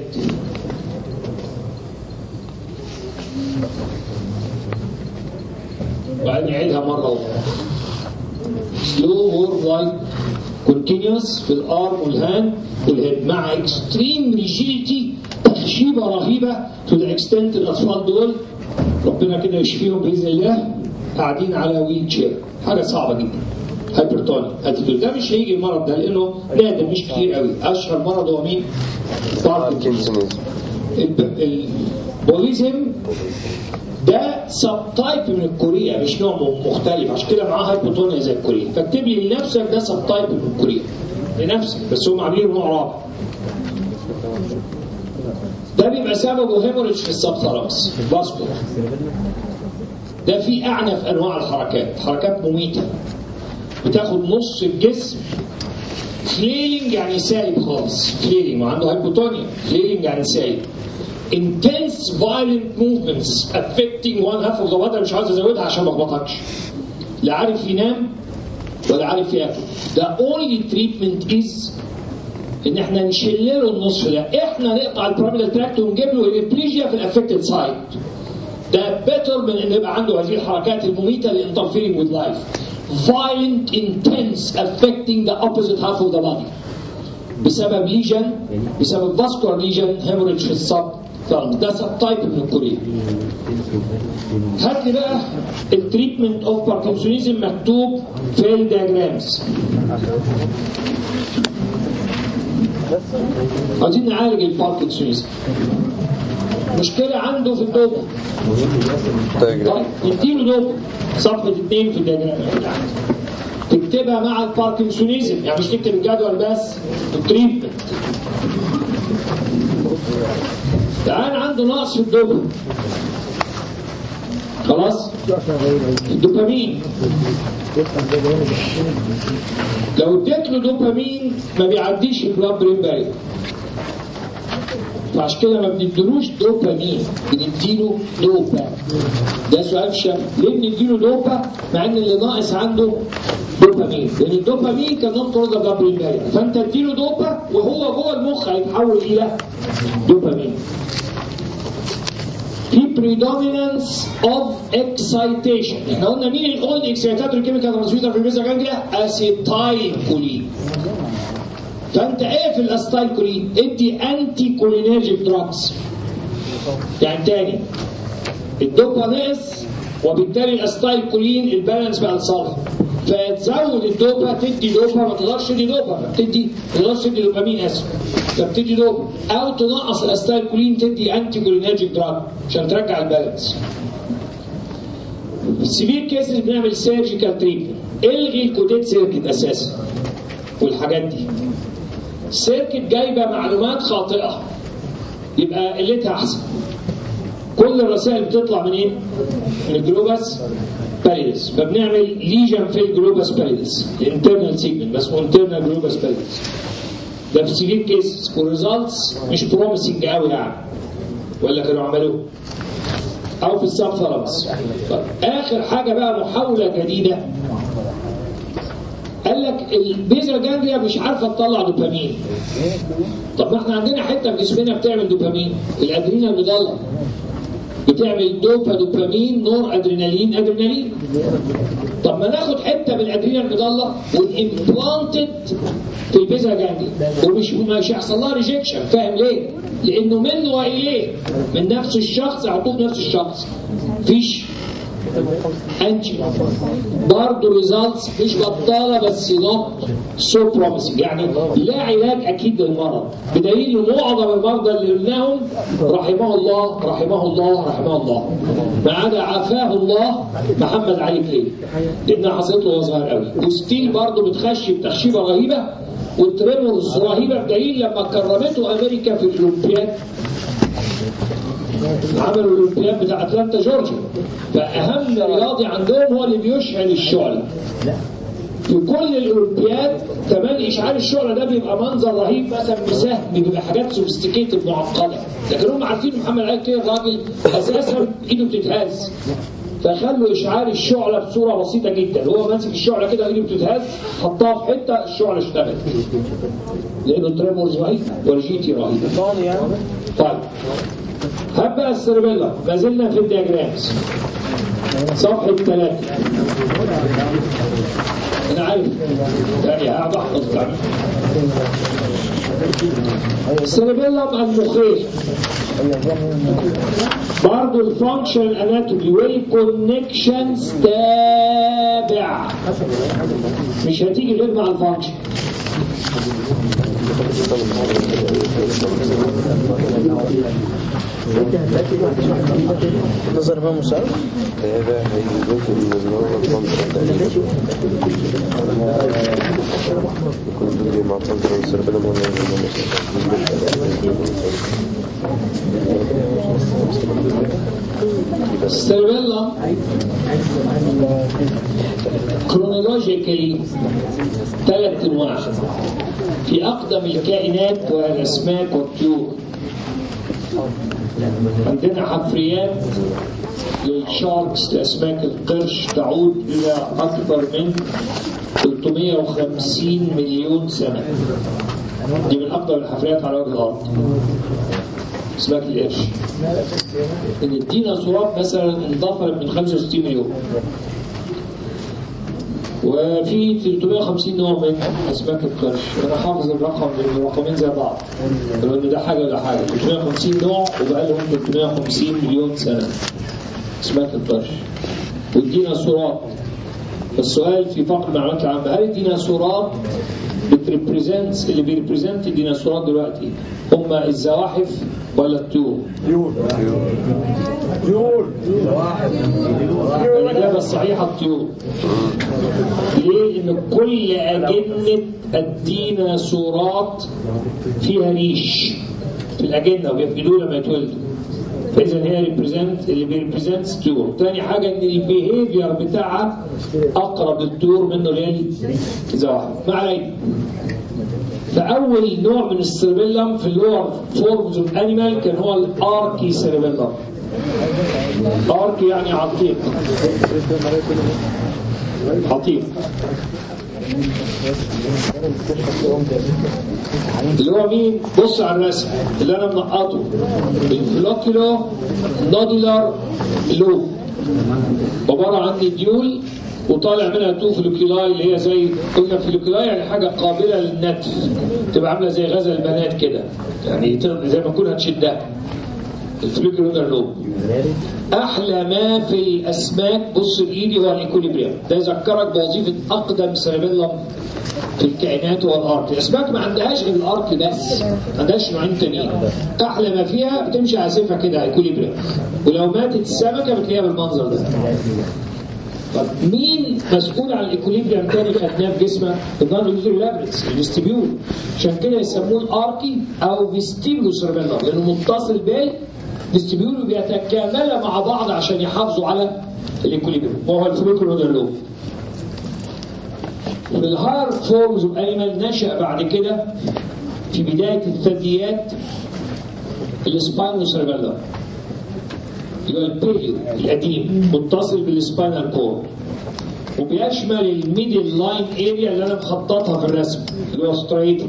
وبعدين يعيدها مرة أخرى سلو وورم لايك كونتينيوس في الارم والهاند والهيد مع اكستريم ريجيديتي تخشيبه رهيبه تو ذا اكستنت الاطفال دول ربنا كده يشفيهم باذن الله قاعدين على ويل شير حاجه صعبه جدا هايبرتونيا اتيتود ده مش هيجي المرض ده لانه نادر مش كتير قوي اشهر مرض هو مين؟ باركنسونز باركنسونيزم البوليزم ده سب تايب من الكوريا مش نوع مختلف عشان كده معاه هايبوتونيا زي الكوريا فاكتب لي لنفسك ده سب تايب من الكوريا لنفسك بس هم عاملين نوع رابع ده بيبقى سببه هيموريج في السبثالاموس في الباسكولار ده في اعنف انواع الحركات حركات مميته بتاخد نص الجسم فليلينج يعني سايب خالص فليلينج وعنده هايبوتونيا فليلينج يعني سايب intense violent movements affecting one half of the body مش عاوز ازودها عشان ما اخبطكش لا عارف ينام ولا عارف ياكل the only treatment is ان احنا نشيل له النصف ده احنا نقطع البراميدال تراكت ونجيب له الابليجيا في الافكتد سايد ده بيتر من ان يبقى عنده هذه الحركات المميته اللي interfering with life violent intense affecting the opposite half of the body بسبب ليجن بسبب فاسكولار ليجن هيموريدج في الصب ده سب تايب من الكوريا هات لي بقى التريتمنت اوف باركنسونيزم مكتوب في الدياجرامز عايزين نعالج الباركنسونيزم مشكلة عنده في الدوبة طيب نديله دوبة صفحة اتنين في الدياجرام تكتبها مع الباركنسونيزم يعني مش تكتب الجدول بس التريتمنت الآن عنده نقص في الدوبامين خلاص الدوبامين لو اديت له دوبامين ما بيعديش البلاد برين بارير فعشان كده ما بنديلوش دوبامين بنديله دوبا ده سؤال شاب ليه بنديله دوبا مع ان اللي ناقص عنده دوبامين لان الدوبامين كان نون طرد بلاد برين بارير فانت اديله دوبا وهو جوه المخ هيتحول الى دوبامين في predominance of excitation احنا قلنا مين الاولد اكسيتاتوري كيميكال ترانسميتر في الميزا جانجليا اسيتايل كولين فانت ايه في الاستايل كولين ادي انتي كولينرجيك دراجز يعني تاني الدوبا ناقص وبالتالي الاستايل كولين البالانس بقى لصالح فتزود الدوبا تدي دوبا ما تقدرش تدي دوبا تدي ما تقدرش تدي دوبامين اسف فبتدي دوبا او تنقص الاستايل كولين تدي انتي كولينرجيك دراج عشان ترجع البالانس في السيفير كيسز بنعمل سيرجيكال تريتمنت الغي الكوديت سيركت اساسا والحاجات دي السيركت جايبه معلومات خاطئه يبقى قلتها احسن كل الرسائل بتطلع من ايه؟ من الجلوباس باليدس فبنعمل ليجن في الجلوباس باليدس الانترنال سيجمنت بس انترنال جلوباس باليدس ده في سيفير كيسز وريزلتس مش بروميسنج قوي يعني ولا كانوا عملوه او في السب ثالاموس طيب اخر حاجه بقى محاوله جديده قال لك البيزا جانجليا مش عارفه تطلع دوبامين طب ما احنا عندنا حته في جسمنا بتعمل دوبامين الادرينال مضله بتعمل دوبا دوبامين نور ادرينالين ادرينالين طب ما ناخد حته من الادرينال مضله والامبلانتد في البيزا جانجليا ومش مش هيحصل لها ريجكشن فاهم ليه؟ لانه منه واليه من نفس الشخص اعطوه نفس الشخص مفيش انتي برضه ريزلتس مش بطاله بس نوت سو بروميسنج يعني لا علاج اكيد للمرض بدليل ان معظم المرضى اللي قلناهم رحمه الله رحمه الله رحمه الله ما عدا عافاه الله محمد علي كليل لانها حصلت له وهو صغير قوي وستيل برضه بتخشي بتخشيبه رهيبه والتريمورز رهيبه بدليل لما كرمته امريكا في الاولمبياد عملوا الاولمبياد بتاع اتلانتا جورجيا فاهم رياضي عندهم هو اللي بيشعل الشعله في كل الاولمبياد كمان اشعال الشعله ده بيبقى منظر رهيب مثلا بسهم بيبقى حاجات سوفيستيكيتد معقده لكن هم عارفين محمد علي كده الراجل اساسا ايده بتتهز فخلوا اشعال الشعله بصوره بسيطه جدا هو ماسك الشعله كده ايده بتتهز حطها في حته الشعله اشتغلت لانه تريمورز رهيب ورجيتي رهيب ثاني يعني طيب هات بقى السيربيلا ما زلنا في الدياجرامز صفحة ثلاثة أنا عارف يعني هقعد أحفظ كمان السيربيلم المخيخ برضه الفانكشن اناتومي والكونكشنز تابع مش هتيجي غير مع الفانكشن نظر ما مساعد هذا هي جزء من اللي هو الفانكشن كل دول مع الفانكشن والسيربيلم ولا السيربيلم كرونولوجيكالي ثلاث انواع في اقدم الكائنات والاسماك والطيور عندنا حفريات للشاركس لاسماك القرش تعود الى اكثر من 350 مليون سنه دي من اقدم الحفريات على وجه الارض اسماك القرش ان الديناصورات مثلا اندثرت من 65 مليون وفي 350 نوع من اسماك القرش انا حافظ الرقم لان الرقمين زي بعض لو ان ده حاجه ولا حاجه 350 نوع وبقى لهم 350 مليون سنه اسماك القرش والديناصورات السؤال في فقر المعلومات العامه هل الديناصورات بتريبريزنت اللي بيريبريزنت الديناصورات دلوقتي هم الزواحف ولا الطيور؟ الإجابة الصحيحة الطيور ليه؟ لأن كل أجنة الديناصورات فيها ريش في الأجنة وبيفقدوه لما يتولدوا فإذا هي ريبريزنت اللي بيريبريزنت الطيور تاني حاجة إن البيهيفير بتاعها أقرب للطيور منه للزواحف ما علينا فأول نوع من السيربيلم في اللور فورمز اوف انيمال كان هو الاركي سيربيلم اركي يعني عتيق عتيق اللي هو مين؟ بص على الرسم اللي انا منقطه الفلوكيلو نودولار لوب عباره عن ديول وطالع منها تو فلوكيلاي اللي هي زي قلنا فلوكيلاي يعني حاجه قابله للنتف تبقى عامله زي غزل البنات كده يعني تقدر- زي ما تكون هتشدها الفلوكيلونر لوب احلى ما في الاسماك بص بايدي هو الايكوليبريم ده يذكرك بوظيفه اقدم سيربيلم في الكائنات هو الارك الاسماك ما عندهاش غير الارك بس ما عندهاش نوعين تانيين احلى ما فيها بتمشي عازفه كده ايكوليبريم ولو ماتت السمكه بتلاقيها بالمنظر ده طب مين مسؤول عن الايكوليبريم تاني خدناه في جسمك؟ النون اوديتوري لابرنس الفيستيبيول عشان كده يسموه الاركي او فيستيبولو سيربيلم لانه متصل بال فيستيبيول وبيتكامل مع بعض عشان يحافظوا على الايكوليبريم وهو الفوليكولر لوب بالهاير فورمز اوف انيمال نشا بعد كده في بدايه الثدييات السباينو سيربيلم يبقى البيليو القديم متصل بالسباينال كورد وبيشمل الميدل لاين اريا اللي انا مخططها في الرسم اللي هو ستريت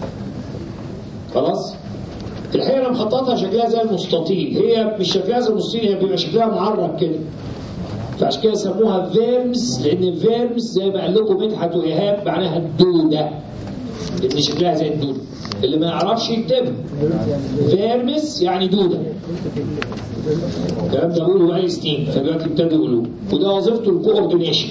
خلاص الحقيقه انا مخططها شكلها زي المستطيل هي مش شكلها زي المستطيل هي بيبقى شكلها معرض كده فعشان كده سموها فيرمس لان فيرمس زي ما قال لكم مدحت وايهاب معناها الدوده لان شكلها زي الدوده اللي ما يعرفش يكتبها فيرمس يعني دوده الكلام ده بقوله بقالي سنين فدلوقتي ابتدوا يقولوه وده وظيفته الكوردينيشن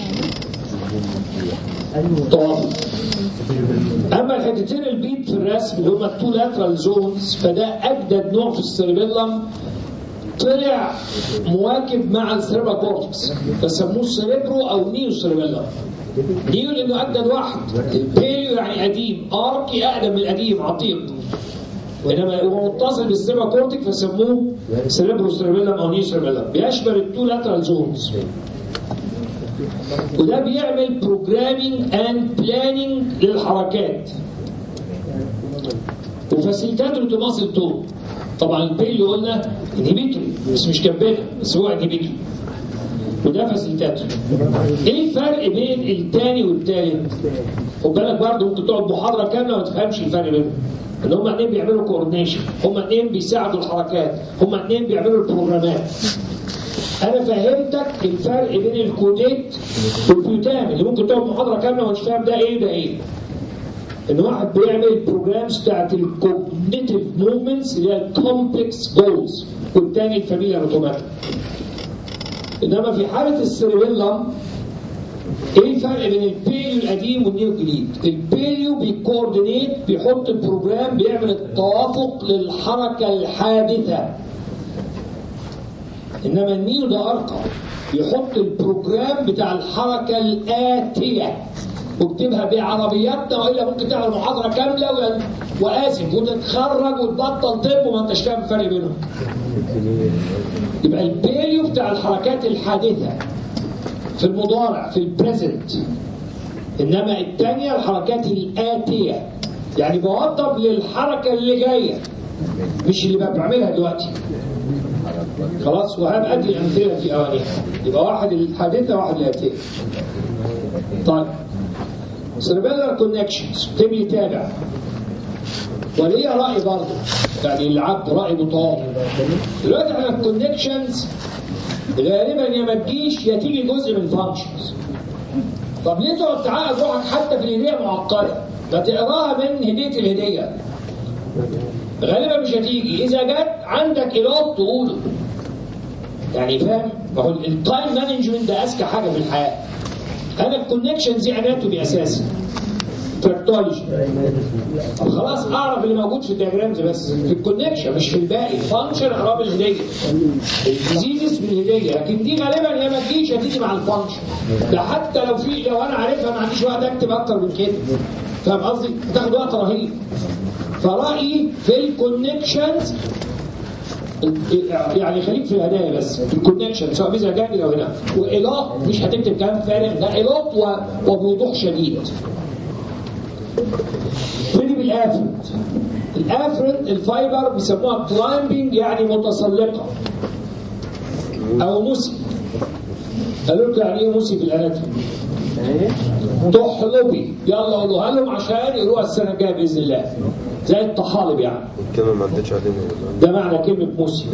توافق اما الحتتين البيض في الرسم اللي هما التو لاترال زونز فده اجدد نوع في السيربيلم طلع مواكب مع السيربا كورتكس فسموه السيريبرو او نيو سيربيلم نيو لانه اجدد واحد البيليو يعني قديم اركي اقدم من القديم عتيق انما هو متصل بالسيربا كورتك فسموه سيريبرو سيربيلم او نيو سيربيلم بيشمل التو لاترال زونز وده بيعمل بروجرامينج اند بلاننج للحركات وفاسيليتاتور تو ماسل تون طبعا البيلي قلنا انهبيتوري بس مش كبانه بس هو انهبيتوري وده فاسيليتاتور ايه الفرق بين الثاني والثالث خد بالك برضه ممكن تقعد محاضره كامله وما تفهمش الفرق بينهم ان هما اتنين بيعملوا كوردينيشن هما اتنين بيساعدوا الحركات هما اتنين بيعملوا البروجرامات انا فهمتك الفرق بين الكوديت والبيوتام اللي ممكن تقعد محاضره كامله ومش فاهم ده ايه وده ايه ان واحد بيعمل بروجرامز بتاعت الكوجنيتيف موفمنتس اللي هي الكومبلكس جولز والتاني الفاميليا اوتوماتيك انما في حاله السيربيلم ايه الفرق بين البيليو القديم والنيو الجديد؟ البيليو بيكوردينيت بيحط البروجرام بيعمل التوافق للحركه الحادثه انما النيو ده ارقى بيحط البروجرام بتاع الحركه الاتيه واكتبها بعربياتنا والا ممكن تعمل محاضره كامله و- واسف وتتخرج وتبطل طب وما انتش فاهم الفرق بينهم. يبقى البيليو بتاع الحركات الحادثه في المضارع في البريزنت انما الثانيه الحركات الاتيه يعني بوضب للحركه اللي جايه مش اللي بقى بعملها دلوقتي خلاص وهبقى ادي امثله في اوانيها يبقى واحد الحادثه واحد الاتيه طيب cerebellar كونكشنز تبي تابع وليه رأي برضه يعني العبد رأي متواضع دلوقتي احنا الكونكشنز غالبا يا ما تجيش يا تيجي جزء من فانكشنز طب ليه تقعد تعقد روحك حتى في الهديه معقده ما تقراها من هديه الهديه غالبا مش هتيجي اذا جت عندك ايراد تقوله يعني فاهم ما هو التايم مانجمنت ده اذكى حاجه في الحياه انا الكونكشنز دي اناتومي اساسي تراكتولوجي طب خلاص اعرف اللي موجود في الدياجرامز بس في الكونكشن مش في الباقي فانكشن اعرف الهديه الديزيزز من الهديه لكن دي غالبا يا ما تجيش هتيجي مع الفانكشن ده حتى لو في لو انا عارفها ما عنديش وقت اكتب اكتر من كده فاهم قصدي؟ تاخد وقت رهيب فرأيي في الكونكشنز يعني خليك في الهدايا بس في الكونكشن سواء بيزا جانبي او هنا وايلاط مش هتكتب كلام فارغ ده ايلاط و- وبوضوح شديد نيجي بالافرنت الافرنت الفايبر بيسموها كلايمبنج يعني متسلقه او موسي قالوا لكم يعني ايه موسي في الاناتومي تحلبي يلا قولوها لهم عشان يقولوها السنه الجايه باذن الله زي الطحالب يعني الكلمة ما عدتش علينا ده معنى كلمة موسي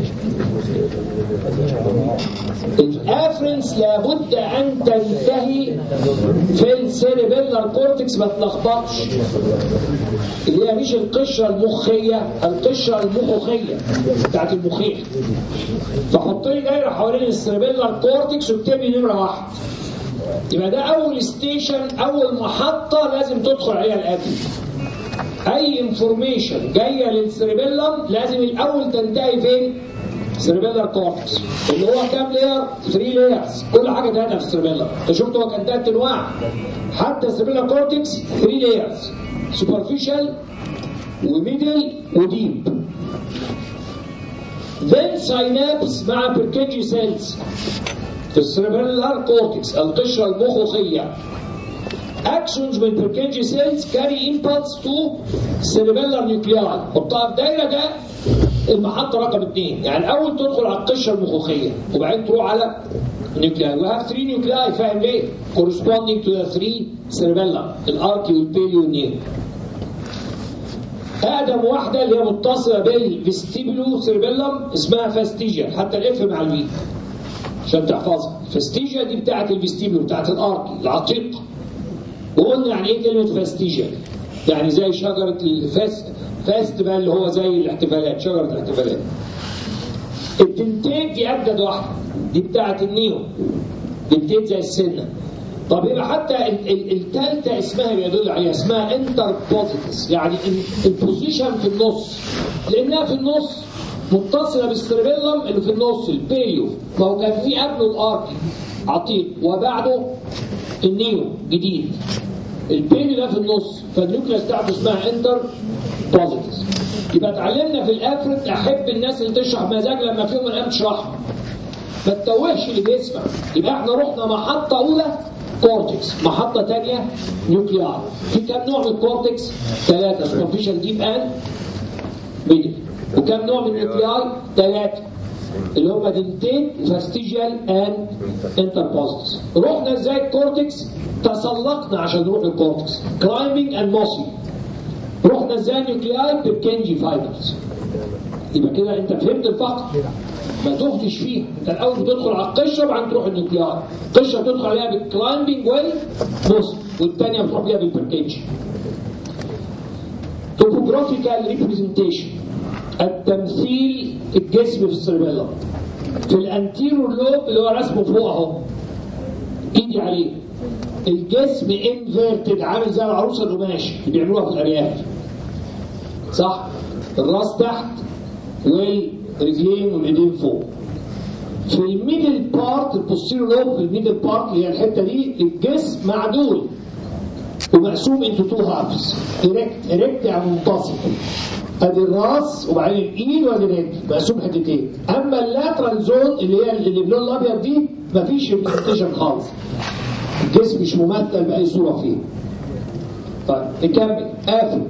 الافرنس لابد ان تنتهي في السيريبيلر كورتكس ما تلخبطش اللي هي مش القشرة المخية القشرة المخوخية بتاعت المخيخ فحط لي دايرة حوالين السيريبيلر كورتكس واكتب لي نمرة واحد يبقى ده أول ستيشن أول محطة لازم تدخل عليها الآتي اي انفورميشن جايه للسيربيلم لازم الاول تنتهي فين سيربيلر كورتكس اللي هو كام لاير 3 لايرز كل حاجه تهدى في السيربيلر انت شفت هو كان تلات انواع حتى السيربيلر كورتكس 3 لايرز سوبرفيشال وميدل وديب then synapse مع بيركنجي سيلز في السيربيلر كورتكس القشره المخوخيه اكشنز من بيركنجي سيلز كاري امبلس تو سيربيلر نيوكلياي حطها في دايره ده المحطه رقم اثنين يعني اول تدخل على القشره المخوخيه وبعدين تروح على نيوكلياي we have three nuclei فاهم ليه؟ corresponding to the three cerebellum الاركي والبيلي والنيو اقدم واحده اللي هي متصله بالفيستيبولو سيربيلم اسمها فاستيجيا حتى الاف مع الفي عشان تحفظها فاستيجيا دي بتاعت الفيستيبولو بتاعت الاركي العتيق وقلنا يعني ايه كلمه فاستيجيا يعني زي شجره الفاست فاستيفال اللي هو زي الاحتفالات شجره الاحتفالات التنتين دي ابجد واحده دي بتاعت النيو بتنتين زي السنه طب يبقى حتى الثالثه اسمها بيدل عليها اسمها انتر بوزيتس يعني البوزيشن في النص لانها في النص متصله بالسيربيلم اللي في النص البيليو ما هو كان في قبله الاركي عتيق وبعده النيو جديد البيليو ده في النص فالنيوكليس بتاعته اسمها انتر بوزيتس يبقى اتعلمنا في الافرد احب الناس اللي تشرح مزاج لما فيهم الان تشرحها ما تتوهش اللي بيسمع يبقى احنا رحنا محطه اولى كورتكس محطة تانية نيوكليار في كم نوع من الكورتكس؟ ثلاثة سوبرفيشال ديب ان ميدل وكم نوع من النيوكليار؟ ثلاثة اللي هم دنتين فاستيجيال ان انتربوزيتس رحنا ازاي الكورتكس؟ تسلقنا عشان نروح للكورتكس كلايمبنج اند موسي رحنا ازاي النيوكليار بالكنجي فايبرز يبقى كده انت فهمت الفقر ما تهتش فيها انت الاول بتدخل على القشره وبعدين تروح النيوكليار القشره بتدخل عليها بالكلايمبنج والبوست والثانيه بتروح بيها بالبركيج توبوجرافيكال ريبريزنتيشن التمثيل الجسم في السيربيلا في الانتيرور لوب اللي هو رسمه فوق اهو ايدي عليه الجسم انفيرتد عامل زي العروسه القماش اللي بيعملوها في الارياف صح الراس تحت والرجلين والايدين فوق في الميدل بارت البوستيريور لوب في الميدل بارت اللي هي الحته دي الجسم معدول ومقسوم انتو تو هافز اريكت اريكت يعني منتصف ادي الراس وبعدين الايد وادي الرجل مقسوم حتتين اما اللاترال زون اللي هي اللي باللون الابيض دي مفيش ريبريزنتيشن خالص الجسم مش ممثل باي صوره فيه طيب نكمل قافل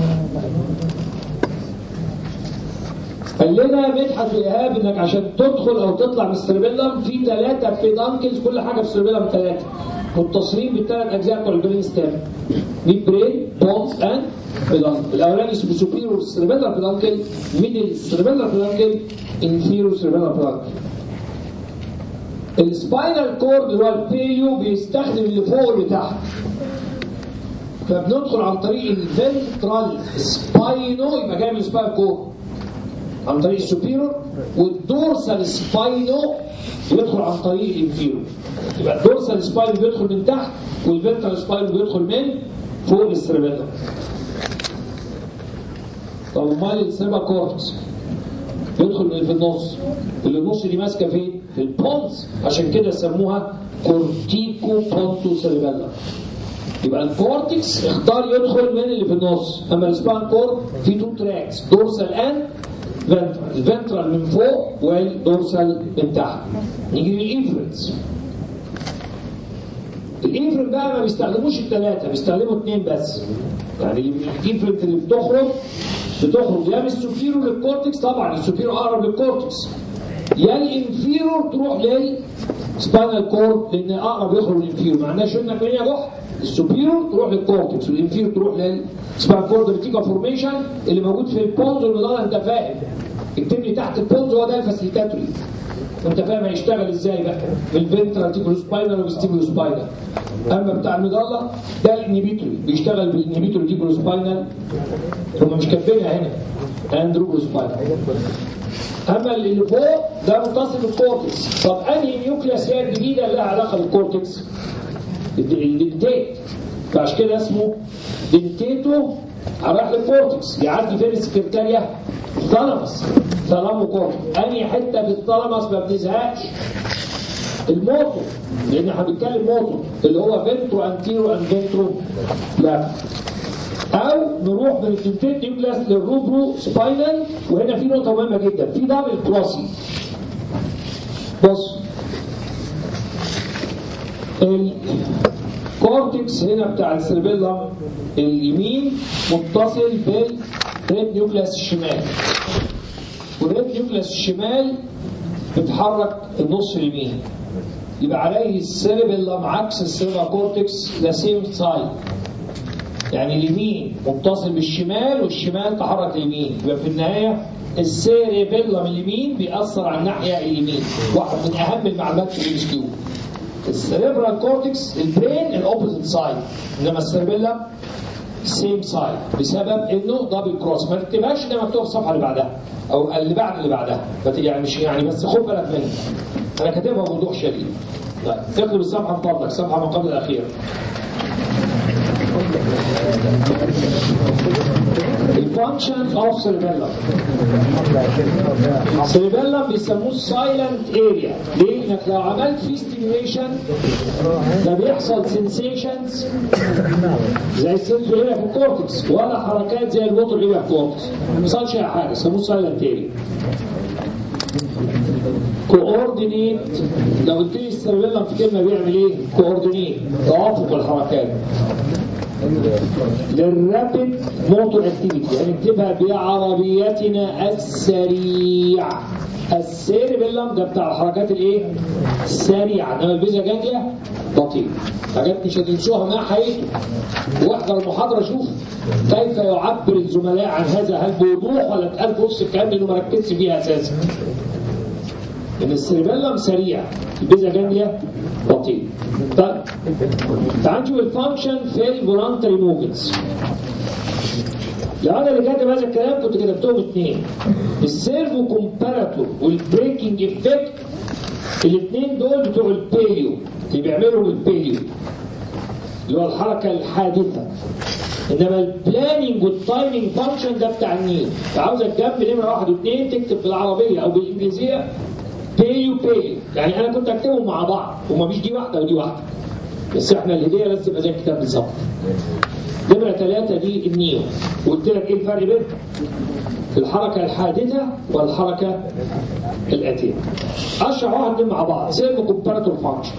قال لنا مدحت وايهاب انك عشان تدخل او تطلع من السيربيلم في ثلاثه بيدانكلز كل حاجه في السيربيلم ثلاثه متصلين بالثلاث اجزاء بتوع البرين ستام ميد برين بونز اند بيدانكل الاولاني اسمه سوبيرور سيربيلر بيدانكل ميدل سيربيلر بيدانكل انفيرور سيربيلر بيدانكل السباينال كورد اللي هو البيليو بيستخدم اللي فوق واللي تحت فبندخل عن طريق الفنترال سباينو يبقى جاي من السباينال كورد عن طريق السوبيرور والدورسال سباينو بيدخل عن طريق الانفيرور يبقى الدورسال سباينو بيدخل من تحت والفنترال سباينو بيدخل من فوق السيربيلم طب امال السيربا كورتكس بيدخل من في النص اللي النص دي ماسكه فين؟ في البونز عشان كده سموها كورتيكو بونتو سيربيلم يبقى الكورتكس اختار يدخل من اللي في النص اما السبان كورد في تو تراكس دورسال اند فنترال الفنترال من فوق والدورسال من تحت نيجي للإنفرنس الإنفرنس بقى ما بيستخدموش الثلاثة بيستخدموا اثنين بس يعني الإنفرنس اللي بتخرج بتخرج يا من السوبيرو للكورتكس طبعا السوبيرو أقرب للكورتكس يا الانفيرو تروح للسبانال كورد لان اقرب يخرج الانفيرو ما عندناش انك مين يا جح السوبيرو تروح للكورتكس والانفيرو تروح للسبانال كورد ريتيكا فورميشن اللي موجود في البونز والمضله انت فاهم اكتب لي تحت البونز هو ده الفاسيليتاتوري وانت فاهم هيشتغل ازاي بقى بالفنترال تيكولو سباينال والستيبولو سباينال اما بتاع المضله ده الانهبيتوري بيشتغل بالانهبيتوري تيكولو سباينال هم مش كاتبينها هنا اندرو سباينال اما اللي فوق ده متصل بالكورتكس طب انهي نيوكليس هي الجديده اللي لها علاقه بالكورتكس الدنتيت فعشان كده اسمه دنتيتو رايح للكورتكس يعدي فين السكرتاريا؟ ثالاموس ثالامو كورتكس انهي حته في الثالاموس ما بتزهقش؟ الموتور لان احنا بنتكلم موتور اللي هو فينترو انتيرو ان فينترو لا او نروح من التنتين نيوكلاس للروبرو سباينال وهنا في نقطه مهمه جدا في دبل كروسنج بص الكورتكس هنا بتاع السيربيلم اليمين متصل بالريد نيوكلاس الشمال والريد نيوكلاس الشمال بتحرك النص اليمين يبقى عليه السيربيلم عكس السيربا كورتكس ذا سيم سايد يعني اليمين متصل بالشمال والشمال تحرك اليمين يبقى في النهايه السيربيلم اليمين بيأثر على الناحيه اليمين واحد من اهم المعلومات في الام كيو السيربرال كورتكس البرين الاوبوزيت سايد انما السيربيلم سيم سايد بسبب انه دبل كروس ما تكتبهاش ده مكتوب في الصفحه اللي بعدها او اللي بعد اللي بعدها ما ت- يعني مش يعني بس خد بالك منها انا كاتبها بوضوح شديد طيب اقلب الصفحه من فضلك الصفحه ما قبل الاخيره الفانكشن اوف سيربيلم سيربيلم بيسموه سايلنت اريا ليه؟ انك لو عملت فيه ستيميوليشن ده بيحصل سنسيشنز زي السنسور اريا في الكورتكس ولا حركات زي الموتور اريا في الكورتكس ما بيحصلش اي حاجه بيسموه سايلنت اريا كوردينيت لو قلت لي السيربيلم في كلمه بيعمل ايه؟ كوردينيت توافق الحركات للرابد موتور اكتيفيتي يعني نكتبها بعربيتنا السريع السيربيلم ده بتاع الحركات الايه؟ السريعه انما الفيزا جانجليا بطيء حاجات مش هتنسوها ما حقيقته واحضر المحاضره شوف كيف يعبر الزملاء عن هذا هل بوضوح ولا اتقال في وسط الكلام لانه ما ركزش فيها اساسا ان السيربيلم سريع الفيزا جانجليا بطيء طيب تعال نشوف الفانكشن في الفولانتري موفمنتس لو انا اللي كاتب هذا الكلام كنت كتبتهم اثنين السيرفو كومباراتور والبريكنج افكت الاثنين دول بتوع البيليو اللي بيعملوا البيليو اللي هو الحركه الحادثه انما البلاننج والتايمنج فانكشن ده بتاع النيل فعاوزك جنب نمره واحد واثنين تكتب بالعربيه او بالانجليزيه بيليو بيليو يعني انا كنت اكتبهم مع بعض وما مش دي واحده ودي واحده بس احنا الهديه لازم تبقى زي الكتاب بالظبط نمرة ثلاثة دي النيو وقلت لك ايه الفرق بين الحركة الحادثة والحركة الآتية أشرح واحد اتنين مع بعض سيرفو كومباراتور فانكشن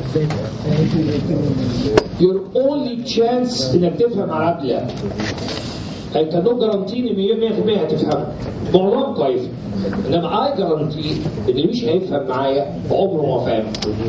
Your only chance انك تفهم على عبد الله انت نو جارانتين ان 100% هتفهمه معظمكم هيفهم انما اي جارانتي اللي مش هيفهم معايا عمره ما فاهم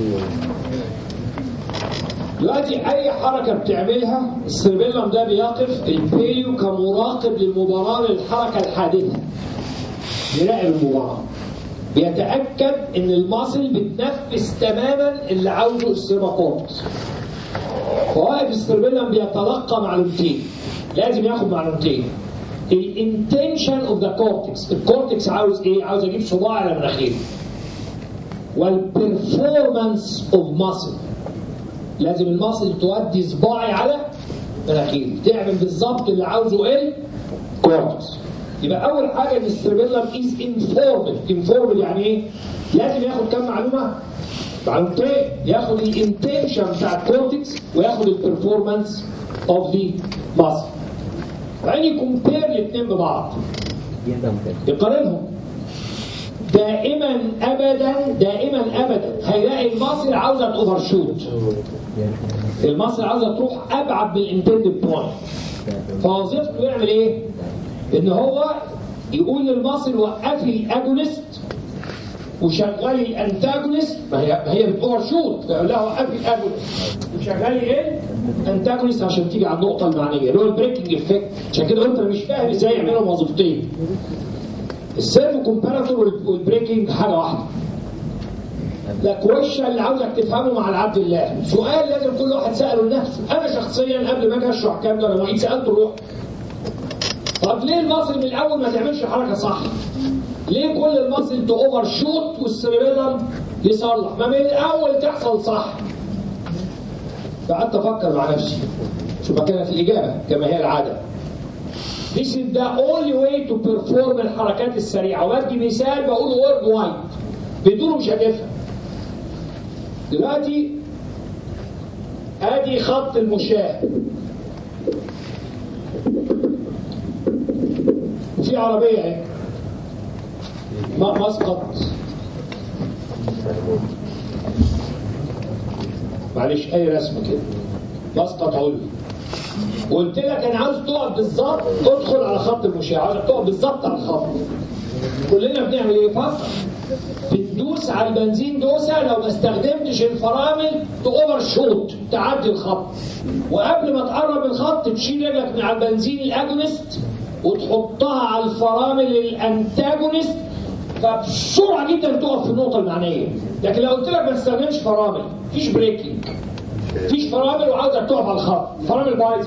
دلوقتي اي حركه بتعملها السيربيلم ده بيقف البيليو كمراقب للمباراه للحركه الحادثه يراقب المباراه بيتاكد ان الماسل بتنفذ تماما اللي عاوزه السيرباكورتس فواقف السيربيلم بيتلقى معلومتين لازم ياخد معلومتين الانتنشن اوف ذا كورتكس الكورتكس عاوز ايه عاوز اجيب صباع على مناخيري والبرفورمانس اوف ماسل لازم المصل تودي صباعي على مناخيري تعمل بالظبط اللي عاوزه ايه كورتكس يبقى اول حاجه ان السيربيلم از انفورمد انفورمد يعني ايه لازم ياخد كام معلومه معلومتين ياخد الانتنشن بتاع الكورتكس وياخد البرفورمانس اوف ذا ماسل وبعدين يكمبير الاثنين ببعض يقارنهم دائما ابدا دائما ابدا هيلاقي المصل عاوزه اوفر شوت المصل عاوزه تروح ابعد من الانتندد بوينت فوظيفته يعمل ايه؟ ان هو يقول للمصل وقفي الاجونست وشغلي الانتاجونست ما هي ما هي بتوفر شوت فيقول لها وقفي الاجونست وشغلي ايه؟ انتاجونست عشان تيجي على النقطه المعنيه اللي هو البريكنج افكت عشان كده انت مش فاهم ازاي يعملوا وظيفتين السيرفو كومباراتور والبريكنج حاجه واحده ده كويشن اللي عاوزك تفهمه مع العبد الله سؤال لازم كل واحد ساله لنفسه انا شخصيا قبل ما اجي اشرح الكلام ده لما سالته روح طب ليه المصل من الاول ما تعملش حركه صح ليه كل المصل اوفر شوت والسيربيلم يصلح ما من الاول تحصل صح فقعدت افكر مع نفسي شوف كانت الاجابه كما هي العاده This is the only way to perform الحركات السريعة وبدي مثال بقول وورد وايد بدونه مش هتفهم دلوقتي ادي خط المشاة وفي عربية اهي م- مسقط معلش اي رسمه كده مسقط علوي وقلت لك انا عاوز تقف بالظبط تدخل على خط المشاة عاوزك تقف بالظبط على الخط كلنا بنعمل ايه فقط بتدوس على البنزين دوسه لو ما استخدمتش الفرامل تاوفر شوت تعدي الخط وقبل ما تقرب الخط تشيل رجلك من على البنزين الاجونست وتحطها على الفرامل الانتاجونست فبسرعه جدا تقف في النقطه المعنيه لكن لو قلت لك ما تستخدمش فرامل مفيش بريكنج مفيش فرامل وعاوزك تقف على الخط فرامل بايظه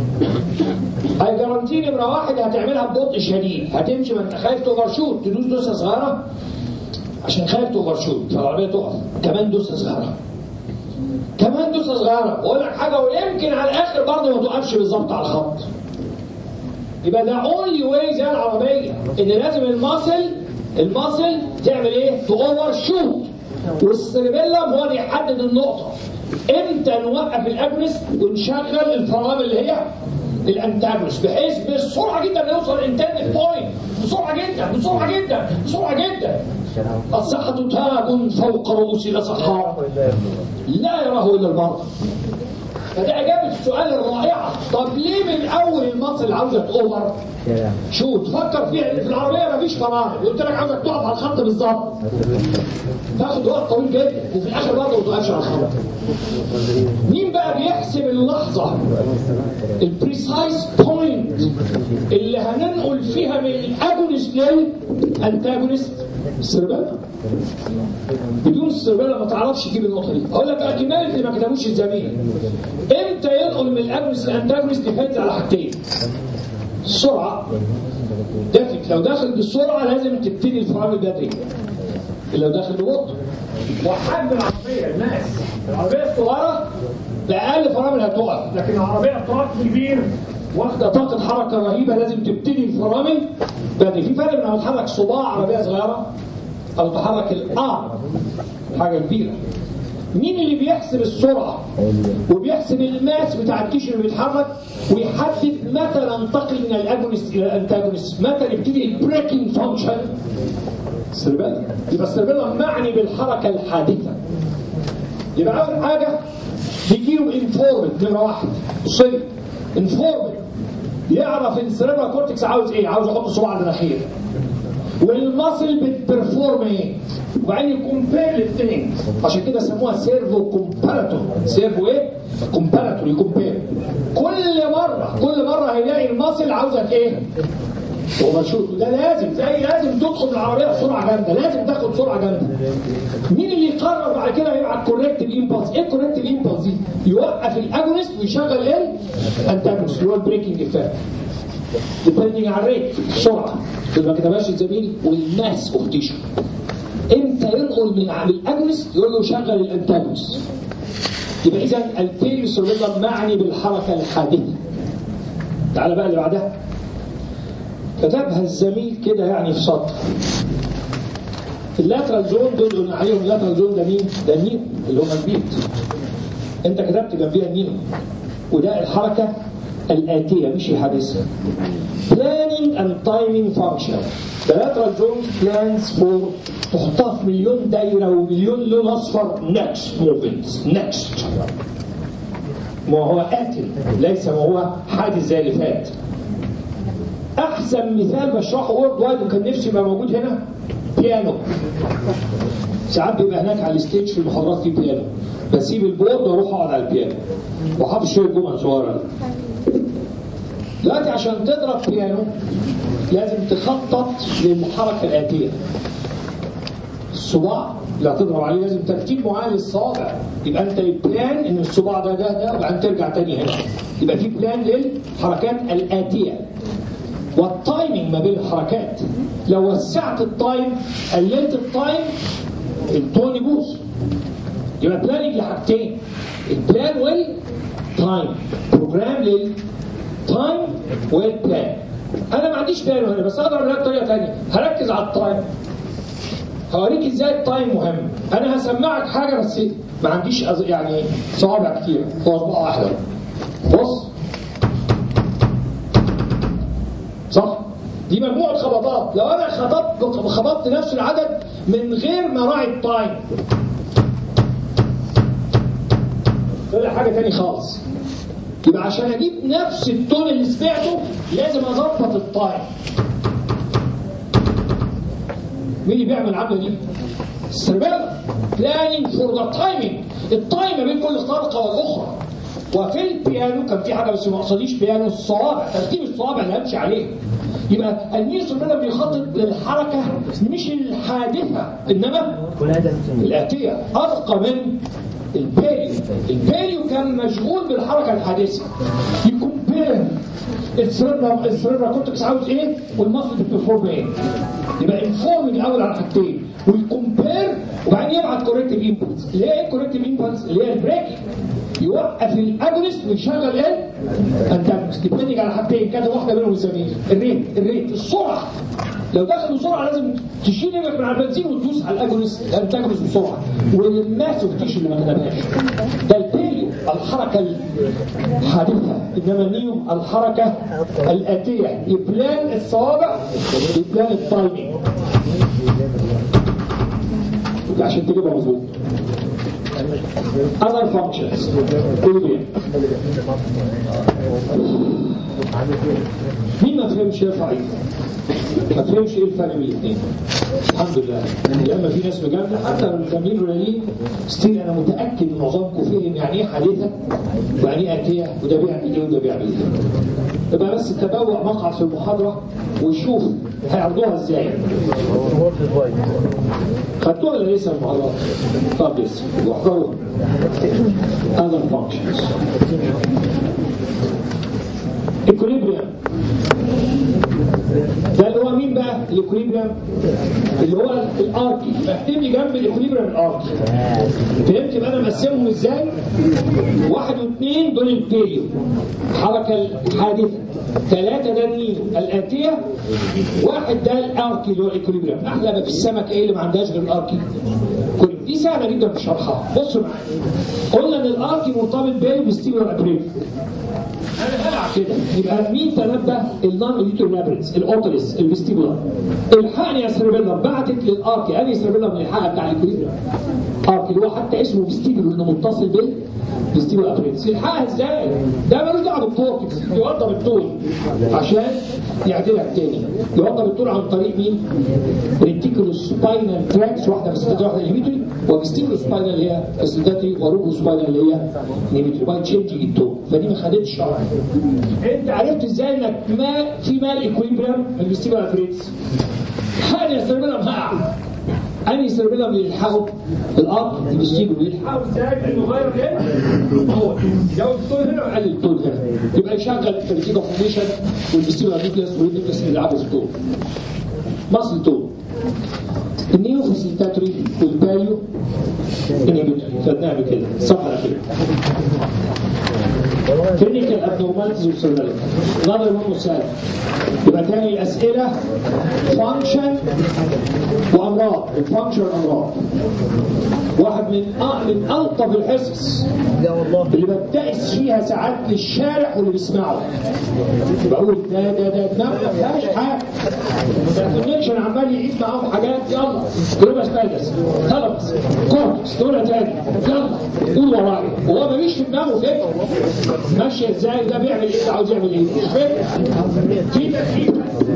هيجرانتي نمره واحد هتعملها ببطء شديد هتمشي ما انت خايف توفر شوت تدوس دوسه صغيره عشان خايف توفر شوت فالعربيه تقف كمان دوسه صغيره كمان دوسه صغيره واقول لك حاجه ويمكن على الاخر برضه ما توقفش بالظبط على الخط يبقى ده اونلي واي زي العربيه ان لازم الماسل الماسل تعمل ايه؟ تاوفر شوت والسيربيلم هو اللي يحدد النقطه امتى نوقف الاجنس ونشغل الفرامل اللي هي الانتاجونس بحيث بسرعه جدا نوصل الانتاج بوينت بسرعه جدا بسرعه جدا بسرعه جدا الصحة تاج فوق رؤوس الأصحاء لا يراه إلا المرضى فده إجابة السؤال الرائعة طب ليه من أول المصل عاوزة أوفر شو تفكر فيها إن في العربية مفيش فرامل قلت لك عاوزك تقف على الخط بالظبط تاخد وقت طويل جدا وفي الآخر برضه ما توقفش على الخط مين بقى بيحسب اللحظة البريسايز بوينت اللي هننقل فيها من الاجونست للانتاجونست السربالة بدون السربالة ما تعرفش تجيب النقطة دي اقول لك اكمال اللي ما كتبوش الزميل امتى ينقل من الاجونست للانتاجونست ديبند على حاجتين السرعة دافت لو داخل بالسرعة لازم تبتدي الفرامل بدري لو داخل ببطء وحجم العربية الناس العربية الصغيرة بأقل فرامل هتقف لكن العربية التراك كبير واخدة طاقة حركة رهيبة لازم تبتدي الفرامل بدري في فرق بين لما تحرك صباع عربية صغيرة أو تحرك الآر حاجة كبيرة مين اللي بيحسب السرعة وبيحسب الماس بتاع الكيش اللي بيتحرك ويحدد متى ننتقل من الاجونست الى الانتاجونست متى نبتدي البريكنج فانكشن السربيلا يبقى السربيلا معني بالحركة الحادثة يبقى أول حاجة بيجيله انفورمد نمرة واحد صفر انفورمد يعرف السيربرا كورتكس عاوز ايه عاوز يحط صباع على المناخير والماسل بتبرفورم ايه وبعدين يكمبير الاثنين عشان كده سموها سيرفو كومباراتور سيرفو ايه كومباراتور يكمبير كل مره كل مره هيلاقي الماسل عاوزك ايه وبشوف ده لازم زي لازم تدخل العربيه بسرعه جامده لازم تاخد سرعه جامده مين اللي يقرر بعد كده يبعت كوريكتيف امبلس ايه الكوريكتيف امبلس دي يوقف الاجونست ويشغل ايه الانتاجونست اللي هو البريكنج افكت ديبندنج على الريت السرعه اللي ما كتبهاش الزميل والماس اوف تيشو امتى ينقل من عن الاجونست يقول له شغل الانتاجونست يبقى اذا البيريوس معني بالحركه الحادثه تعال بقى اللي بعدها كتبها الزميل كده يعني في سطر اللاترال زون دول قلنا عليهم اللاترال زون ده مين؟ ده النينو اللي هم البيت انت كتبت جنبيها النينو وده الحركه الآتية مش الحادثة planning and timing function the lateral zone plans for تحطها في مليون دايرة ومليون لون أصفر next movement next ما هو آتي ليس ما هو حادث زي اللي فات احسن مثال بشرحه وورد وايد وكان نفسي يبقى موجود هنا بيانو ساعات بيبقى هناك على الستيج في المحاضرات في بيانو بسيب البورد واروح اقعد على البيانو وحافظ شويه جمل صغيره دلوقتي عشان تضرب بيانو لازم تخطط للحركه الاتيه الصباع اللي هتضرب عليه لازم ترتيب معين للصوابع يبقى انت البلان ان الصباع ده ده ده وبعدين ترجع تاني هنا يبقى في بلان للحركات الاتيه والتايمنج ما بين الحركات لو وسعت التايم قللت التايم التون يبوظ يبقى بلاننج لحاجتين البلان والتايم بروجرام للتايم والبلان انا ما عنديش بالو هنا بس اقدر اعملها بطريقه ثانيه هركز على التايم هوريك ازاي التايم مهم انا هسمعك حاجه بس ما عنديش أز... يعني صوابع كتير هو صباع واحده بص صح دي مجموعه خبطات لو انا خبطت خبطت نفس العدد من غير ما راعي التايم طلع حاجه تاني خالص يبقى عشان اجيب نفس التون اللي سمعته لازم اظبط التايم مين اللي بيعمل العمله دي؟ السيربيلا بلاننج فور ذا تايمينج التايم ما بين كل طلقه والاخرى وفي البيانو كان في حاجه بس ما اقصديش بيانو الصوابع ترتيب الصوابع اللي همشي عليه يبقى الميل سيربيلا بيخطط للحركه مش الحادثه انما الاتيه ارقى من الباليو الباليو كان مشغول بالحركه الحادثه يكمبير السريرا السريرا كنت عاوز ايه والمصل بتفورم ايه يبقى انفورمنج الاول على حاجتين ويكمبير وبعدين يبعت كوريكتيف امبولس اللي هي ايه كوريكتيف امبولس اللي هي البريكنج يوقف الاجونست ويشغل ايه انتاجونست ديبندنج على حاجتين كانت واحده منهم الزميل الريت الريت السرعه لو دخل بسرعه لازم تشيل ايدك من على البنزين وتدوس على الاجونست الانتاجونست بسرعه والماسف تيش اللي ما كتبهاش ده البيليو الحركه الحادثه انما النيوم الحركه الاتيه يبلان الصوابع يبلان التايمينج عشان تجيبها مظبوط other functions كل مين ما فهمش يرفع ايده ما فهمش ايه الفرق بين الاثنين الحمد لله لما في ناس مجامله حتى لو التمرين قليلين ستيل انا متاكد ان معظمكم فهم يعني ايه حادثه ويعني ايه اتيه وده بيعمل ايه وده بيعمل ايه يبقى بس تبوأ مقعد في المحاضره وشوف هيعرضوها ازاي خدتوها ولا لسه المحاضرات؟ طب لسه واحضروها other functions equilibrium ده اللي هو مين بقى الاكوليبريم اللي هو الاركي بكتب لي جنب الاكوليبريم الاركي فهمت بقى انا مقسمهم ازاي واحد واثنين دول البيريو الحركه الحادثه ثلاثه ده النيو الاتيه واحد ده الاركي اللي هو الاكوليبريم احلى ما في السمك ايه اللي ما عندهاش غير الاركي كل دي سهله جدا في شرحها بصوا معايا قلنا ان الاركي مرتبط بايه بالستيمولار ابريف انا هلعب كده يبقى مين تنبه النون اوديتور لابرنس الاوتلس الفيستيبولار الحقني يا سيربيلم بعتت للاركي انهي سيربيلم من الحلقه بتاع الكوليبريم اركي اللي هو حتى اسمه فيستيبولار انه متصل بال فيستيبولار ابرنس الحقها ازاي ده ملوش دعوه بالتوركس يوضب الطول عشان يعدلها تاني يوضب الطول عن طريق مين؟ ريتيكولو سباينال تراكس واحده بس واحده انهبيتوري وفيستيبولو سباينال اللي هي اسيداتري وروبو سباينال اللي هي انهبيتوري باي تشينجينج التون فدي ما خدتش شرح انت عرفت ازاي انك ما في مال ايكويبريم الفيستيبولار ابرنس حاجه يا سيربيلم هقع انهي سيربيلم اللي يلحقه الارض الفيستيبولار يلحقه ازاي انه غير ايه؟ هو يزود الطول هنا ويقلل الطول هنا يبقى يشغل الفريتيكا فورميشن والفيستيبولار نيوكليس والنيوكليس اللي يلعبوا في الطول مصل طول النيو فاسيلتاتوري والبايو انهبيتوري خدناها قبل كده الصفحه الاخيره كلينيكال ابنورماليتيز والسيرفيلنس نظر منه سهل يبقى تاني الاسئله فانكشن وامراض الفانكشن والامراض واحد من أ... من الطف الحصص اللي ببتئس فيها ساعات للشارع واللي بيسمعه بقول ده ده ده ده ما فيهاش حاجه الكونكشن عمال يعيد معاهم حاجات يلا جلوبا ستايلس خلاص كورتكس دول تاني يلا قول ورايا وهو مفيش في دماغه فكره ماشي ازاي ده بيعمل ايه ده عاوز يعمل ايه مش فكره في تفكير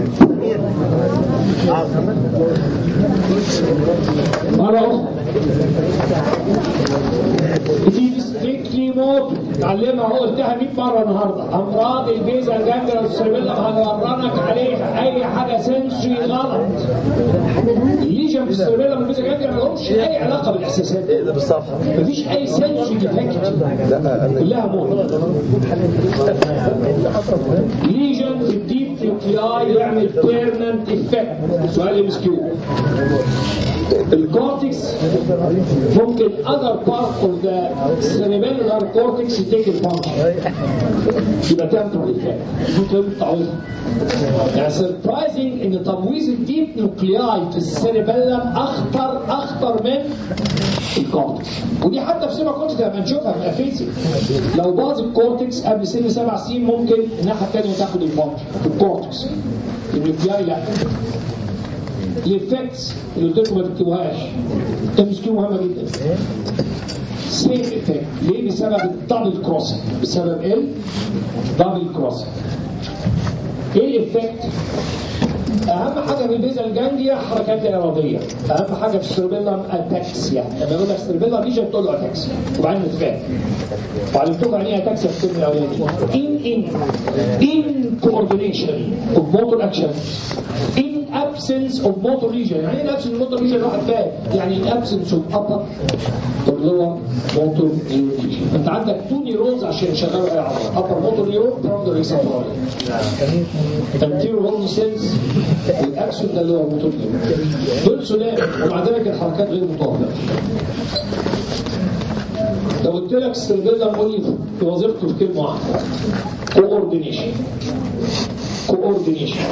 مرة أخرى دي ستريكتلي موت اتعلمها هو قلتها 100 مرة النهاردة أمراض البيزا الجنجرة والسيربيلا هنورنك عليها أي حاجة سنسوري غلط الليجن في السيربيلا والبيزا الجنجرة ما لهمش أي علاقة بالإحساسات ده بالصفحة مفيش أي سنسوري ديفكت كلها موت ليجن في الديب نيوكلياي يعمل بيرمننت افكت سؤال ام اس كيو الكورتكس ممكن other part of the cerebellar cortex يتيك الفانكشن يبقى temporal effect دي كلمة تعويضها يعني سربرايزنج ان تبويظ الديب نيوكلياي في السيربيلم اخطر اخطر من الكورتكس ودي حتى في سيما كورتكس لما نشوفها في الافيسي لو باظ الكورتكس قبل سن سبع سنين ممكن الناحيه الثانيه تاخد الفانكشن في الكورتكس النيوكلياي لا الافكتس اللي قلت لكم ما تكتبوهاش تمسكوا مهمه جدا سيم افكت ليه بسبب الدبل كروسنج بسبب الدبل كروسنج ايه الافكت اهم حاجه في البيزا الجانجيا حركات الاراديه اهم حاجه في السيربيلم اتاكسيا لما يقول لك سيربيلم ليجن تقول له اتاكسيا وبعدين نتفاهم وعلمتكم يعني ايه اتاكسيا في الترم الاولاني ان ان ان كوردينيشن اوف موتور اكشن in absence of motor region يعني ايه absence of motor region الواحد فاهم يعني in absence of upper or lower motor region انت عندك تو نيرونز عشان يشغلوا اي عضله upper motor neuron frontal extratemporal anterior horny cells والاكسون ده اللي هو الموتور neuron دول سلام ومع ذلك الحركات غير مطابقه لو قلت لك السيربيلم قول لي في وظيفته في كلمه واحده coordination coordination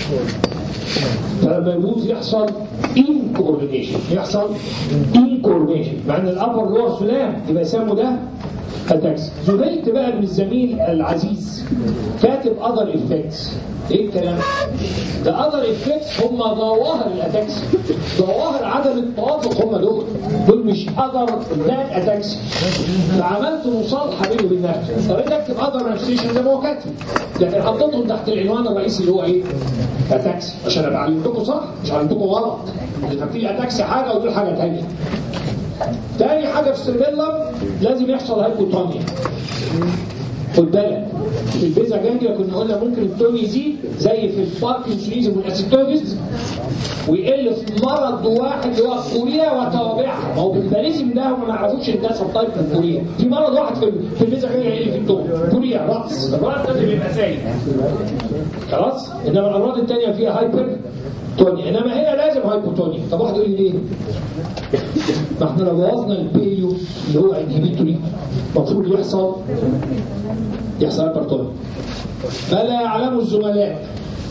فلما يبوظ يحصل in coordination يحصل in coordination مع ان الابر لور سلام يبقى يسموا ده اتاكس زهيت بقى من الزميل العزيز كاتب other effects ايه الكلام ده other effects هم ظواهر الاتاكس ظواهر عدم التوافق هم دول دول مش other than attacks فعملت مصالحه بيني وبين نفسي طب انا اكتب other manifestation زي ما هو كاتب لكن حطيتهم تحت العنوان الرئيسي اللي هو ايه اتاكس عشان ابقى علمتكم صح مش علمتكم غلط اللي فاكرين اتاكس حاجه ودول حاجه ثانيه تاني حاجه في السيربيلم لازم يحصل هايبوتونيا خد بالك في البيزا جانجيا كنا قلنا ممكن التون يزيد زي في الباركنسونيزم والاسيتوزيس ويقل في مرض واحد اللي هو كوريا وتوابعها ما هو بالباليزم ده هم ما يعرفوش ان ده سب تايب في كوريا في مرض واحد في في البيزا جانجيا يقل في التون كوريا رأس الرأس لازم يبقى سايب خلاص انما الامراض الثانيه فيها هايبر تونيا انما هنا لازم هايبوتونيا طب واحد يقول لي ليه؟ ما احنا لو بوظنا البيليو اللي هو انهبيتوري المفروض يحصل يحصل هايبرتونيا ما لا يعلمه الزملاء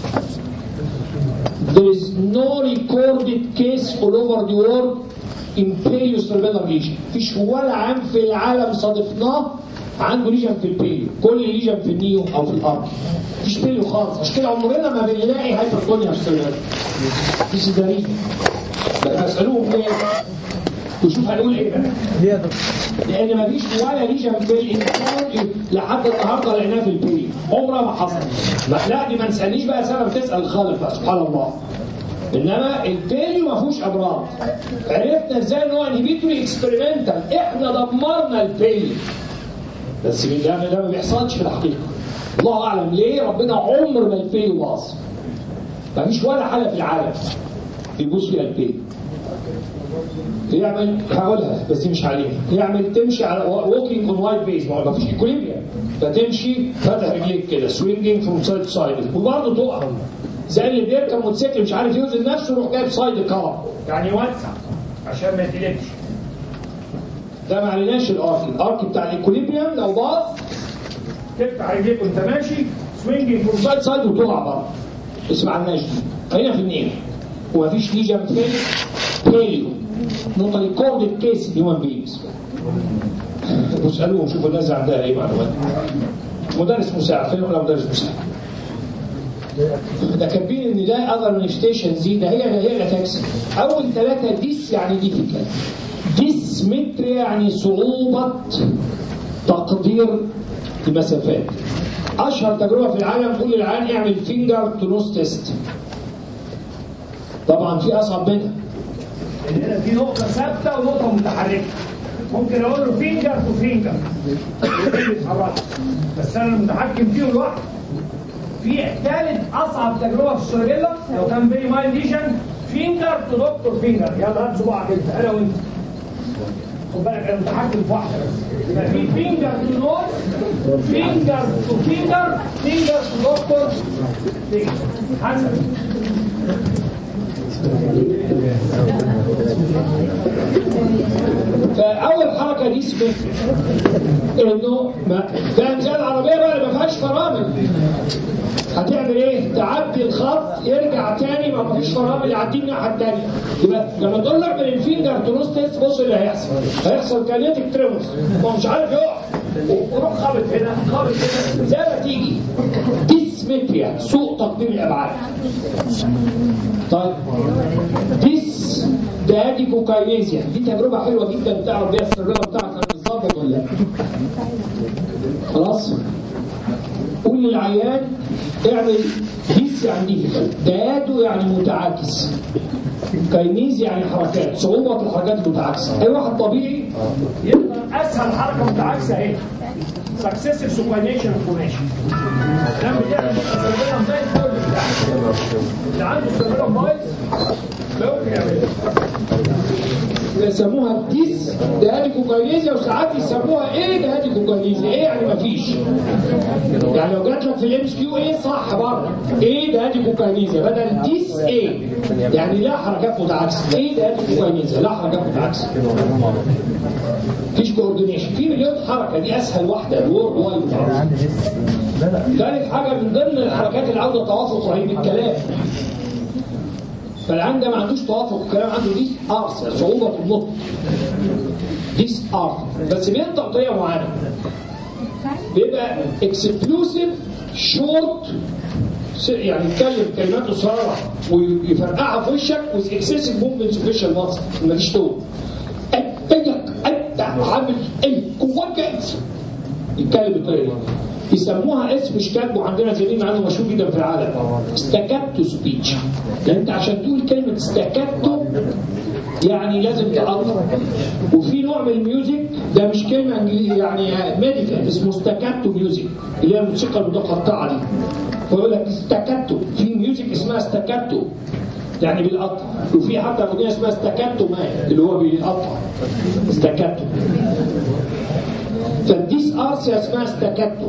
There is no recorded case all over the world in periocerebellar lesion. مفيش ولا عام في العالم صادفناه عنده ليجن في البيليو كل ليجن في النيو او في الارض مفيش بيليو خالص عشان كده عمرنا ما بنلاقي هايبرتونيا في السيربيلار مفيش دليل بسألوهم ليه وشوف هنقول ايه بقى ليه يا دكتور؟ لان مفيش ولا ليجن في الانسان لحد النهارده لقيناه في البيليو عمرها ما حصل ما لا دي ما نسالنيش بقى سبب تسال الخالق بقى سبحان الله انما البيليو ما فيهوش امراض عرفنا ازاي ان هو انهبيتوري اكسبيرمنتال احنا دمرنا البيليو بس ده ده ما بيحصلش في الحقيقه الله اعلم ليه ربنا عمر ما البيليو باظ ما فيش ولا حاله في العالم بيبوظ فيها البيليو يعمل هقولها بس دي مش علينا يعمل تمشي على ووكينج اون وايت بيز ما فيش ايكوليبيا فتمشي فاتح رجليك كده سوينجينج فروم سايد تو سايد وبرضه تقع زي اللي بيركب موتوسيكل مش عارف يوزن نفسه يروح جايب سايد كار يعني يوسع عشان ما يتقلبش ده ما عليناش الارك الارك بتاع الايكوليبيوم لو باظ تفتح رجليك وانت ماشي سوينجينج فروم سايد سايد وتقع بره بس ما عندناش دي خلينا في النيل ومفيش ليجن فين بيليو نقطة ريكوردد كيس هيومن بينجز واسألوهم شوفوا الناس عندها ايه معلومات مدرس مساعد فين ولا مدرس مساعد ده كاتبين ان ده اذر مانيفستيشنز دي ده هي هي الاتاكس اول ثلاثه ديس يعني ديفيكالت ديسمتريا يعني صعوبه تقدير المسافات اشهر تجربه في العالم تقول للعيان اعمل فينجر تو نوز تيست طبعا في اصعب منها لان هنا في نقطه ثابته ونقطه متحركه ممكن اقول له فينجر تو فينجر يتحرك بس انا المتحكم فيه لوحدي في ثالث اصعب تجربه في السيرجيلا لو كان فيري مايل ليجن فينجر تو دكتور فينجر يلا هات صباعك انت انا وانت خد بالك انا متحكم في واحده بس يبقى في فينجر تو نوت فينجر تو فينجر فينجر تو دكتور حسب فاول حركه دي اسمها انه ما ده زي العربيه بقى اللي ما فيهاش فرامل هتعمل ايه؟ تعدي الخط يرجع تاني ما فيش فرامل يعدي الناحيه التانيه يبقى لما تقول لك من الفينجر تروس تيست بص اللي هيحصل هيحصل كانيتك تريموس ما هو مش عارف يقع وروح خابط هنا خابط هنا زي ما تيجي ديسمتريا سوء تقدير الابعاد طيب ديس دادي كوكاينيزيا دي تجربه حلوه جدا تعرف بيها السريه بتاعك هتظبط ولا لا خلاص قول للعيان اعمل ديس يعني ديفيكال دادو يعني متعاكس كاينيز يعني حركات صعوبة في الحركات المتعاكسة أي واحد طبيعي يقدر اسهل حركه متعاكسه اهي سكسيسيف سوباينيشن فورميشن لما بتعمل سيرفيلان زي الفل بتاعك اللي عنده سيرفيلان بايظ ممكن يعملها يسموها ديس دهادي كوكاينيزيا وساعات يسموها ايه دهادي كوكاينيزيا ايه يعني مفيش يعني لو جات لك في الام اس كيو ايه صح برضه ايه دهادي كوكاينيزيا بدل ديس ايه يعني لا حركات متعاكسه ايه دهادي كوكاينيزيا لا حركات متعاكسه مفيش كوردينيشن في مليون حركه دي اسهل واحده الورد وايد ثالث حاجه من ضمن الحركات اللي عاوزه توافق رهيب الكلام فالعيان ده ما عندوش توافق الكلام عنده دي ارث صعوبه في النطق ديس ارث بس بينطق بطريقه معينه بيبقى اكسبلوسيف شورت يعني يتكلم كلمات قصيره ويفرقعها في وشك وذ اكسسيف موفمنت فيشال ماسل مفيش تون انت انت عامل ايه جواك يتكلم بالطريقه دي يسموها اسم مش كاتبه عندنا زميل عنه مشهور جدا في العالم استكاتو سبيتش لان انت عشان تقول كلمه استكاتو يعني لازم تقطع وفي نوع من الميوزك ده مش كلمه انجليزيه يعني ميديكال اسمه استكاتو ميوزك اللي هي الموسيقى المتقطعه دي فيقول لك استكاتو في ميوزك اسمها استكاتو يعني بالقطع وفي حتى اغنيه اسمها استكاتو ما اللي هو بيقطع استكاتو فالديس ارسيا اسمها استكاتو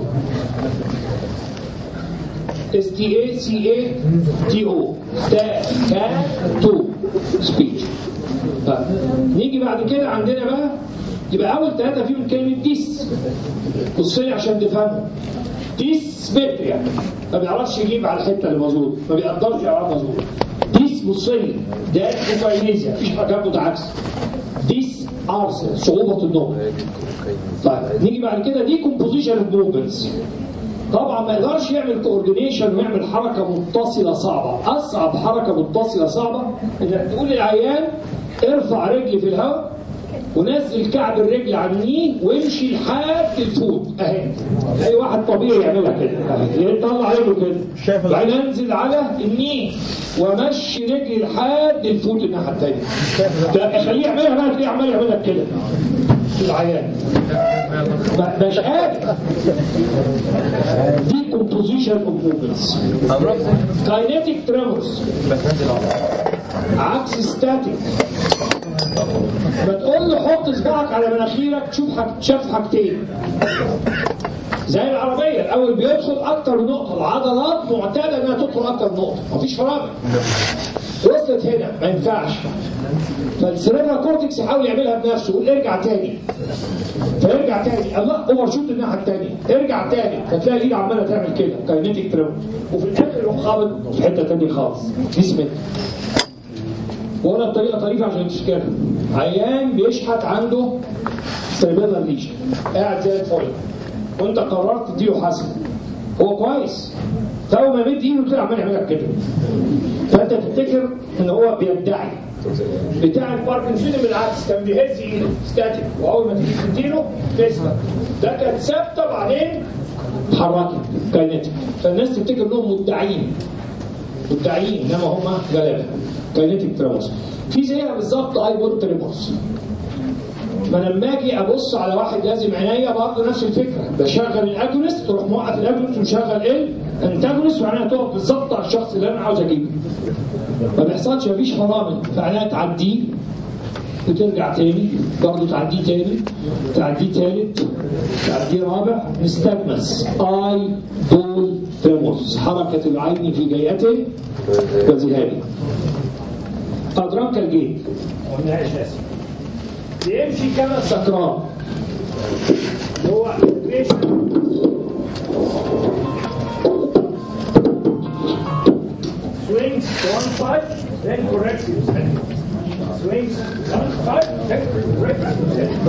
اس تي اي سي اي تي او استكاتو سبيتش نيجي بعد كده عندنا بقى يبقى اول ثلاثه فيهم كلمه ديس بص لي عشان تفهموا ديس متريا ما بيعرفش يجيب على الحته اللي مظبوط ما بيقدرش يعرفها مظبوط ديس بص لي ده كوكاينيزيا مفيش حاجات متعاكسه ديس ارسل صعوبه النوم طيب نيجي بعد كده دي كومبوزيشن اوف موفمنتس طبعا ما يقدرش يعمل كوردينيشن ويعمل حركه متصله صعبه اصعب حركه متصله صعبه انك تقول للعيان ارفع رجلي في الهواء ونزل كعب الرجل على النين وامشي لحد الفوت اهي اي واحد طبيعي يعملها كده اهي يطلع رجله كده بعدين انزل على النين وامشي رجلي لحد الفوت الناحيه الثانيه خليه يعملها بقى تلاقيه عمال يعملها كده العيان مش قادر دي كومبوزيشن اوف موفمنتس كاينيتيك تريمورز عكس ستاتيك ما تقول له حط صباعك على مناخيرك تشوف حاج... شاف حاجتين زي العربية الأول بيدخل أكتر من نقطة العضلات معتادة إنها تدخل أكتر من نقطة مفيش فرامل وصلت هنا ما ينفعش فالسيريبرال كورتكس يحاول يعملها بنفسه يقول ارجع تاني فيرجع تاني الله اوفر شوت الناحيه التانيه ارجع تاني فتلاقي الايد عماله تعمل كده كاينيتيك تريمور وفي الاخر يروح خابط في حته تانيه خالص جسمك وانا بطريقه طريفه عشان تشكرها عيان بيشحت عنده سيربيلر ليشن قاعد زي الفل وانت قررت تديله حسن هو كويس فاول ما مد ايده طلع عمال يعملها كده فانت تفتكر ان هو بيدعي بتاع الباركنسون بالعكس كان بيهز ايده ستاتيك واول ما تيجي تديله تثبت ده كانت ثابته بعدين اتحركت كانت فالناس تفتكر انهم مدعين مدعين انما هم غلابه كاينيتيك تريمورز في زيها بالظبط اي بوت تريمورز ما لما اجي ابص على واحد لازم عينيا برضه نفس الفكره بشغل الاجونست تروح موقف الاجونست ومشغل ايه انتاجونست وعينيا تقف بالظبط على الشخص اللي انا عاوز اجيبه ما بيحصلش مفيش فرامل فعينيا تعديه وترجع تاني برضه تعديه تاني تعديه تالت تعديه رابع نستجمس اي بول تريمورز حركة العين في جيئته وذهابه أدرك الجيد ما قلناهاش اسف يمشي كما سكران اللي هو swings to one side, then corrects himself. Swings to one side, then corrects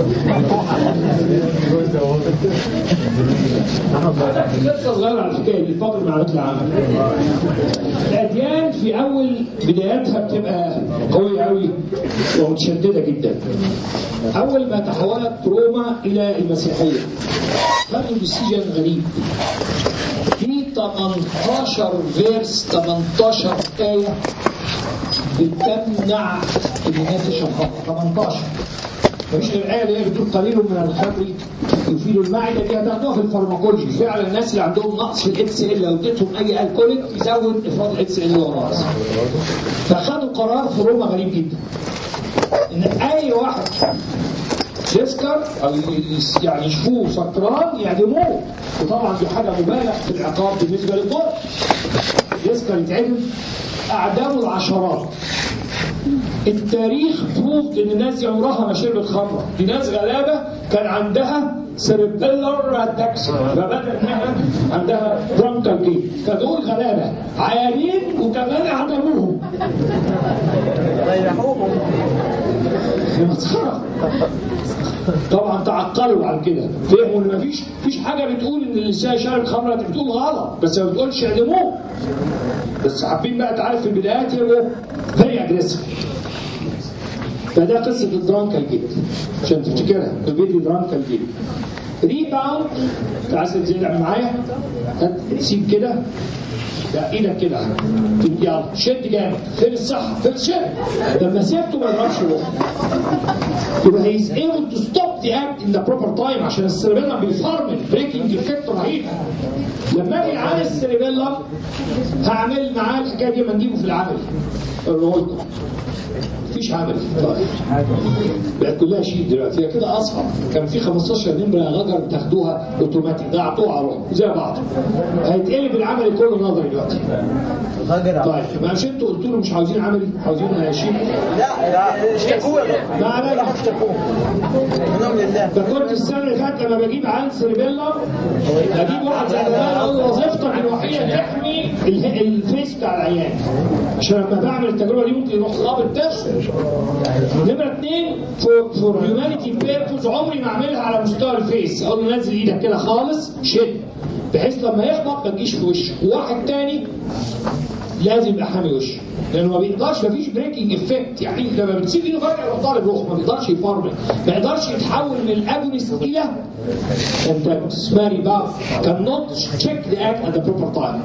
قصة صغيرة على الحكاية دي فاضل معلومات العامة الأديان في أول بداياتها بتبقى قوية أوي ومتشددة جدا أول ما تحولت روما إلى المسيحية خدوا ديسيجن غريب في 18 فيرس 18 آية بتمنع ان الناس تشرب خمر 18 مفيش غير الآية اللي هي بتقول قليل من الخمر يفيد المعدة دي هتاخدوها في الفارماكولوجي فعلا الناس اللي عندهم نقص في الاكس ال لو اديتهم اي الكوليك يزود افراز الاكس ال هو ناقص فخدوا قرار في روما غريب جدا ان اي واحد يسكر او ي- يعني يشوفوه سكران يعدموه وطبعا دي حاجه مبالغ في العقاب بالنسبه للضرب يسكر يتعدم اعدامه العشرات التاريخ بروف ان الناس دي عمرها ما شربت خمره دي ناس غلابه كان عندها سيربيلر اتاكس فبدا انها عندها درانكال جيم فدول غلابه عيانين وكمان عدموهم ريحوهم دي مسخره طبعا تعقلوا عن كده فهموا ان مفيش مفيش حاجه بتقول ان الانسان شارب خمره انت بتقول غلط بس ما بتقولش اعدموه بس حابين بقى تعرف في البدايات يبقوا فيري اجريسيف فده قصه الدرانكال جيت عشان تفتكرها الفيديو درانكال جيت ريباوند عايز تنزل معايا هات سيب كده لا ايدك كده يلا شد جامد فين الصح فين الشد لما سيبته ما يضربش روحه يبقى he is able to stop the act in the proper time عشان السيربيلم بيفرمل بريكنج افكت رهيب لما اجي اعالج السيربيلم هعمل معاه الحكايه دي لما نجيبه في العمل اقول لكم مفيش عمل طيب بقت كلها شيء دلوقتي هي كده اصعب كان في 15 نمره غجر بتاخدوها اوتوماتيك ضيعتوها على روحكم زي بعض هيتقلب العمل كله نظري دلوقتي غجر طيب ما عشان انتوا قلتوا له مش عاوزين عملي عاوزين شيء لا لا اشتكوه يا دكتور. ما علينا. راحوا اشتكوه منهم لله فكنت السنه اللي فاتت لما بجيب عن سيربيلا بجيب واحد زي ده اقول له وظيفتك الوحيده تحمي اله- الفيس بتاع العيان عشان لما بعمل التجربه دي ممكن يروح خابط نفسه نمره اثنين فور فور هيومانيتي بيربوز عمري ما اعملها على مستوى الفيس اقول له نزل ايدك كده خالص شد بحيث لما يخبط ما تجيش في وشه وواحد تاني لازم يبقى حامي وشه لانه ما بيقدرش ما فيش بريكنج افكت يعني لما بتسيب ايده فجاه يروح ضارب روحه ما بيقدرش يفرمل ما يقدرش يتحول من الاجونست الى انتاجونست ماري باف كان نوت تشيك ذا اكت ات ذا بروبر تايم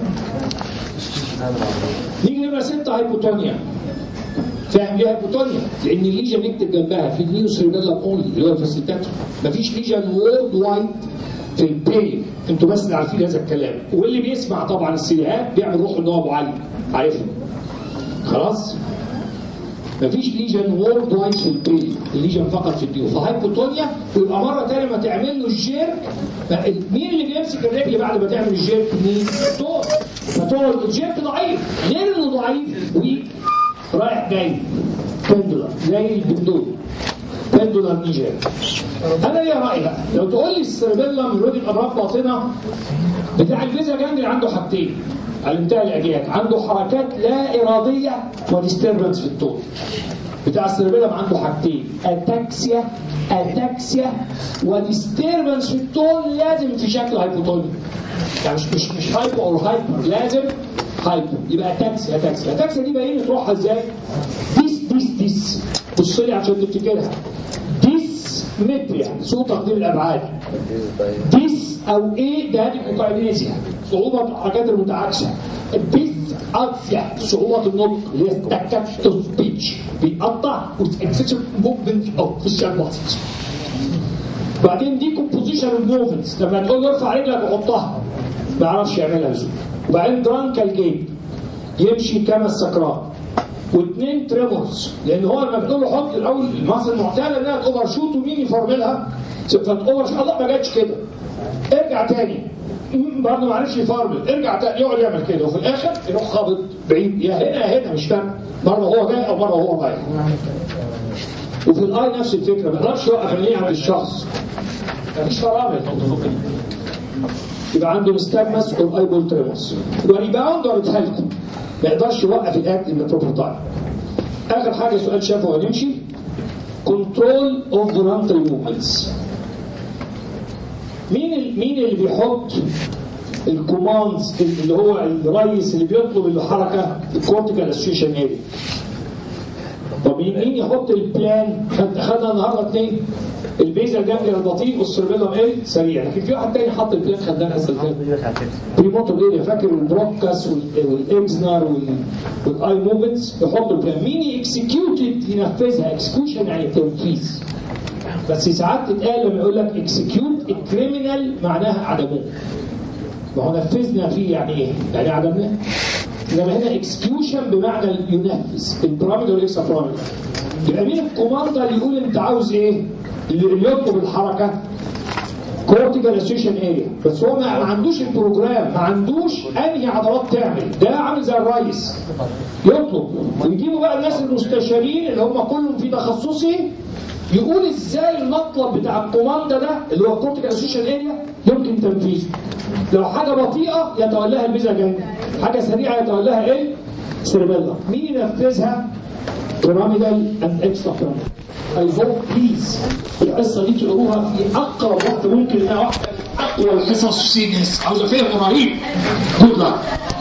نيجي نمره 6 هايبوتونيا فاهم ليه هايبوتونيا؟ لان الليجن نكتب جنبها في النيو سيربيلم اونلي اللي هو الفاسيتاتور مفيش ليجن وورلد وايد في البين انتوا بس اللي عارفين هذا الكلام واللي بيسمع طبعا السيديهات بيعمل روح ان هو ابو علي عارفه خلاص مفيش ليجن وورلد وايد في البين الليجن فقط في الديو فهايبوتونيا ويبقى مره ثانيه ما تعمل له الجيرك مين اللي بيمسك الرجل بعد ما تعمل الجيرك مين؟ تور فتقعد الجيرك ضعيف غير انه ضعيف ويك رايح جاي بندولار زي البندول بندولار نيجر انا ليا راي بقى لو تقول لي السيربيلم الواد الامراض باطنه بتاع الفيزا جانجل عنده حاجتين علمتها الاجيال عنده حركات لا اراديه وديستربنس في الطول بتاع السيربيلم عنده حاجتين اتاكسيا اتاكسيا وديستربنس في الطول لازم في شكل هايبوتونيك يعني مش مش مش هايبو او هايبر لازم هايبو يبقى اتاكسيا اتاكسيا اتاكسيا دي باين تروحها ازاي؟ ديس ديس ديس بص لي عشان تفتكرها ديس متريا صوت تقدير الابعاد ديس او ايه ده هيبوكاينيزيا صعوبة الحركات المتعاكسة الديس أكسيا صعوبة النطق اللي هي تكت تو سبيتش بيقطع واكسسيف موفمنت اوف فيشال ماسلز بعدين دي كومبوزيشن الموفمنتس لما تقول له ارفع رجلك وحطها ما يعرفش يعملها بسهوله وبعدين درانكال جيم يمشي كما السكران واثنين تريمورز لان هو لما بتقول له حط الاول المصل المعتاده انها اوفر شوت ومين يفرملها فالاوفر شوت الله ما جاتش كده ارجع تاني برضه ما عرفش يفرمل ارجع تاني يقعد يعمل كده وفي الاخر يروح خابط بعيد يا هنا يا هنا مش فاهم مره هو جاي او مره هو رايح وفي الاي نفس الفكره ما يقدرش يوقف عينيه عند الشخص مفيش فرامل يبقى عنده مستجمس او اي بول تريموس يبقى ريباوند وريتها لكم ما يقدرش يوقف الاكت ان بروبر تايم اخر حاجه سؤال شافه وهنمشي كنترول اوف فولنتري موفمنتس مين ال- مين اللي بيحط الكوماندز اللي هو الرئيس اللي بيطلب الحركه الكورتيكال اسوشيشن اريا طب مين مين يحط البلان خد- خدنا النهارده اثنين البيزل جانجل البطيء والسيربيلم ايه سريع لكن في واحد تاني حط البلان خدناه الاسئله بريموتور اريا فاكر البروكاس والاكزنر والاي موفمنتس يحط البلان مين يكسكيوتد ينفذها اكسكيوشن يعني تنفيذ بس ساعات تتقال لما يقول لك اكسكيوت الكريمنال معناها عدموه ما هو نفذنا فيه يعني ايه؟ يعني عدمناه انما هنا اكسكيوشن بمعنى ينفذ البرامج والاكسترا برامج يبقى مين الكوماندر اللي يقول انت عاوز ايه؟ اللي اللي يطلب الحركه كورتيكال اسوشيشن اريا بس هو ما ما عندوش البروجرام ما عندوش انهي عضلات تعمل ده عامل زي الريس يطلب ويجيبوا بقى الناس المستشارين اللي هم كلهم في تخصصي يقول ازاي المطلب بتاع الكوماندا ده اللي هو الكورتيكال اسوشيشن اريا يمكن تنفيذه لو حاجه بطيئه يتولاها البيزا جاي حاجه سريعه يتولاها ايه سيربيلا مين ينفذها بيراميدال اند اكسترا بيراميدال اي هوب بليز القصه دي تقروها في اقرب وقت ممكن انها واحده من اقوى القصص سينس عاوزه فهم رهيب جود لك